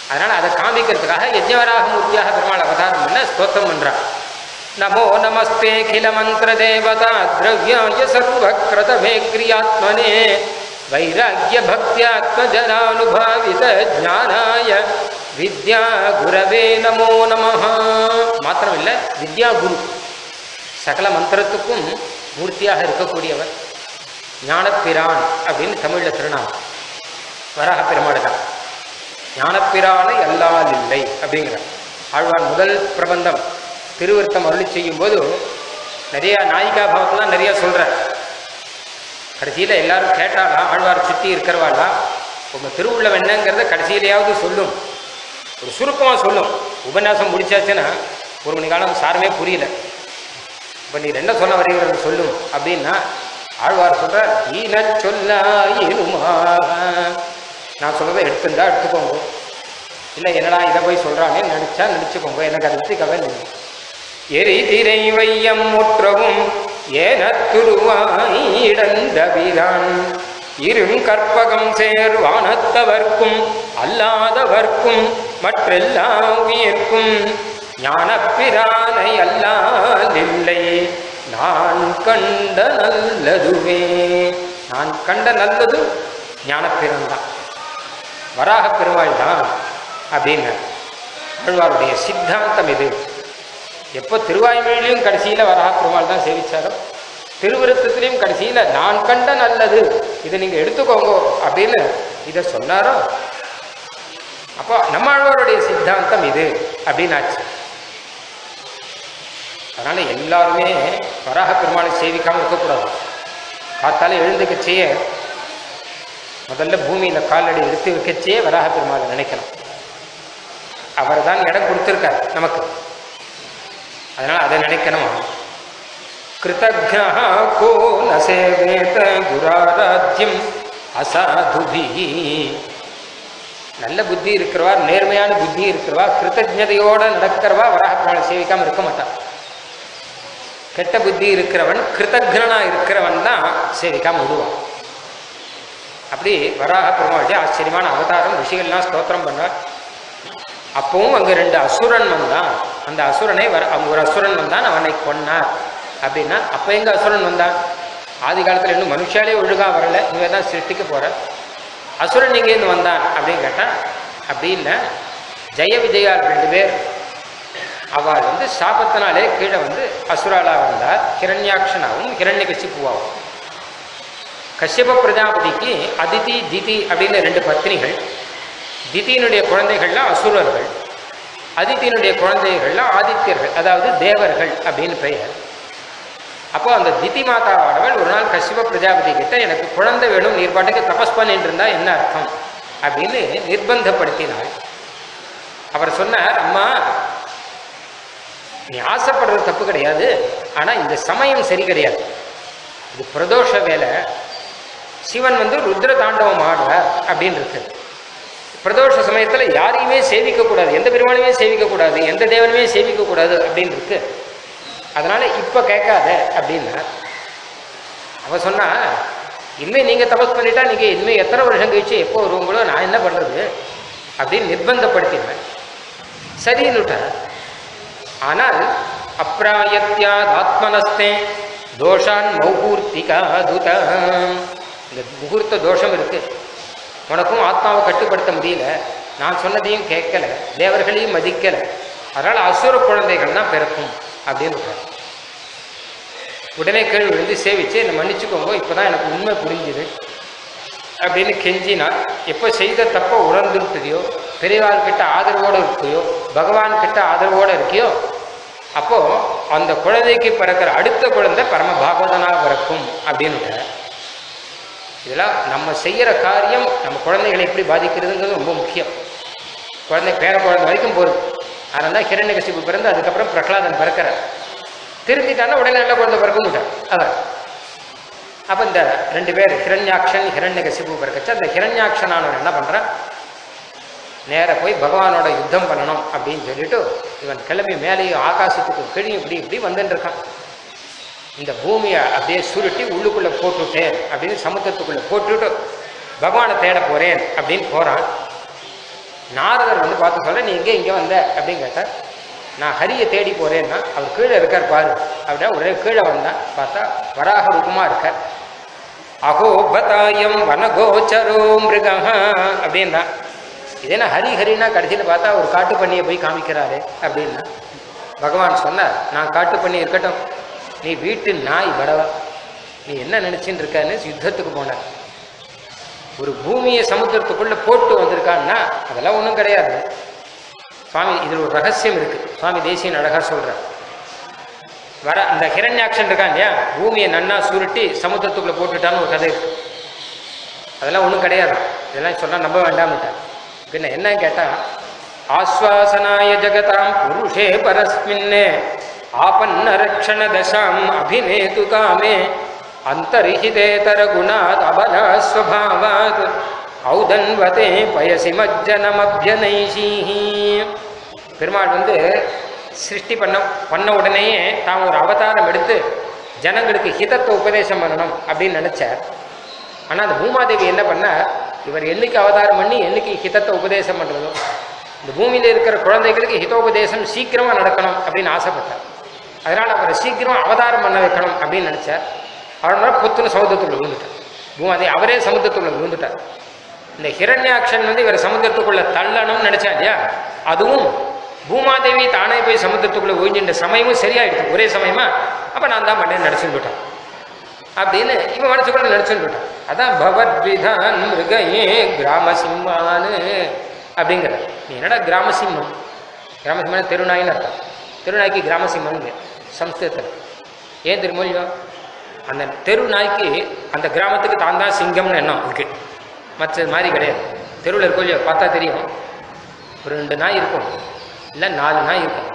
S1: அதனால அதை காமிக்கிறதுக்காக யஜ்ஞவராக மூர்த்தியாக பெருமாள் அவதாரம் பண்ண ஸ்தோத்திரம் பண்றார் நமோ நமஸ்தே கில மந்திர தேவதா திரவியாய சர்வக்ரதமே கிரியாத்மனே வைராக்கிய பக்தியாத்மஜனானுபாவித ஞானாய வித்யா குரவே நமோ நமஹ மாத்திரம் இல்லை வித்யா குரு சகல மந்திரத்துக்கும் மூர்த்தியாக இருக்கக்கூடியவர் ஞானப்பிரான் அப்படின்னு தமிழில் திருநாமம் வராக பெருமாள் தான் ஞானப்பிரானை அல்லால் இல்லை அப்படிங்கிறார் ஆழ்வார் முதல் பிரபந்தம் திருவிருத்தம் அருளி செய்யும் போது நிறைய நாயிகா பாவத்தெல்லாம் நிறைய சொல்கிறார் கடைசியில் எல்லாரும் கேட்டாலா ஆழ்வார் சுற்றி இருக்கிறவாளா உங்கள் திருவுள்ளம் என்னங்கிறத கடைசியிலையாவது சொல்லும் ஒரு சுருக்கமாக சொல்லும் உபன்யாசம் முடிச்சாச்சுன்னா ஒரு மணி காலம் சாரமே புரியல இப்போ நீ என்ன சொல்ல வருகிறது சொல்லும் அப்படின்னா ஆழ்வார் சொல்கிறார் ஈன சொல்லாயினுமாக நான் சொல்றதை எடுத்துருந்தா எடுத்துக்கோங்க இல்லை என்னடா இதை போய் சொல்கிறானே நடிச்சா நடிச்சுக்கோங்க எனக்கு அதை பற்றி கவலை இல்லை எரி திரை வையம் முற்றவும் ஏன துருவாயிடந்தபிரான் இரும் கற்பகம் சேர் வானத்தவர்க்கும் அல்லாதவர்க்கும் மற்றெல்லா உயிர்க்கும் ஞானப்பிரானை அல்லாதில்லை நான் கண்ட நல்லதுவே நான் கண்ட நல்லது ஞானப்பிரான் தான் வராக பெருமாள் தான் அப்படின்னு ஆழ்வாருடைய சித்தாந்தம் இது எப்போ திருவாய்மொழியிலையும் கடைசியில் வராக பெருமாள் தான் சேவிச்சாரோ திருவிருத்தத்திலையும் கடைசியில் நான் கண்ட நல்லது இதை நீங்கள் எடுத்துக்கோங்க அப்படின்னு இதை சொன்னாரோ அப்போ நம்மாழ்வாருடைய சித்தாந்தம் இது அப்படின்னாச்சு அதனால எல்லாருமே வராக பெருமாளை சேவிக்காமல் இருக்கக்கூடாது காத்தால எழுந்துக்கச்சேய முதல்ல பூமியில் காலடி எடுத்து வைக்கச்சே வராக பெருமாளை நினைக்கணும் அவர் தான் இடம் கொடுத்துருக்கார் நமக்கு அதனால் அதை நினைக்கணும் கிருத்தஜா கோ நசேவேத குராராத்தியம் அசாதுபி நல்ல புத்தி இருக்கிறவா நேர்மையான புத்தி இருக்கிறவா கிருத்தஜதையோட நடக்கிறவா வராக பெருமாளை சேவிக்காமல் இருக்க மாட்டான் கெட்ட புத்தி இருக்கிறவன் கிருத்தக்னா இருக்கிறவன் தான் சேவிக்காமல் விடுவான் அப்படி வராக பெருமாளுடைய ஆச்சரியமான அவதாரம் ரிஷிகள்லாம் ஸ்தோத்திரம் பண்ணார் அப்பவும் அங்கே ரெண்டு அசுரன் வந்தான் அந்த அசுரனை வர அவன் ஒரு அசுரன் வந்தான் அவனை கொன்னார் அப்படின்னா அப்போ எங்க அசுரன் வந்தான் ஆதி காலத்தில் இன்னும் மனுஷாலே ஒழுங்கா வரல இவன் தான் சிருஷ்டிக்க போற அசுரன் எங்கேருந்து வந்தான் அப்படின்னு கேட்டால் அப்படி இல்லை ஜெய விஜயால் ரெண்டு பேர் அவள் வந்து சாபத்தினாலே கீழே வந்து அசுராலா வந்தார் ஹிரண்யாட்சனாவும் ஹிரண்யகசிப்புவாவும் கஷ்யப பிரஜாபதிக்கு அதிதி திதி அப்படின்னு ரெண்டு பத்னிகள் திதியினுடைய குழந்தைகள்லாம் அசுரர்கள் அதித்தியினுடைய குழந்தைகள்லாம் ஆதித்யர்கள் அதாவது தேவர்கள் அப்படின்னு பெயர் அப்போ அந்த திதி மாதாவானவள் ஒரு நாள் கஷ்யப பிரஜாபதி கிட்ட எனக்கு குழந்தை வேணும் நீர் பாட்டுக்கு தபஸ் பண்ணிட்டு இருந்தா என்ன அர்த்தம் அப்படின்னு நிர்பந்தப்படுத்தினாள் அவர் சொன்னார் அம்மா நீ ஆசைப்படுறது தப்பு கிடையாது ஆனால் இந்த சமயம் சரி கிடையாது இது பிரதோஷ வேலை சிவன் வந்து ருத்ர தாண்டவம் ஆடுறார் அப்படின்னு இருக்கு பிரதோஷ சமயத்தில் யாரையுமே சேவிக்கக்கூடாது எந்த பெருமாளையுமே சேவிக்கக்கூடாது எந்த தேவனுமே சேவிக்கக்கூடாது அப்படின்னு இருக்கு அதனால இப்போ கேட்காத அப்படின்னா அவ சொன்னா இனிமே நீங்கள் தபஸ் பண்ணிட்டா நீங்கள் இனிமேல் எத்தனை வருஷம் கழிச்சு எப்போ வருவங்களோ நான் என்ன பண்ணுறது அப்படின்னு நிர்பந்தப்படுத்தினேன் சரின்னுட்டார் ஆனால் அப்ராயத்யாத் ஆத்மனஸ்தே தோஷான் மௌகூர்த்திகா துத இந்த முகூர்த்த தோஷம் இருக்கு உனக்கும் ஆத்மாவை கட்டுப்படுத்த முடியல நான் சொன்னதையும் கேட்கல தேவர்களையும் மதிக்கல அதனால் அசுர குழந்தைகள் தான் பிறக்கும் அப்படின்னு சொல்றார். உடனே கேள்வி விழுந்து சேவிச்சு என்னை மன்னிச்சுக்கோங்க இப்போதான் எனக்கு உண்மை புரிஞ்சுது அப்படின்னு கெஞ்சினா எப்போ செய்த தப்ப உணர்ந்துருக்குதையோ பெரியவாள் கிட்ட ஆதரவோடு இருக்கியோ பகவான் கிட்ட ஆதரவோடு இருக்கியோ அப்போ அந்த குழந்தைக்கு பிறக்கிற அடுத்த குழந்தை பரம பாகவதனா பிறக்கும் அப்படின்னு இதெல்லாம் நம்ம செய்யற காரியம் நம்ம குழந்தைகளை எப்படி பாதிக்கிறதுங்கிறது ரொம்ப முக்கியம் குழந்தை பேர குழந்தை வரைக்கும் போகுது அதனால தான் ஹிரண்யகசிப்பு பிறந்து அதுக்கப்புறம் பிரகலாதன் பிறக்கிறார் திருந்திட்டான்னா உடனே நல்ல குழந்தை பிறக்க மாட்டார் அதான் அப்போ இந்த ரெண்டு பேர் ஹிரண்யாக்ஷன் ஹிரண்யகசிப்பு பிறக்கச்சு அந்த ஹிரண்யாக்ஷனானவன் என்ன பண்ணுறான் நேரா போய் பகவானோட யுத்தம் பண்ணணும் அப்படின்னு சொல்லிட்டு இவன் கிளம்பி மேலேயும் ஆகாசத்துக்கு கீழே இப்படி இப்படி வந்துட்டு இருக்கான் இந்த பூமியை அப்படியே சுருட்டி உள்ளுக்குள்ளே போட்டுட்டேன் அப்படின்னு சமுத்திரத்துக்குள்ளே போட்டுட்டு பகவானை தேட போகிறேன் அப்படின்னு போகிறான் நாரதர் வந்து பார்த்து சொல்ல நீ எங்கே இங்கே வந்த அப்படின்னு கேட்டார் நான் ஹரியை தேடி போறேன்னா அவர் கீழே இருக்கார் பாரு அப்படின்னா ஒரே கீழே வந்தான் பார்த்தா வராக ரூபமா இருக்கார் அகோபதாயம் வனகோச்சரோ மிருகா அப்படின்னா இதே நான் ஹரி ஹரினா கடைசியில் பார்த்தா ஒரு காட்டு பண்ணியை போய் காமிக்கிறாரு அப்படின்னா பகவான் சொன்னார் நான் காட்டு பண்ணி இருக்கட்டும் நீ வீட்டு நாய் படவா நீ என்ன நினைச்சின்னு இருக்கன்னு யுத்தத்துக்கு போனார் ஒரு பூமியை சமுத்திரத்துக்குள்ள போட்டு வந்திருக்கான்னா அதெல்லாம் ஒன்றும் கிடையாது சுவாமி இதில் ஒரு ரகசியம் இருக்கு சுவாமி தேசியன் அழகா சொல்றார் வர அந்த ஹிரண்யாக்ஷன் இருக்கான் இல்லையா பூமியை நன்னா சுருட்டி சமுத்திரத்துக்குள்ள போட்டுட்டான்னு ஒரு கதை இருக்கு அதெல்லாம் ஒன்றும் கிடையாது இதெல்லாம் சொன்னா நம்ப வேண்டாம்ட்டார் பின்ன என்ன கேட்டா ஆஸ்வாசனாய ஜகதாம் புருஷே பரஸ்மின்னே ஆபன்ன ரக்ஷண தசாம் அபிநேது காமே அந்தர்ஹிதேதர குணாத் அபலாஸ்வபாவாத் ஔதன்வதே பயசி மஜ்ஜனமபியனைஷீஹி பெருமாள் வந்து சிருஷ்டி பண்ண பண்ண உடனேயே தான் ஒரு அவதாரம் எடுத்து ஜனங்களுக்கு ஹிதத்தை உபதேசம் பண்ணணும் அப்படின்னு நினைச்சார் ஆனால் அந்த பூமாதேவி என்ன பண்ணா இவர் என்னைக்கு அவதாரம் பண்ணி என்னைக்கு ஹிதத்தை உபதேசம் பண்ணுறதோ இந்த பூமியில் இருக்கிற குழந்தைகளுக்கு ஹிதோபதேசம் சீக்கிரமாக நடக்கணும் அப்படின்னு ஆசைப்பட்டார் அதனால் அவரை சீக்கிரம் அவதாரம் பண்ண வைக்கணும் அப்படின்னு நினச்சார் அவரோட பொத்துன்னு சமுத்திரத்துக்குள்ள விழுந்துட்டார் பூமாதேவி அவரே சமுத்திரத்துக்குள்ள விழுந்துட்டார் இந்த ஹிரண்யாக்ஷன் வந்து இவர் சமுத்திரத்துக்குள்ள தள்ளணும்னு நினைச்சா இல்லையா அதுவும் பூமாதேவி தானே போய் சமுத்திரத்துக்குள்ள ஒழிஞ்சின்ற சமயமும் சரியாயிடுச்சு ஒரே சமயமா அப்போ நான் தான் பண்ணேன்னு நினச்சிட்டு போயிட்டான் அப்படின்னு இவன் மனசுக்குள்ள நினச்சிட்டு போயிட்டான் அதான் பவத்விதான் மிருகையே கிராம சிம்மானு அப்படிங்கிற நீ என்னடா கிராம சிம்மம் கிராம சிம்மம் தெருநாயின்னு அர்த்தம் தெருநாய்க்கு கிராம சிம்மம்னு சம்ஸ்கிருதத்தில் ஏன் திருமொழியோ அந்த தெரு நாய்க்கு அந்த கிராமத்துக்கு தான் தான் சிங்கம்னு எண்ணம் இருக்கு மற்ற மாதிரி கிடையாது தெருவில் இருக்கும் இல்லையோ பார்த்தா தெரியும் ஒரு ரெண்டு நாய் இருக்கும் இல்லை நாலு நாய் இருக்கும்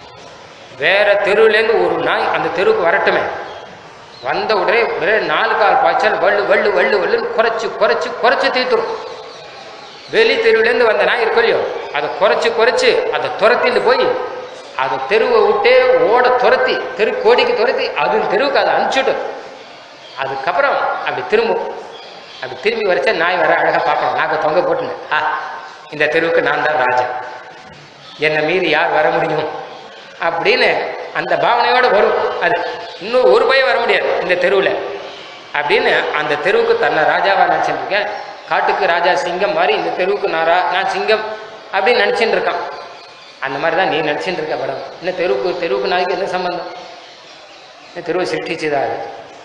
S1: வேற தெருவுலேருந்து ஒரு நாய் அந்த தெருவுக்கு வரட்டுமே வந்த உடனே உடனே நாலு கால் பாய்ச்சல் வள்ளு வள்ளு வள்ளு வள்ளுன்னு குறைச்சு குறைச்சு குறைச்சு தீர்த்துரும் வெளி தெருவுலேருந்து வந்த நாய் இருக்கும் இல்லையோ அதை குறைச்சு குறைச்சு அதை துரத்திட்டு போய் அதை தெருவை விட்டே ஓட துரத்தி தெரு கோடிக்கு துரத்தி அது தெருவுக்கு அதை அனுப்பிச்சுடும் அதுக்கப்புறம் அப்படி திரும்பும் அப்படி திரும்பி வரைச்சா நாய் வர அழகாக பார்க்கணும் நாங்கள் தொங்க போட்டுனேன் ஆ இந்த தெருவுக்கு நான் தான் ராஜா என்னை மீறி யார் வர முடியும் அப்படின்னு அந்த பாவனையோட வரும் அது இன்னும் ஒரு பயம் வர முடியாது இந்த தெருவில் அப்படின்னு அந்த தெருவுக்கு தன்னை ராஜாவா நினச்சிட்டு இருக்கேன் காட்டுக்கு ராஜா சிங்கம் மாதிரி இந்த தெருவுக்கு நான் ரா நான் சிங்கம் அப்படின்னு நினச்சிட்டு இருக்கான் அந்த மாதிரி தான் நீ நினச்சிட்டு இருக்க படம் இன்னும் தெருவுக்கு தெருவுக்கு நாய்க்கு என்ன சம்பந்தம் இந்த தெருவை சிருஷ்டிச்சுதா அது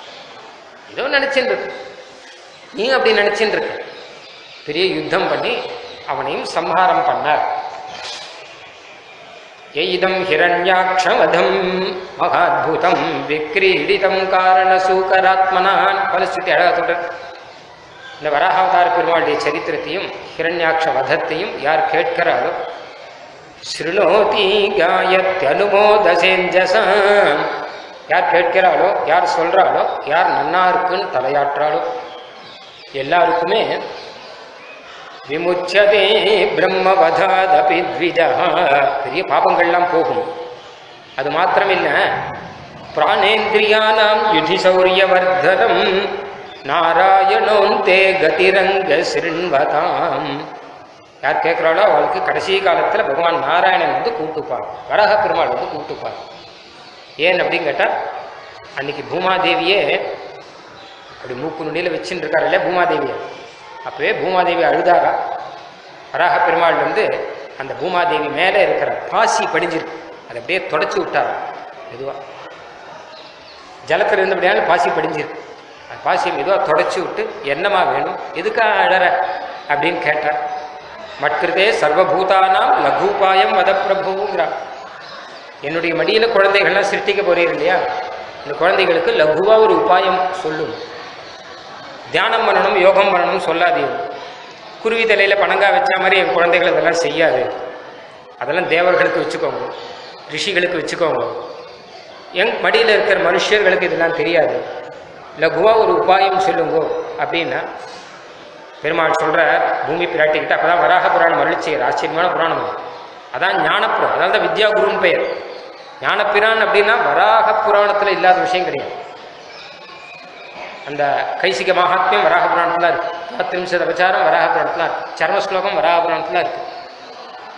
S1: ஏதோ நினச்சிட்டு இருக்கு நீ அப்படி நினச்சிட்டு இருக்க பெரிய யுத்தம் பண்ணி அவனையும் சம்ஹாரம் பண்ணார் எய்தம் ஹிரண்யாட்சமதம் மகாத்புதம் விக்ரீடிதம் காரணசூகராத்மனான் பலஸ்துதி அழகா சொல்ற இந்த வராகாவதார பெருமாளுடைய சரித்திரத்தையும் ஹிரண்யாட்ச வதத்தையும் யார் கேட்கிறாரோ ஸ்ருணோதி காயத்யனுமோதசேஞ்சசாம் யார் கேட்கிறாளோ யார் சொல்றாளோ யார் நன்னா இருக்குன்னு தலையாற்றாளோ எல்லாருக்குமே விமுச்சதே பிரம்மவதாதபி த்விஜா பெரிய பாபங்கள்லாம் போகும் அது மாத்திரமில்ல பிராணேந்திரியானாம் யுதி சௌரியவர்தனம் நாராயணோந்தே கதிரங்க சிருண்வதாம் யார் கேட்குறாளோ அவளுக்கு கடைசி காலத்தில் பகவான் நாராயணன் வந்து கூப்பிட்டுப்பார் வரக பெருமாள் வந்து கூப்பிட்டுப்பார் ஏன் அப்படின்னு கேட்டால் அன்னைக்கு பூமாதேவியே அப்படி மூக்கு நுனியில் வச்சுட்டு இருக்காரு இல்லையா பூமாதேவியை அப்போவே பூமாதேவி அழுதாரா வராக பெருமாள் வந்து அந்த பூமாதேவி மேலே இருக்கிற பாசி படிஞ்சிருக்கு அதை அப்படியே தொடச்சி விட்டார் மெதுவாக ஜலத்தில் இருந்தபடியாலும் பாசி படிஞ்சிருக்கு அந்த பாசியை மெதுவாக தொடச்சி விட்டு என்னமா வேணும் எதுக்காக அழற அப்படின்னு கேட்டார் மட்கிருதே சர்வபூதானாம் லഘூபாயம் வத பிரபுங்கிறார் என்னுடைய மடியில் குழந்தைகள்லாம் சிருஷ்டிக்க போறீங்க இல்லையா இந்த குழந்தைகளுக்கு லகுவா ஒரு உபாயம் சொல்லும் தியானம் பண்ணணும் யோகம் பண்ணணும் சொல்லாதீங்க குருவி தலையில் பணங்காய் வச்ச மாதிரி என் குழந்தைகள் இதெல்லாம் செய்யாது அதெல்லாம் தேவர்களுக்கு வச்சுக்கோங்க ரிஷிகளுக்கு வச்சுக்கோங்க எங் மடியில் இருக்கிற மனுஷர்களுக்கு இதெல்லாம் தெரியாது லகுவா ஒரு உபாயம் சொல்லுங்கோ அப்படின்னா பெருமாள் சொல்ற பூமி பிராட்டிக்கிட்ட அப்பதான் வராக புராணம் அருளி செய்யற ஆச்சரியமான புராணம் அது. அதான் ஞானப்புரம் அதனால தான் வித்யா குருன்னு பெயர் ஞானப்பிரான் அப்படின்னா வராக புராணத்தில் இல்லாத விஷயம் கிடையாது அந்த கைசிக மகாத்மியம் வராக புராணத்தில் இருக்கு திரிம்சத அபச்சாரம் வராக புராணத்தில் இருக்கு சர்ம ஸ்லோகம் வராக புராணத்தில் இருக்கு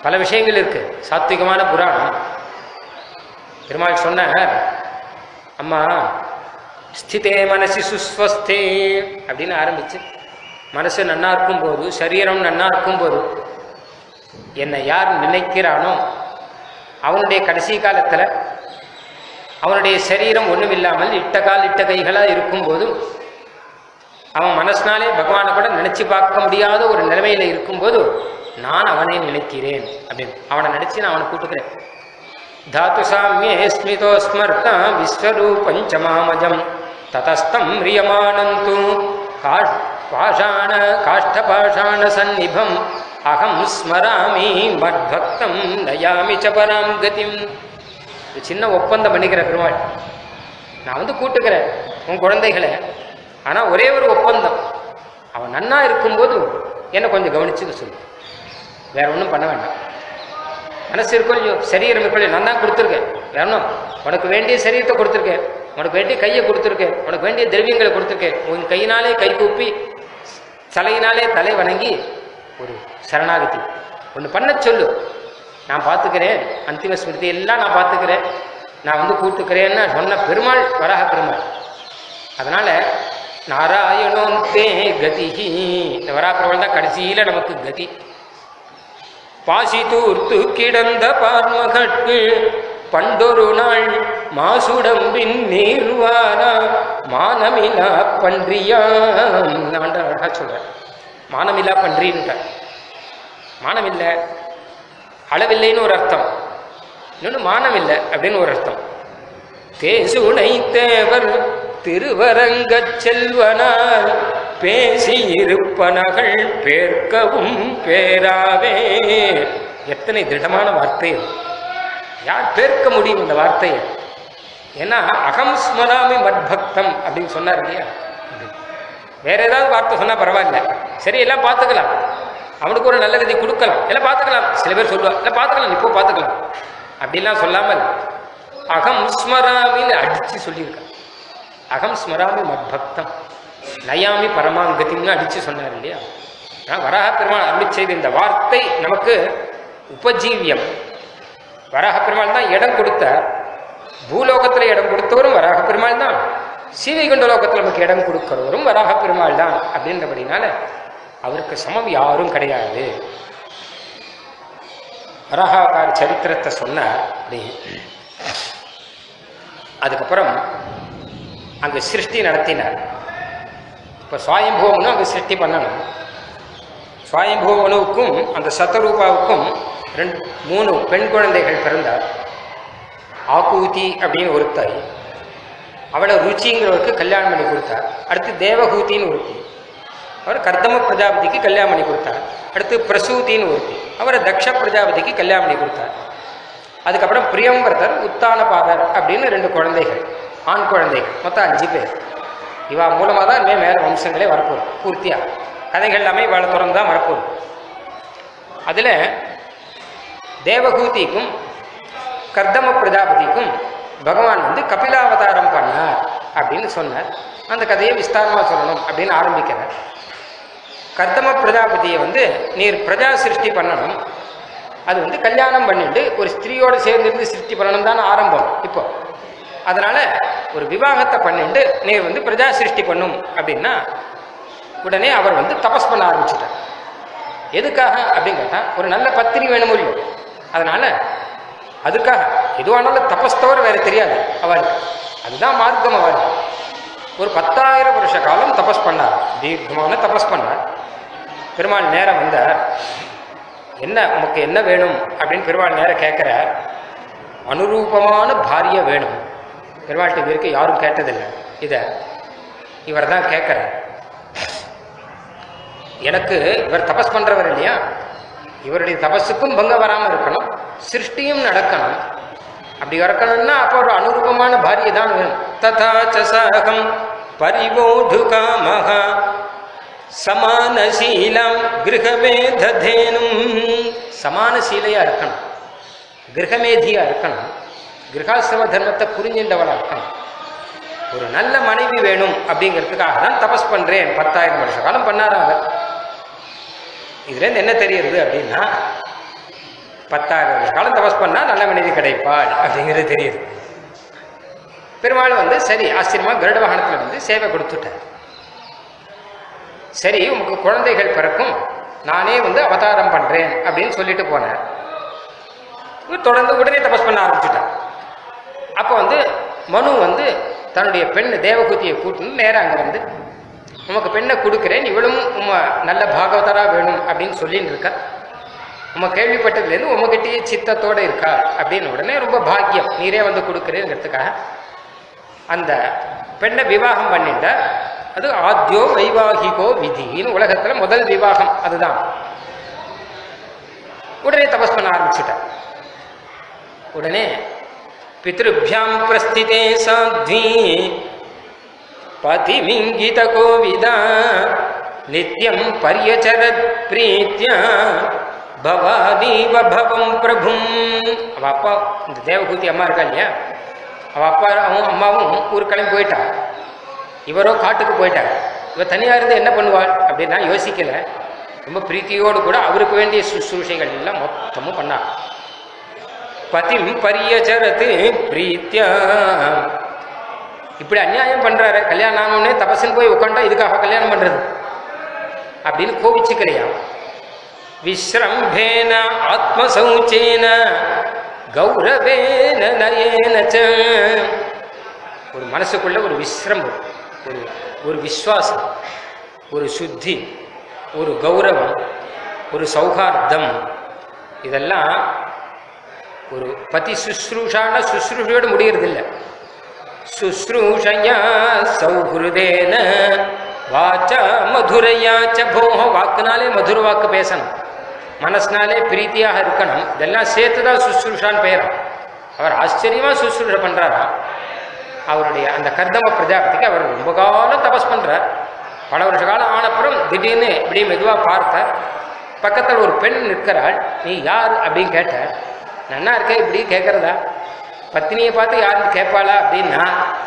S1: பல விஷயங்கள் இருக்கு சாத்விகமான புராணம் பெருமாள் சொன்னார் அம்மா ஸ்திதே மனசி சுஸ்வஸ்தே அப்படின்னு ஆரம்பிச்சு மனசு நன்னா இருக்கும்போது சரீரம் நன்னா இருக்கும்போது என்னை யார் நினைக்கிறானோ அவனுடைய கடைசி காலத்தில் அவனுடைய சரீரம் ஒன்றும் இல்லாமல் இட்ட கால் இட்ட கைகளாக இருக்கும்போது அவன் மனசினாலே பகவானை கூட நினைச்சு பார்க்க முடியாத ஒரு நிலைமையில இருக்கும்போது நான் அவனை நினைக்கிறேன் அப்படின்னு அவனை நினைச்சு நான் அவனை கூட்டுக்கிறேன் தாத்து சாமியே ஸ்மிதோ ஸ்மர்த்தா விஸ்வரூபஞ்ச மாமஜம் ததஸ்தம் ரியமானந்து காஷ் பாஷாண காஷ்டபாஷாண சந்நிபம் அகம் ஸ்மராமி மத்பக்தம் நயாமி ச பராம் கதிம் ஒரு சின்ன ஒப்பந்தம் பண்ணிக்கிற பெருமாள் நான் வந்து கூட்டுக்கிறேன் உன் குழந்தைகளை ஆனால் ஒரே ஒரு ஒப்பந்தம் அவன் நன்னா இருக்கும்போது என்னை கொஞ்சம் கவனிச்சுக்க சொல்லு வேற ஒன்றும் பண்ண வேண்டாம் மனசு இருக்கோ இல்லையோ சரீரம் இருக்கோ இல்லையோ நான் தான் கொடுத்துருக்கேன் வேற ஒன்றும் உனக்கு வேண்டிய சரீரத்தை கொடுத்துருக்கேன் உனக்கு வேண்டிய கையை கொடுத்துருக்கேன் உனக்கு வேண்டிய திரவியங்களை கொடுத்துருக்கேன் உன் கையினாலே கை கூப்பி தலையினாலே தலை வணங்கி ஒரு சரணாகதி ஒன்று பண்ண சொல்லு நான் பார்த்துக்கிறேன் அந்திம ஸ்மிருதி எல்லாம் நான் பார்த்துக்கிறேன் நான் வந்து கூட்டுக்கிறேன்னு சொன்ன பெருமாள் வராக பெருமாள் அதனால நாராயணோந்தே கதி இந்த வராக பெருமாள் தான் கடைசியில் நமக்கு கதி பாசி தூர்த்து கிடந்த பார்மகற்கு பண்டொரு நாள் மாசுடம்பின் நீர்வாரா மானமிலா பன்றியாம் நான் அழகா சொல்றேன் மானமில்லா பன்றின்ட்டார் மானமில்லை அளவில்லைன்னு ஒரு அர்த்தம் இன்னொன்று மானம் இல்லை அப்படின்னு ஒரு அர்த்தம் தேசுனை தேவர் திருவரங்கச் செல்வனார் பேசி இருப்பனகள் பேர்க்கவும் பேராவே எத்தனை திடமான வார்த்தை இது. யார் பேர்க்க முடியும் இந்த வார்த்தையை ஏன்னா அகம் ஸ்மராமி மத்பக்தம் அப்படின்னு சொன்னார் இல்லையா வேற ஏதாவது வார்த்தை சொன்னா பரவாயில்ல சரி எல்லாம் பார்த்துக்கலாம் அவனுக்கு ஒரு நல்ல கதி கொடுக்கலாம் எல்லாம் பார்த்துக்கலாம் சில பேர் சொல்லுவா எல்லாம் பார்த்துக்கலாம் இப்போ பார்த்துக்கலாம் அப்படிலாம் சொல்லாமல் அகம் ஸ்மராமின்னு அடிச்சு சொல்லியிருக்கான் அகம் ஸ்மராமி மத்பக்தம் நயாமி பரமாங்கத்தின்னு அடிச்சு சொன்னார் இல்லையா ஆனா வராக பெருமாள் அருளி செய்த இந்த வார்த்தை நமக்கு உபஜீவியம் வராக பெருமாள் தான் இடம் கொடுத்தார் பூலோகத்தில் இடம் கொடுத்தவரும் வராக பெருமாள் தான் சீவைகுண்ட லோகத்தில் நமக்கு இடம் கொடுக்கிறவரும் வராக பெருமாள் தான் அப்படின்றபடினால அவருக்கு சமம் யாரும் கிடையாது வராகாக்கார சரித்திரத்தை சொன்னார் அப்படி அதுக்கப்புறம் அங்கே சிருஷ்டி நடத்தினார் இப்போ சுவாயம்பூவனும் அங்கே சிருஷ்டி பண்ணணும் சுவாயம்பூவனுக்கும் அந்த சத்தரூபாவுக்கும் ரெண்டு மூணு பெண் குழந்தைகள் பிறந்தார் ஆக்கூதி அப்படின்னு ஒருத்தாய் அவளை ருச்சிங்கிறவருக்கு கல்யாணம் பண்ணி கொடுத்தார் அடுத்து தேவகூத்தின்னு ஒருத்தி அவர் கர்தம பிரஜாபதிக்கு கல்யாணம் பண்ணி கொடுத்தார் அடுத்து பிரசூதின்னு ஒருத்தி அவரை தக்ஷ பிரஜாபதிக்கு கல்யாணம் பண்ணி கொடுத்தார் அதுக்கப்புறம் பிரியம்பரதர் உத்தானபாதர் அப்படின்னு ரெண்டு குழந்தைகள் ஆண் குழந்தைகள் மொத்தம் அஞ்சு பேர் இவா மூலமாக தான் இனிமேல் மேலே வம்சங்களே வரப்போகுது பூர்த்தியாக கதைகள் எல்லாமே இவாளை தொடர்ந்து தான் வரப்போகுது அதில் தேவகூதிக்கும் கர்தம பிரஜாபதிக்கும் பகவான் வந்து கபிலாவதாரம் பண்ணார் அப்படின்னு சொன்னார் அந்த கதையை விஸ்தாரமாக சொல்லணும் அப்படின்னு ஆரம்பிக்கிறார் கர்தம பிரஜாபதியை வந்து நீர் பிரஜா சிருஷ்டி பண்ணணும் அது வந்து கல்யாணம் பண்ணிட்டு ஒரு ஸ்திரீயோட சேர்ந்திருந்து சிருஷ்டி பண்ணணும் தான் ஆரம்பம் இப்போ அதனால ஒரு விவாகத்தை பண்ணிட்டு நீர் வந்து பிரஜா சிருஷ்டி பண்ணும் அப்படின்னா உடனே அவர் வந்து தபஸ் பண்ண ஆரம்பிச்சுட்டார் எதுக்காக அப்படின்னு கேட்டால் ஒரு நல்ல பத்தினி வேணும் இல்லையோ அதனால அதுக்காக எதுவானாலும் தபஸ் தவிர வேற தெரியாது அவளுக்கு அதுதான் மார்க்கம் அவள் ஒரு பத்தாயிரம் வருஷ காலம் தபஸ் பண்ணார் தீர்க்கமான தபஸ் பண்ணார் பெருமாள் நேரம் வந்தார் என்ன உமக்கு என்ன வேணும் அப்படின்னு பெருமாள் நேரம் கேட்குற அனுரூபமான பாரிய வேணும் பெருமாள்கிட்ட வரைக்கும் யாரும் கேட்டதில்லை இதை இவர் தான் கேட்குறார் எனக்கு இவர் தபஸ் பண்றவர் இல்லையா இவருடைய தபஸுக்கும் பங்கம் வராமல் இருக்கணும் சிருஷ்டியும் நடக்கணும் அப்படி இருக்கணும்னா அப்போ ஒரு அனுரூபமான பாரிய தான் வேணும் ததா சசாகம் பரிவோடு காமகா சமானசீலம் கிரகமேதேனும் சமானசீலையா இருக்கணும் கிரகமேதியா இருக்கணும் கிரகாசிரம தர்மத்தை புரிஞ்சின்றவளா இருக்கணும் ஒரு நல்ல மனைவி வேணும் அப்படிங்கிறதுக்காக தான் தபஸ் பண்றேன் பத்தாயிரம் வருஷ காலம் பண்ணாராங்க இதுலேருந்து என்ன தெரியுது அப்படின்னா பத்தாயிரம் வருஷ காலம் தபஸ் பண்ணா நல்ல மனிதி கிடைப்பாள் அப்படிங்கிறது தெரியுது பெருமாள் வந்து சரி ஆச்சரியமா கருட வாகனத்தில் வந்து சேவை கொடுத்துட்டார் சரி உமக்கு குழந்தைகள் பிறக்கும் நானே வந்து அவதாரம் பண்றேன் அப்படின்னு சொல்லிட்டு போனார் இவர் தொடர்ந்து உடனே தபஸ் பண்ண ஆரம்பிச்சுட்டார் அப்போ வந்து மனு வந்து தன்னுடைய பெண் தேவகுதியை கூட்டின்னு நேராக அங்கே வந்து உமக்கு பெண்ணை கொடுக்குறேன் இவளும் உம நல்ல பாகவதரா வேணும் அப்படின்னு சொல்லின்னு இருக்கா உம கேள்விப்பட்டதுலேருந்து உமகிட்டயே சித்தத்தோட இருக்கா அப்படின்னு உடனே ரொம்ப பாக்கியம் நீரே வந்து கொடுக்குறேங்கிறதுக்காக அந்த பெண்ணை விவாகம் பண்ணிட்ட அது ஆத்யோ வைவாகிகோ விதின்னு உலகத்துல முதல் விவாகம் அதுதான் உடனே தபஸ் பண்ண ஆரம்பிச்சுட்டார் உடனே பித்ருபியாம் பிரஸ்திதே சாத்வி பதிமிங்கித கோவிதா நித்யம் பரியச்சரத் பிரீத்யா பவாதீவ பவம் பிரபும் அவ அப்பா இந்த தேவகூதி அம்மா இருக்கா இல்லையா அவ அப்பாவும் அம்மாவும் ஊர் கிளம்பி போயிட்டா இவரோ காட்டுக்கு போயிட்டார் இவ தனியாக இருந்து என்ன பண்ணுவாள் அப்படின்னா யோசிக்கல ரொம்ப பிரீத்தியோடு கூட அவருக்கு வேண்டிய சுশ্ரூஷைகள் எல்லாம் மொத்தமும் பண்ணார் பதிம் பரியச்சரத்து பிரீத்தியா இப்படி அநியாயம் பண்றாரு கல்யாணம் ஆனோடனே தபசன் போய் உட்காண்டா இதுக்காக கல்யாணம் பண்றது அப்படின்னு கோபிச்சுக்கலையா விஸ்ரம்பேன ஆத்மசௌச்சேன கௌரவேன நயேன ச. ஒரு மனசுக்குள்ள ஒரு விஸ்ரம்பம் ஒரு ஒரு விஸ்வாசம் ஒரு சுத்தி ஒரு கௌரவம் ஒரு சௌகார்த்தம் இதெல்லாம் ஒரு பதி சுஸ்ரூஷான சுஸ்ரூஷையோடு முடியறதில்ல சுஸ்ரூஷையா சௌஹிருதேன வாச்சா மதுரையா ச போக வாக்குனாலே மதுர வாக்கு பேசணும் மனசுனாலே பிரீத்தியாக இருக்கணும் இதெல்லாம் சேர்த்து தான் சுஸ்ரூஷான்னு பெயரும் அவர் ஆச்சரியமா சுஸ்ரூஷை பண்றாரா அவருடைய அந்த கர்தம பிரஜாபதிக்கு அவர் ரொம்ப காலம் தபஸ் பண்றார் பல வருஷ காலம் ஆனப்புறம் திடீர்னு இப்படி மெதுவா பார்த்தார் பக்கத்தில் ஒரு பெண் நிற்கிறாள் நீ யார் அப்படின்னு கேட்டார் நன்னா இருக்கே இப்படி கேட்கறதா பத்தினியை பார்த்து யாரும் கேட்பாளா அப்படின்னா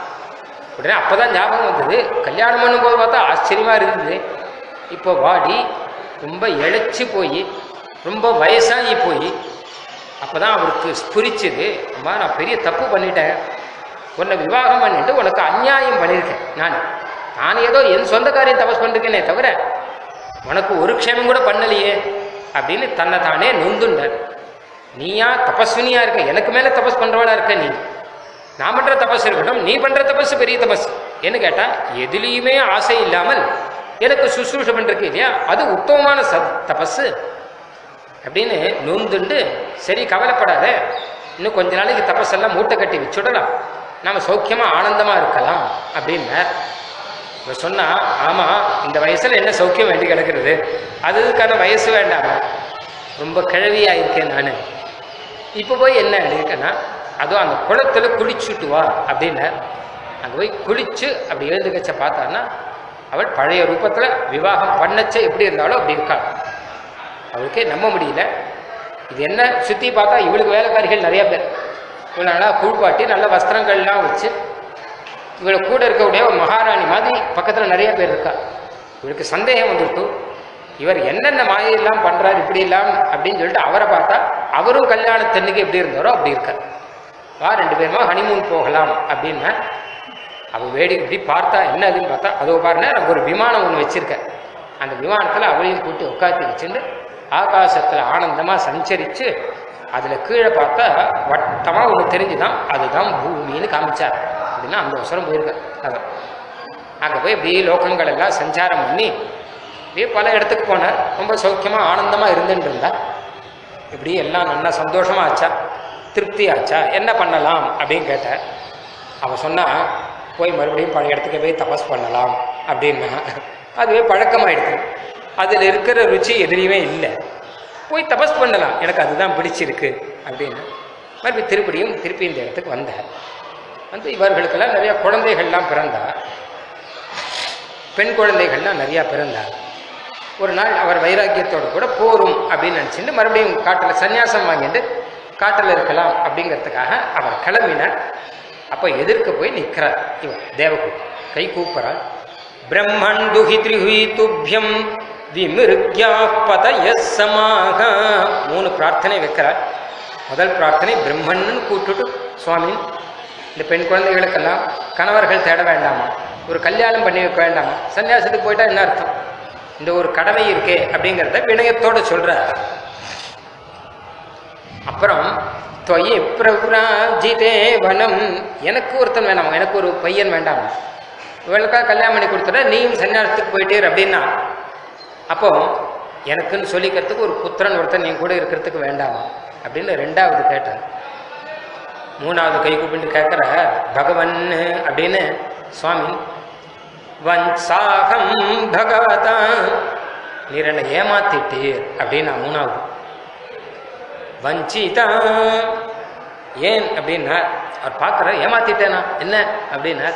S1: உடனே அப்பதான் ஞாபகம் வந்தது கல்யாணம் பண்ணும்போது பார்த்தா ஆச்சரியமா இருந்தது இப்போ வாடி ரொம்ப இழைச்சி போய் ரொம்ப வயசாகி போய் அப்பதான் அவருக்கு ஸ்புரிச்சுது அம்மா நான் பெரிய தப்பு பண்ணிட்டேன் உன்னை விவாகம் பண்ணிட்டு உனக்கு அநியாயம் பண்ணியிருக்கேன் நான் நான் ஏதோ என் சொந்த காரியம் தபஸ் பண்ணிருக்கேனே தவிர உனக்கு ஒரு க்ஷேமம் கூட பண்ணலையே அப்படின்னு தன்னை தானே நொந்துண்டார் நீயா தபஸ்வினியா இருக்க எனக்கு மேல தபஸ் பண்றவளா இருக்க நீ நான் பண்ற தபஸ் இருக்கட்டும் நீ பண்ற தபஸ் பெரிய தபஸ் என்ன கேட்டா எதுலேயுமே ஆசை இல்லாமல் எனக்கு சுசுரூஷ பண்றதுக்கு இல்லையா அது உத்தமமான சத் தபஸ் அப்படின்னு நொந்துண்டு சரி கவலைப்படாத இன்னும் கொஞ்ச நாளைக்கு தபஸெல்லாம் மூட்டை கட்டி வச்சுடலாம் நாம சௌக்கியமா ஆனந்தமா இருக்கலாம் அப்படின்னார் இவன் சொன்னா ஆமா இந்த வயசுல என்ன சௌக்கியம் வேண்டி கிடக்கிறது அதுக்கான வயசு வேண்டாமா ரொம்ப கிழவியா இருக்கேன் நான் இப்போ போய் என்ன இருக்கேன்னா அதுவும் அந்த குளத்துல குளிச்சுட்டு வா அப்படின்னார் அங்கே போய் குளிச்சு அப்படி எழுந்துக்கச்ச பார்த்தான்னா அவள் பழைய ரூபத்துல விவாகம் பண்ணச்ச எப்படி இருந்தாலும் அப்படி இருக்காள் அவளுக்கே நம்ப முடியல இது என்ன சுற்றி பார்த்தா இவளுக்கு வேலைக்காரிகள் நிறைய பேர் இவளை நல்லா குளிப்பாட்டி நல்ல வஸ்திரங்கள்லாம் வச்சு இவளை கூட இருக்கக்கூடிய ஒரு மகாராணி மாதிரி பக்கத்தில் நிறைய பேர் இருக்கா இவளுக்கு சந்தேகம் வந்துட்டு இவர் என்னென்ன மாயெல்லாம் பண்றாரு இப்படி எல்லாம் அப்படின்னு சொல்லிட்டு அவரை பார்த்தா அவரும் கல்யாணத்தன்னைக்கு எப்படி இருந்தாரோ அப்படி இருக்கார் வா ரெண்டு பேருமா ஹனிமூன் போகலாம் அப்படின்னா அவள் வேடி இப்படி பார்த்தா என்ன அதுன்னு பார்த்தா அதோ பாருங்க எனக்கு ஒரு விமானம் ஒன்று வச்சிருக்கேன் அந்த விமானத்தில் அவளையும் கூட்டி உட்காத்தி வச்சுட்டு ஆகாசத்தில் ஆனந்தமாக சஞ்சரித்து அதில் கீழே பார்த்தா வட்டமாக ஒன்று தெரிஞ்சுதான் அதுதான் பூமின்னு காமிச்சார் அப்படின்னா அந்த அவசரம் போயிருக்கார் அவர் அங்கே போய் இப்படி லோகங்கள் எல்லாம் சஞ்சாரம் பண்ணி இப்படியே பல இடத்துக்கு போனார் ரொம்ப சௌக்கியமாக ஆனந்தமாக இருந்துட்டு இருந்தா இப்படி எல்லாம் நல்லா சந்தோஷமா ஆச்சா திருப்தி ஆச்சா என்ன பண்ணலாம் அப்படின்னு கேட்டார் அவன் சொன்னா போய் மறுபடியும் பழைய இடத்துக்கு போய் தபஸ் பண்ணலாம் அப்படின்னா அதுவே பழக்கமாயிடுது அதில் இருக்கிற ருச்சி எதுலேயுமே இல்லை போய் தபஸ் பண்ணலாம் எனக்கு அதுதான் பிடிச்சிருக்கு அப்படின்னு மறுபடியும் திருப்படியும் திருப்பி இந்த இடத்துக்கு வந்தார் வந்து இவர்களுக்கெல்லாம் நிறைய குழந்தைகள்லாம் பிறந்தார் பெண் குழந்தைகள்லாம் நிறையா பிறந்தார் ஒரு நாள் அவர் வைராக்கியத்தோடு கூட போரும் அப்படின்னு நினச்சிட்டு மறுபடியும் காட்டில் சந்நியாசம் வாங்கிட்டு காட்டில் இருக்கலாம் அப்படிங்கிறதுக்காக அவர் கிளம்பினார் அப்போ எதிர்க்க போய் நிற்கிறார் இவர் தேவகு கை கூப்புறார் பிரம்மன் துஹி திரிஹுய் துப்பியம் விமிருக்யா பதய சமாக மூணு பிரார்த்தனை வைக்கிறார் முதல் பிரார்த்தனை பிரம்மன்னு கூட்டுட்டு சுவாமி இந்த பெண் குழந்தைகளுக்கெல்லாம் கணவர்கள் தேட வேண்டாமா ஒரு கல்யாணம் பண்ணி வைக்க வேண்டாமா சன்னியாசத்துக்கு போயிட்டா என்ன அர்த்தம் இந்த ஒரு கடமை இருக்கே அப்படிங்கிறத வினயத்தோட சொல்றார் அப்புறம் தொயி பிரவ்ராஜிதே வனம் எனக்கு ஒருத்தன் வேணாமா எனக்கு ஒரு பையன் வேண்டாமா இவளுக்காக கல்யாணம் பண்ணி கொடுத்துட்டா நீயும் சன்னியாசத்துக்கு போயிட்டீர் அப்படின்னா அப்போ எனக்குன்னு சொல்லிக்கிறதுக்கு ஒரு புத்திரன் ஒருத்தன் என் கூட இருக்கிறதுக்கு வேண்டாமா அப்படின்னு ரெண்டாவது கேட்டார் மூணாவது கை கூப்பிட்டு கேட்குற பகவன் அப்படின்னு சுவாமி வன்சாகம் பகவதா நீர் என்னை ஏமாத்திட்டீர் அப்படின்னா மூணாவது வஞ்சிதா ஏன் அப்படின்னா அவர் பார்க்குற ஏமாத்திட்டேனா என்ன அப்படின்னா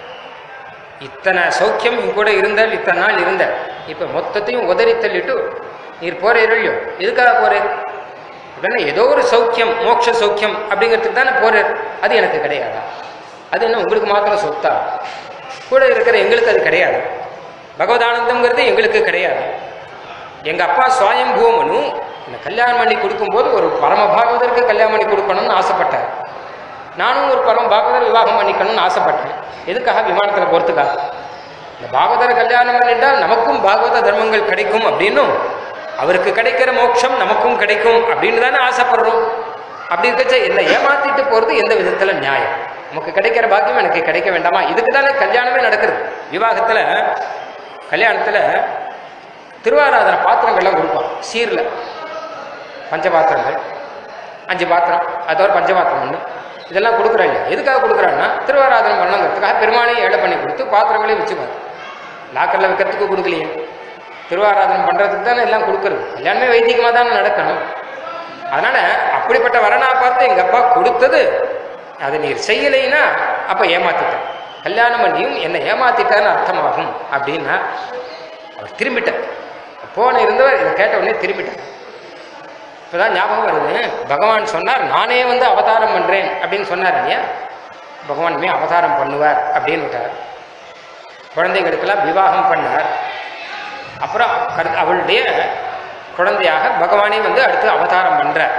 S1: இத்தனை சௌக்கியம் என் கூட இருந்தால் இத்தனை நாள் இருந்த இப்போ மொத்தத்தையும் உதறி தள்ளிட்டு நீர் போறீர் இல்லையோ எதுக்காக போறேன் அப்படின்னா ஏதோ ஒரு சௌக்கியம் மோட்ச சௌக்கியம் அப்படிங்கிறதுக்கு தானே போறார் அது எனக்கு கிடையாதா அது என்ன உங்களுக்கு மாத்திரம் சொத்தா கூட இருக்கிற எங்களுக்கு அது கிடையாது பகவதானந்தம்ங்கிறது எங்களுக்கு கிடையாது எங்க அப்பா சுவாயம் பூமனு இந்த கல்யாணம் பண்ணி கொடுக்கும்போது ஒரு பரம பாகவதற்கு கல்யாணம் பண்ணி கொடுக்கணும்னு ஆசைப்பட்டார் நானும் ஒரு பரம பாகவதர் விவாகம் பண்ணிக்கணும்னு ஆசைப்பட்டேன் எதுக்காக விமானத்தில் போகிறதுக்காக இந்த பாகவதர் கல்யாணம் பண்ணிட்டால் நமக்கும் பாகவத தர்மங்கள் கிடைக்கும் அப்படின்னும் அவருக்கு கிடைக்கிற மோட்சம் நமக்கும் கிடைக்கும் அப்படின்னு தானே ஆசைப்படுறோம் அப்படி இருக்கச்ச என்னை ஏமாத்திட்டு போகிறது எந்த விதத்தில் நியாயம் நமக்கு கிடைக்கிற பாக்கியம் எனக்கு கிடைக்க வேண்டாமா இதுக்கு தானே கல்யாணமே நடக்குது விவாகத்தில் கல்யாணத்தில் திருவாராதன பாத்திரங்கள்லாம் கொடுப்பான் சீரில் பஞ்சபாத்திரங்கள் அஞ்சு பாத்திரம் அதோட பஞ்சபாத்திரம் ஒன்று இதெல்லாம் கொடுக்குறாங்க எதுக்காக கொடுக்குறாங்கன்னா திருவாராதனம் பண்ணங்கிறதுக்காக பெருமாளையும் ஏழை பண்ணி கொடுத்து பாத்திரங்களையும் வச்சுப்பாரு லாக்கரில் வைக்கிறதுக்கு கொடுக்கலையே திருவாராதனம் பண்ணுறதுக்கு தானே எல்லாம் கொடுக்குறது எல்லாமே வைதிகமாக தானே நடக்கணும் அதனால் அப்படிப்பட்ட வரனா பார்த்து எங்கள் அப்பா கொடுத்தது அதை நீர் செய்யலைன்னா அப்போ ஏமாத்திட்டேன் கல்யாணம் பண்ணியும் என்னை ஏமாத்திட்டான்னு அர்த்தமாகும் அப்படின்னா அவர் திரும்பிட்டார் போன இருந்தவர் இதை கேட்ட உடனே திரும்பிட்டார் இப்போதான் ஞாபகம் வருது பகவான் சொன்னார் நானே வந்து அவதாரம் பண்ணுறேன் அப்படின்னு சொன்னார் இல்லையா பகவானுமே அவதாரம் பண்ணுவார் அப்படின்னு விட்டார் குழந்தைகளுக்கெல்லாம் விவாகம் பண்ணார் அப்புறம் கரு- அவளுடைய குழந்தையாக பகவானே வந்து அடுத்து அவதாரம் பண்றார்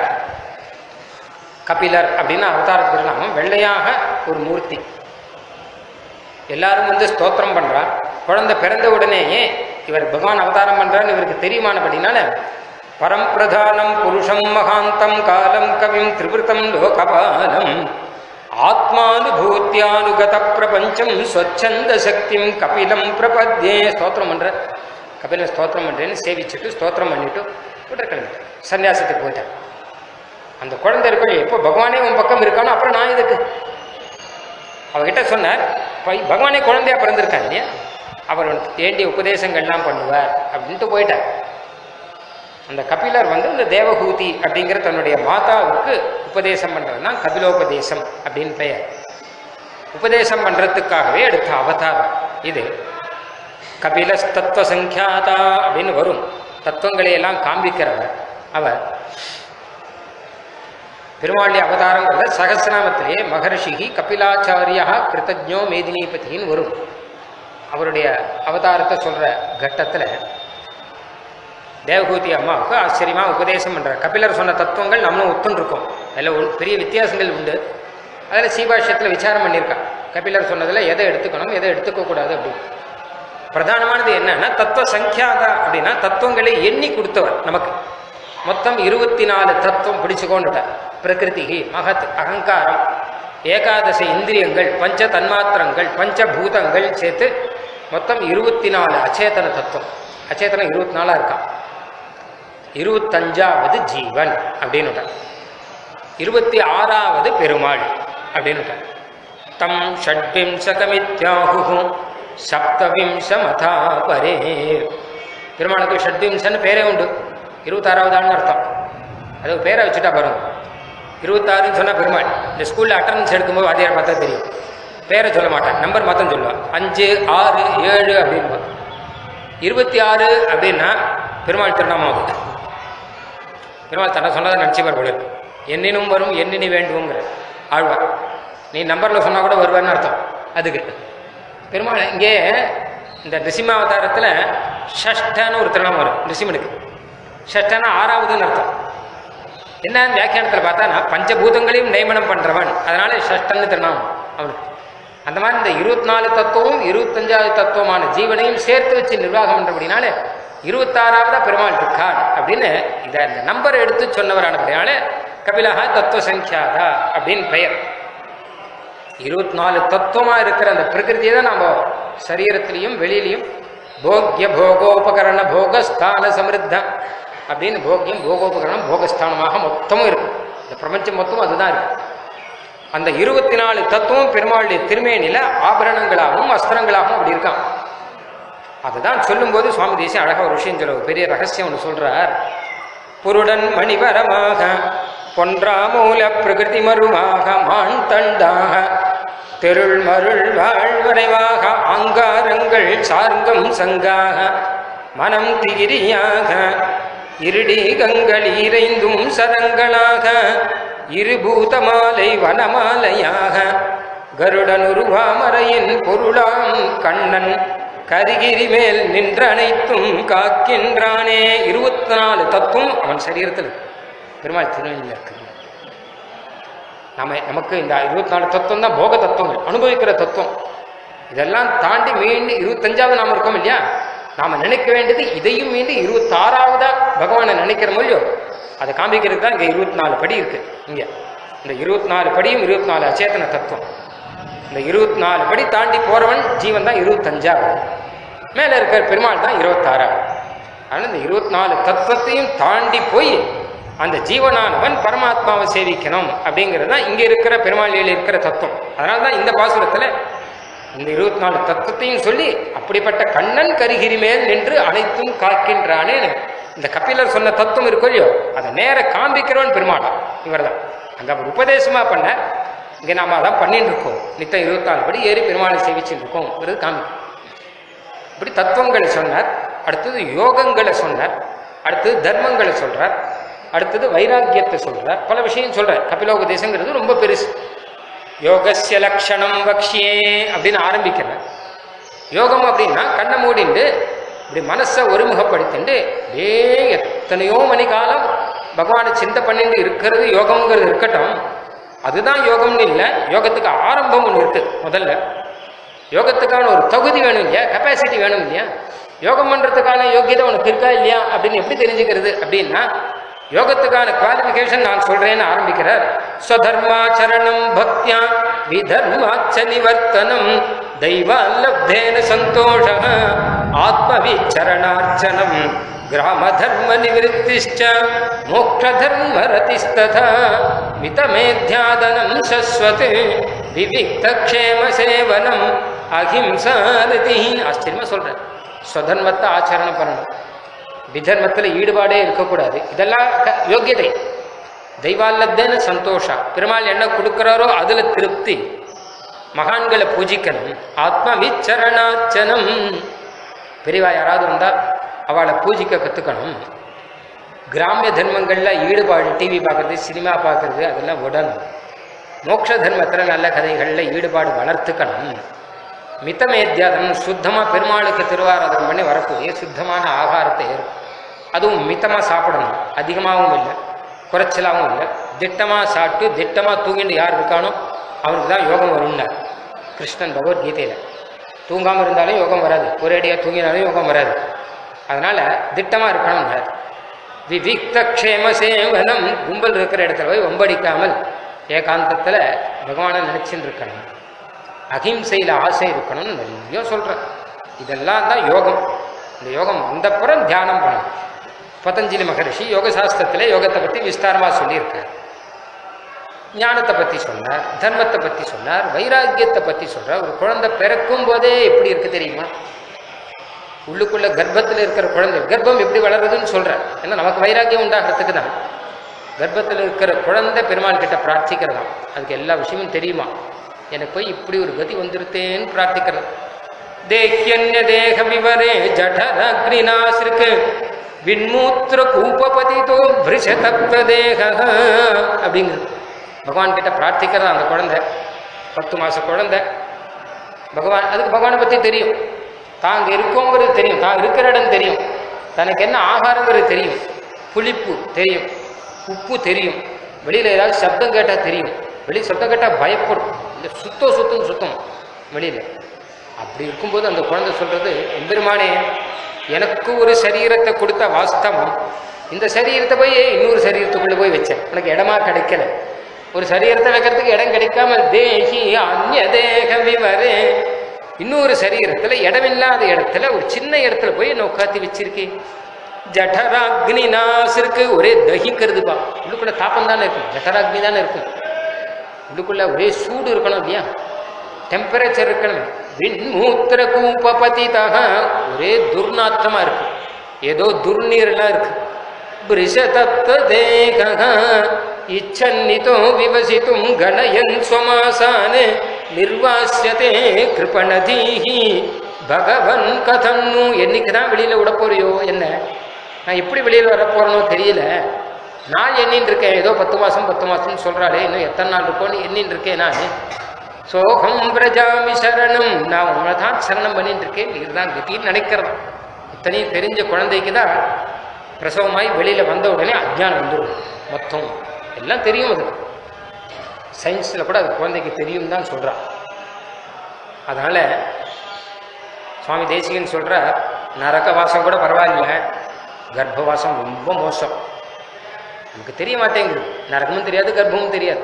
S1: கபிலர் அப்படின்னு அவதார திருநாமம் வெள்ளையாக ஒரு மூர்த்தி எல்லாரும் வந்து ஸ்தோத்திரம் பண்றா குழந்தை பிறந்த உடனேயே இவர் பகவான் அவதாரம் பண்றான்னு இவருக்கு தெரியுமானபடினால பரம்பிரதானம் புருஷம் மகாந்தம் காலம் கவிம் திரிவிருத்தம் லோகபாலம் ஆத்மானுபூத்தியானுகத பிரபஞ்சம் ஸ்வச்சந்த சக்திம் கபிலம் பிரபத்யே ஸ்தோத்திரம் பண்ற கபில ஸ்தோத்திரம் பண்றேன்னு சேவிச்சுட்டு ஸ்தோத்திரம் பண்ணிட்டு விட்டு கிளம்பிட்டேன் சன்னியாசத்துக்கு போயிட்டேன் அந்த குழந்தை இருக்கணும் எப்போ பகவானே உன் பக்கம் இருக்கானோ அப்புறம் நான் இதுக்கு அவகிட்ட சொன்னார் "பை- பகவானே குழந்தையா பிறந்திருக்கான் இல்லையா அவர் உனக்கு வேண்டிய உபதேசங்கள்லாம் பண்ணுவார் அப்படின்ட்டு போயிட்டார் அந்த கபிலர் வந்து இந்த தேவகூதி அப்படிங்கிற தன்னுடைய மாதாவுக்கு உபதேசம் பண்றது தான் கபிலோபதேசம் அப்படின்னு பெயர் உபதேசம் பண்றதுக்காகவே எடுத்த அவதாரம் இது கபிலஸ் தத்துவ சங்கியாதா அப்படின்னு வரும் தத்துவங்களை எல்லாம் காண்பிக்கிறவர் அவர் பெருமாளுடைய அவதாரங்கிறத சகசிரநாமத்திலேயே மகர்ஷிகி கபிலாச்சாரியா கிருத்தஜோ மேதினிபதின்னு வரும் அவருடைய அவதாரத்தை சொல்ற கட்டத்தில் தேவகூதி அம்மாவுக்கு ஆச்சரியமா உபதேசம் பண்றார் கபிலர் சொன்ன தத்துவங்கள் நம்மளும் ஒத்துன்னு இருக்கோம் அதில் ஒரு பெரிய வித்தியாசங்கள் உண்டு அதில் சீபாஷ்யத்தில் விசாரம் பண்ணியிருக்கா கபிலர் சொன்னதில் எதை எடுத்துக்கணும் எதை எடுத்துக்க கூடாது அப்படின்னு பிரதானமானது என்னன்னா தத்துவ சங்கியாதா அப்படின்னா தத்துவங்களை எண்ணி கொடுத்தவர் நமக்கு மொத்தம் இருபத்தி நாலு தத்துவம் பிடிச்சுக்கொண்டுட்டார் பிரகிருதி மகத் அகங்காரம் ஏகாதச இந்திரியங்கள் பஞ்ச தன்மாத்திரங்கள் பஞ்சபூதங்கள் சேர்த்து மொத்தம் இருபத்தி நாலு அச்சேதன தத்துவம் அச்சேதனம் இருபத்தி நாலா இருக்கான் இருபத்தஞ்சாவது ஜீவன் அப்படின்னு இருபத்தி ஆறாவது பெருமாள் அப்படின்னு தம் ஷட்விம்சகமித்யாஹு சப்தவிம்சமதா பரே பெருமாளுக்கு ஷட்விம்சன்னு பேரே உண்டு இருபத்தாறாவது ஆள்னு அர்த்தம் அது ஒரு பேரை வச்சுட்டா பாருங்க இருபத்தாறுன்னு சொன்னால் பெருமாள் இந்த ஸ்கூலில் அட்டண்டன்ஸ் எடுக்கும்போது வாத்தியார் பார்த்தா தெரியும் பேரை சொல்ல மாட்டான் நம்பர் மாத்தம் சொல்லுவான் அஞ்சு ஆறு ஏழு அப்படின்னு இருபத்தி ஆறு அப்படின்னா பெருமாள் திருநாமம் அது பெருமாள் தன்னை சொன்னதை நினச்சிப்பார் போல இருக்கு எண்ணினும் வரும் எண்ணினி வேண்டுங்கிற ஆழ்வார் நீ நம்பரில் சொன்னால் கூட வருவார்னு அர்த்தம் அதுக்கு பெருமாள் இங்கே இந்த நிசிம்மாவதாரத்தில் ஷஷ்டன்னு ஒரு திருநாமம் வரும் நிருசிம்மனுக்கு ஷஷ்டனா ஆறாவதுன்னு அர்த்தம் என்ன வியாக்கியானத்தில் பார்த்தா நான் பஞ்சபூதங்களையும் நியமனம் பண்றவன் அதனால ஷஷ்டன்னு திருநாமம் அவனுக்கு அந்த மாதிரி இந்த இருபத்தி நாலு தத்துவம் இருபத்தஞ்சாவது தத்துவமான ஜீவனையும் சேர்த்து வச்சு நிர்வாகம் பண்றபடினால இருபத்தாறாவதா பெருமாள் இருக்கான் அப்படின்னு இதை இந்த நம்பரை எடுத்து சொன்னவரானபடினால கபிலஹா தத்துவ சங்கியாதா அப்படின்னு பெயர் இருபத்தி நாலு தத்துவமா இருக்கிற அந்த பிரகிருதியை தான் நம்ம சரீரத்திலையும் வெளியிலையும் போக்ய போகோபகரண போகஸ்தான சமிருத்தம் அப்படின்னு போக்கியம் போகோபகரணம் போகஸ்தானமாக மொத்தமும் இருக்கு இந்த பிரபஞ்சம் மொத்தம் அதுதான் இருக்கு அந்த இருபத்தி நாலு தத்துவம் பெருமாளுடைய திருமேனில ஆபரணங்களாகவும் அஸ்திரங்களாகவும் அப்படி இருக்கான் அதுதான் சொல்லும்போது சுவாமி தேசியம் அழகா ஒரு விஷயம் சொல்ல ஒரு பெரிய ரகசியம் ஒன்று சொல்றார் புருடன் மணிவரமாக பொன்றாமூல பிரகிருதி மருமாக மான் தண்டாக தெருள் மருள் வாழ்வரைவாக ஆங்காரங்கள் சார்கம் சங்காக மனம் திகிரியாக இருடி கங்கள் இறைந்தும் சரங்களாக இருபூதமாலை வனமாலையாக கருடனுருவாமரையின் பொருளாம் கண்ணன் கரிகிரி மேல் நின்ற அனைத்தும் காக்கின்றானே இருபத்தி நாலு தத்துவம் அவன் சரீரத்தில் இருக்கு. பெருமாள் திருநெல்வேலியில் இருக்கு நம்ம நமக்கு இந்த இருபத்தி நாலு தத்துவம் தான் போக தத்துவங்கள் அனுபவிக்கிற தத்துவம் இதெல்லாம் தாண்டி மீண்டும் இருபத்தஞ்சாவது நாம இருக்கோம் இல்லையா நாம நினைக்க வேண்டியது இதையும் மீண்டும் இருபத்தாறாவதா பகவானை நினைக்கிற மொழியோ அதை காமிக்கிறதுக்கு தான் இங்க இருபத்தி நாலு படி இருக்கு இங்க இந்த இருபத்தி நாலு படியும் இருபத்தி நாலு அச்சேதன தத்துவம் இந்த இருபத்தி நாலு படி தாண்டி போறவன் ஜீவன் தான் இருபத்தஞ்சாவது மேல இருக்கிற பெருமாள் தான் இருபத்தாறாவது அதனால இந்த இருபத்தி நாலு தத்துவத்தையும் தாண்டி போய் அந்த ஜீவனானவன் பரமாத்மாவை சேவிக்கணும் அப்படிங்கிறது தான் இங்க இருக்கிற பெருமாளியில் இருக்கிற தத்துவம் அதனால தான் இந்த பாசுரத்துல இந்த இருபத்தி நாலு தத்துவத்தையும் சொல்லி அப்படிப்பட்ட கண்ணன் கரிகிரி மேல் நின்று அனைத்தும் காக்கின்றானே இந்த கபிலர் சொன்ன தத்துவம் இருக்கோ இல்லையோ அதை நேர காண்பிக்கிறவன் பெருமாள் இவர் தான் அங்க அவர் உபதேசமா பண்ண இங்க நாம அதான் பண்ணிட்டு இருக்கோம் நித்தம் இருபத்தி நாலு படி ஏறி பெருமாளை சேவிச்சுட்டு இருக்கோம் காமிக்கும் இப்படி தத்துவங்களை சொன்னார் அடுத்தது யோகங்களை சொன்னார் அடுத்தது தர்மங்களை சொல்றார் அடுத்தது வைராக்கியத்தை சொல்றார் பல விஷயம் சொல்றார் கபிலோபதேசங்கிறது ரொம்ப பெருசு யோகஸ்ய லக்ஷணம் வக்ஷியே அப்படின்னு ஆரம்பிக்கிறார் யோகம் அப்படின்னா கண்ணை மூடிண்டு இப்படி மனசை ஒருமுகப்படுத்திண்டு ஏ எத்தனையோ மணி காலம் பகவானை சிந்தை பண்ணிட்டு இருக்கிறது யோகம்ங்கிறது இருக்கட்டும் அதுதான் யோகம்னு இல்லை யோகத்துக்கு ஆரம்பம் ஒன்று இருக்கு முதல்ல யோகத்துக்கான ஒரு தகுதி வேணும் இல்லையா கெப்பாசிட்டி வேணும் இல்லையா யோகம் பண்றதுக்கான யோகியதை உனக்கு இருக்கா இல்லையா அப்படின்னு எப்படி தெரிஞ்சுக்கிறது அப்படின்னா யோகத்துக்கான குவாலிஃபிகேஷன் நான் சொல்றேன்னு ஆரம்பிக்கிறார் ஸ்வதர்மாச்சரணம் பக்தியா விதர்மாச்ச நிவர்த்தனம் தெய்வால்லப்தேன சந்தோஷ ஆத்மவிச்சரணார்ச்சனம் கிராமதர்ம நிவத்திச்ச மோக்ஷதர்ம ரதிஸ்ததா மிதமேத்யாதனம் சஸ்வத் விவிக்தக்ஷேம சேவனம் அஹிம்சாரதி ஆச்சரியமா சொல்றேன் ஸ்வதர்மத்தை ஆச்சரணம் பண்ணணும் விதர்மத்தில் ஈடுபாடே இருக்கக்கூடாது இதெல்லாம் க- யோக்கியதை தெய்வால்லத்தேன சந்தோஷா பெருமாள் என்ன கொடுக்குறாரோ அதுல திருப்தி மகான்களை பூஜிக்கணும் ஆத்ம விச்சரணார்ச்சனம் பெரியவா யாராவது வந்தா அவளை பூஜிக்க கத்துக்கணும் கிராமிய தர்மங்கள்ல ஈடுபாடு டிவி பார்க்கறது சினிமா பார்க்கறது அதெல்லாம் விடணும் மோட்ச தர்மத்தில் நல்ல கதைகளில் ஈடுபாடு வளர்த்துக்கணும் மிதமேத்தியாதனம் சுத்தமாக பெருமாளுக்கு திருவாராதனம் பண்ணி வரக்கூடிய சுத்தமான ஆகாரத்தை ஏறும் அதுவும் மிதமாக சாப்பிடணும் அதிகமாகவும் இல்லை குறைச்சலாகவும் இல்லை திட்டமாக சாப்பிட்டு திட்டமாக தூங்கிட்டு யார் இருக்கானோ அவனுக்கு தான் யோகம் வரும்னார் கிருஷ்ணன் பகவத்கீதையில் தூங்காமல் இருந்தாலும் யோகம் வராது ஒரேடியாக தூங்கினாலும் யோகம் வராது அதனால் திட்டமாக இருக்கணும்னார் விவிக்த க்ஷேம சேவனம் கும்பல் இருக்கிற இடத்துல போய் ஒம்படிக்காமல் ஏகாந்தத்தில் பகவானை நினைச்சுன்னு இருக்கணும் அகிம்சையில் ஆசை இருக்கணும்னு நிறைய சொல்கிறேன் இதெல்லாம் தான் யோகம் இந்த யோகம் வந்தப்புறம் தியானம் பண்ணணும் பதஞ்சலி மகரிஷி யோக சாஸ்திரத்தில் யோகத்தை பற்றி விஸ்தாரமாக சொல்லியிருக்கார் ஞானத்தை பற்றி சொன்னார் தர்மத்தை பற்றி சொன்னார் வைராக்கியத்தை பற்றி சொல்றார் ஒரு குழந்தை பிறக்கும் போதே எப்படி இருக்கு தெரியுமா உள்ளுக்குள்ள கர்ப்பத்தில் இருக்கிற குழந்தை கர்ப்பம் எப்படி வளருதுன்னு சொல்றேன் ஏன்னா நமக்கு வைராக்கியம் உண்டாகிறதுக்கு தான் கர்ப்பத்தில் இருக்கிற குழந்தை பெருமாள் கிட்ட பிரார்த்திக்கிறதாம் அதுக்கு எல்லா விஷயமும் தெரியுமா எனக்கு போய் இப்படி ஒரு கதி வந்துருத்தேன்னு பிரார்த்திக்கிறது தேக்கியன்ய தேக விவரே ஜடரக்னிநாசிருக்கு விண்மூத்திர கூபபதிதோ பிரிஷதப்த தேக அப்படிங்கிறது பகவான் கிட்ட பிரார்த்திக்கிறதா அந்த குழந்தை பத்து மாச குழந்தை பகவான் அதுக்கு பகவானை பற்றி தெரியும் தாங்க இருக்கோங்கிறது தெரியும் தான் இருக்கிற இடம் தெரியும் தனக்கு என்ன ஆகாரங்கிறது தெரியும் புளிப்பு தெரியும் உப்பு தெரியும் வெளியில் ஏதாவது சப்தம் கேட்டால் தெரியும் வெளி சப்தம் கேட்டால் பயப்படும் இல்லை சுத்தம் சுத்தம் சுத்தம் வெளியில் அப்படி இருக்கும்போது அந்த குழந்தை சொல்றது எம்பெருமானே எனக்கு ஒரு சரீரத்தை கொடுத்த வாஸ்தவம் இந்த சரீரத்தை போய் இன்னொரு சரீரத்துக்குள்ள போய் வச்சேன் உனக்கு இடமா கிடைக்கல ஒரு சரீரத்தை வைக்கிறதுக்கு இடம் கிடைக்காம தேகி அந்நிய தேக விவரே இன்னொரு சரீரத்துல இடமில்லாத இடத்துல ஒரு சின்ன இடத்துல போய் என்ன உட்காத்தி வச்சிருக்கேன் ஜఠராக்னி நாசிற்கு ஒரே தகிக்கிறதுப்பா உள்ளுக்குள்ள தாப்பம் தானே இருக்கும் ஜఠராக்னி தானே இருக்கும் உள்ளுக்குள்ள ஒரே சூடு இருக்கணும் இல்லையா டெம்பரேச்சர் இருக்கணும் விண்மூத்திர கூப்பபதிதக ஒரே துர்நாற்றமா இருக்கு ஏதோ துர்நீர்லாம் இருக்கு பிரிஷதத்த தேக இச்சன்னிதோ விவசித்தும் கணயன் சுவாசான் நிர்வாசியதே கிருபணதீஹி பகவன் கதன்னு என்னைக்கு தான் வெளியில விட போறியோ என்ன நான் எப்படி வெளியில் வர போறேனோ தெரியல நாள் எண்ணின்னு இருக்கேன் ஏதோ பத்து மாசம் பத்து மாசம்னு சொல்றாளே இன்னும் எத்தனை நாள் இருக்கோன்னு எண்ணின்னு இருக்கேன் நான் சோகம் பிரஜாமி சரணம் நான் உங்களை தான் சரணம் பண்ணிட்டு இருக்கேன் நீர் தான் கத்தின்னு நினைக்கிறதா இத்தனையும் தெரிஞ்ச குழந்தைக்கு தான் பிரசவமாய் வெளியில வந்த உடனே அஜ்ஞானம் வந்துடும் மொத்தம் எல்லாம் தெரியும் அது சயின்ஸில் கூட அது குழந்தைக்கு தெரியும் தான் சொல்கிறான் அதனால் சுவாமி தேசிகன் சொல்கிற நரக வாசம் கூட பரவாயில்ல கர்ப்பவாசம் ரொம்ப மோசம் நமக்கு தெரிய மாட்டேங்குது நரகமும் தெரியாது கர்ப்பமும் தெரியாது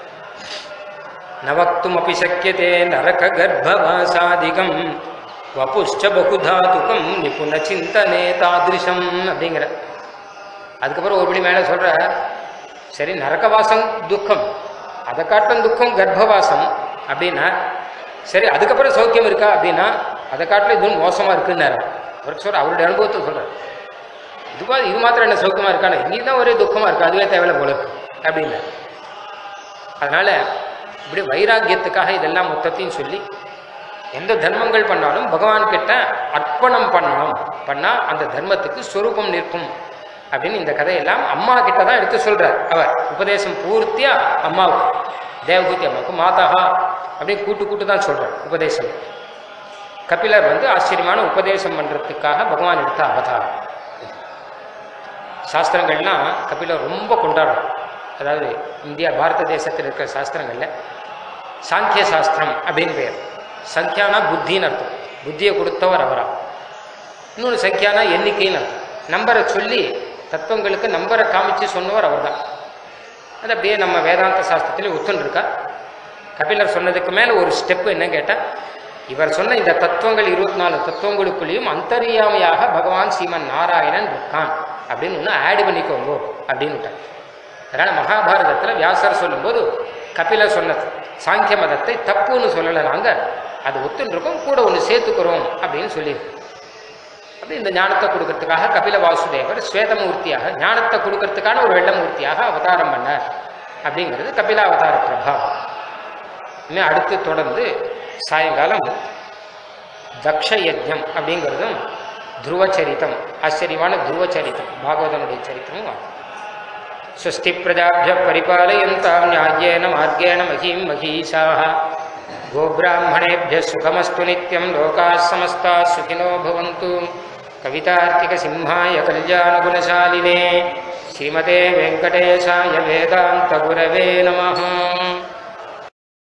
S1: நவக்தும் அப்படி சக்கியதே நரக கர்ப்பவாசாதிகம் வபுஷ்ச பகுதாதுகம் நிபுண சிந்தனே தாதிருஷம் அப்படிங்கிற அதுக்கப்புறம் ஒருபடி மேலே சொல்ற சரி நரகவாசம் துக்கம் அதை காட்டும் துக்கம் கர்ப்பவாசம் அப்படின்னா சரி அதுக்கப்புறம் சௌக்கியம் இருக்கா அப்படின்னா அதை காட்டிலும் இதுவும் மோசமா இருக்குன்னாரு அவருக்கு சொல்ற அவருடைய அனுபவத்தை சொல்றார் இதுவா இது மாத்திரம் என்ன சௌக்கியமா இருக்கானே நீ தான் ஒரே துக்கமா இருக்கு அதுவே தேவையில்ல போல இருக்கு அப்படின்னு அதனால இப்படி வைராக்கியத்துக்காக இதெல்லாம் மொத்தத்தையும் சொல்லி எந்த தர்மங்கள் பண்ணாலும் பகவான் கிட்ட அர்ப்பணம் பண்ணணும் பண்ணா அந்த தர்மத்துக்கு ஸ்வரூபம் நிற்கும் அப்படின்னு இந்த கதையெல்லாம் அம்மா கிட்ட தான் எடுத்து சொல்றார் அவர் உபதேசம் பூர்த்தியா அம்மாவுக்கு தேவகூதி அம்மாவுக்கு மாதாஹா அப்படின்னு கூட்டு கூட்டு தான் சொல்றார் உபதேசம் கபிலர் வந்து ஆச்சரியமான உபதேசம் பண்றதுக்காக பகவான் எடுத்த அவதாரம் சாஸ்திரங்கள்லாம் கபிலர் ரொம்ப கொண்டாடுறார் அதாவது இந்தியா பாரத தேசத்தில் இருக்கிற சாஸ்திரங்கள்ல சாங்கிய சாஸ்திரம் அப்படின்னு பேர் சங்கியானா புத்தின்னு அர்த்தம் புத்தியை கொடுத்தவர் அவரா இன்னொன்று சங்கியானா எண்ணிக்கைன்னு அர்த்தம் நம்பரை சொல்லி தத்துவங்களுக்கு நம்பரை காமிச்சு சொன்னவர் அவர்தான் அது அப்படியே நம்ம வேதாந்த சாஸ்திரத்திலே ஒத்துன்னு இருக்கா கபிலர் சொன்னதுக்கு மேலே ஒரு ஸ்டெப்பு என்ன கேட்டால் இவர் சொன்ன இந்த தத்துவங்கள் இருபத்தி நாலு தத்துவங்களுக்குள்ளேயும் அந்தரியாமையாக பகவான் ஸ்ரீமன் நாராயணன் இருக்கான் அப்படின்னு ஒன்று ஆட் பண்ணிக்கோங்க அப்படின்னு அதனால் மகாபாரதத்தில் வியாசர் சொல்லும்போது கபிலர் சொன்னது சாங்கிய மதத்தை தப்புன்னு சொல்லலை நாங்கள் அது ஒத்துன்னு இருக்கோம் கூட ஒன்று சேர்த்துக்கிறோம் அப்படின்னு சொல்லியிருக்கு அப்படி இந்த ஞானத்தை கொடுக்கறதுக்காக கபில வாசுதேவர் ஸ்வேதமூர்த்தியாக ஞானத்தை கொடுக்கறதுக்கான ஒரு வெள்ளமூர்த்தியாக அவதாரம் பண்ணார் அப்படிங்கிறது கபில அவதார பிரபாவம் இன்னும் அடுத்து தொடர்ந்து சாயங்காலம் தக்ஷ யஜ்ஞம் அப்படிங்கிறதும் துருவச்சரித்தம் ஆச்சரியமான துருவச்சரித்தம் பாகவதனுடைய சரித்திரமும் ஆகும் स्वस्ति प्रजाभ्यः परिपालयन्तां न्याय्येन मार्गेण महीं महीषाः गोब्राह्मणेभ्यः सुखमस्तु नित्यं लोकाः समस्ताः सुखिनो भवन्तु कवितार्किकसिंहाय कल्याणगुणशालिने श्रीमते वेङ्कटेशाय वेदान्तगुरवे नमः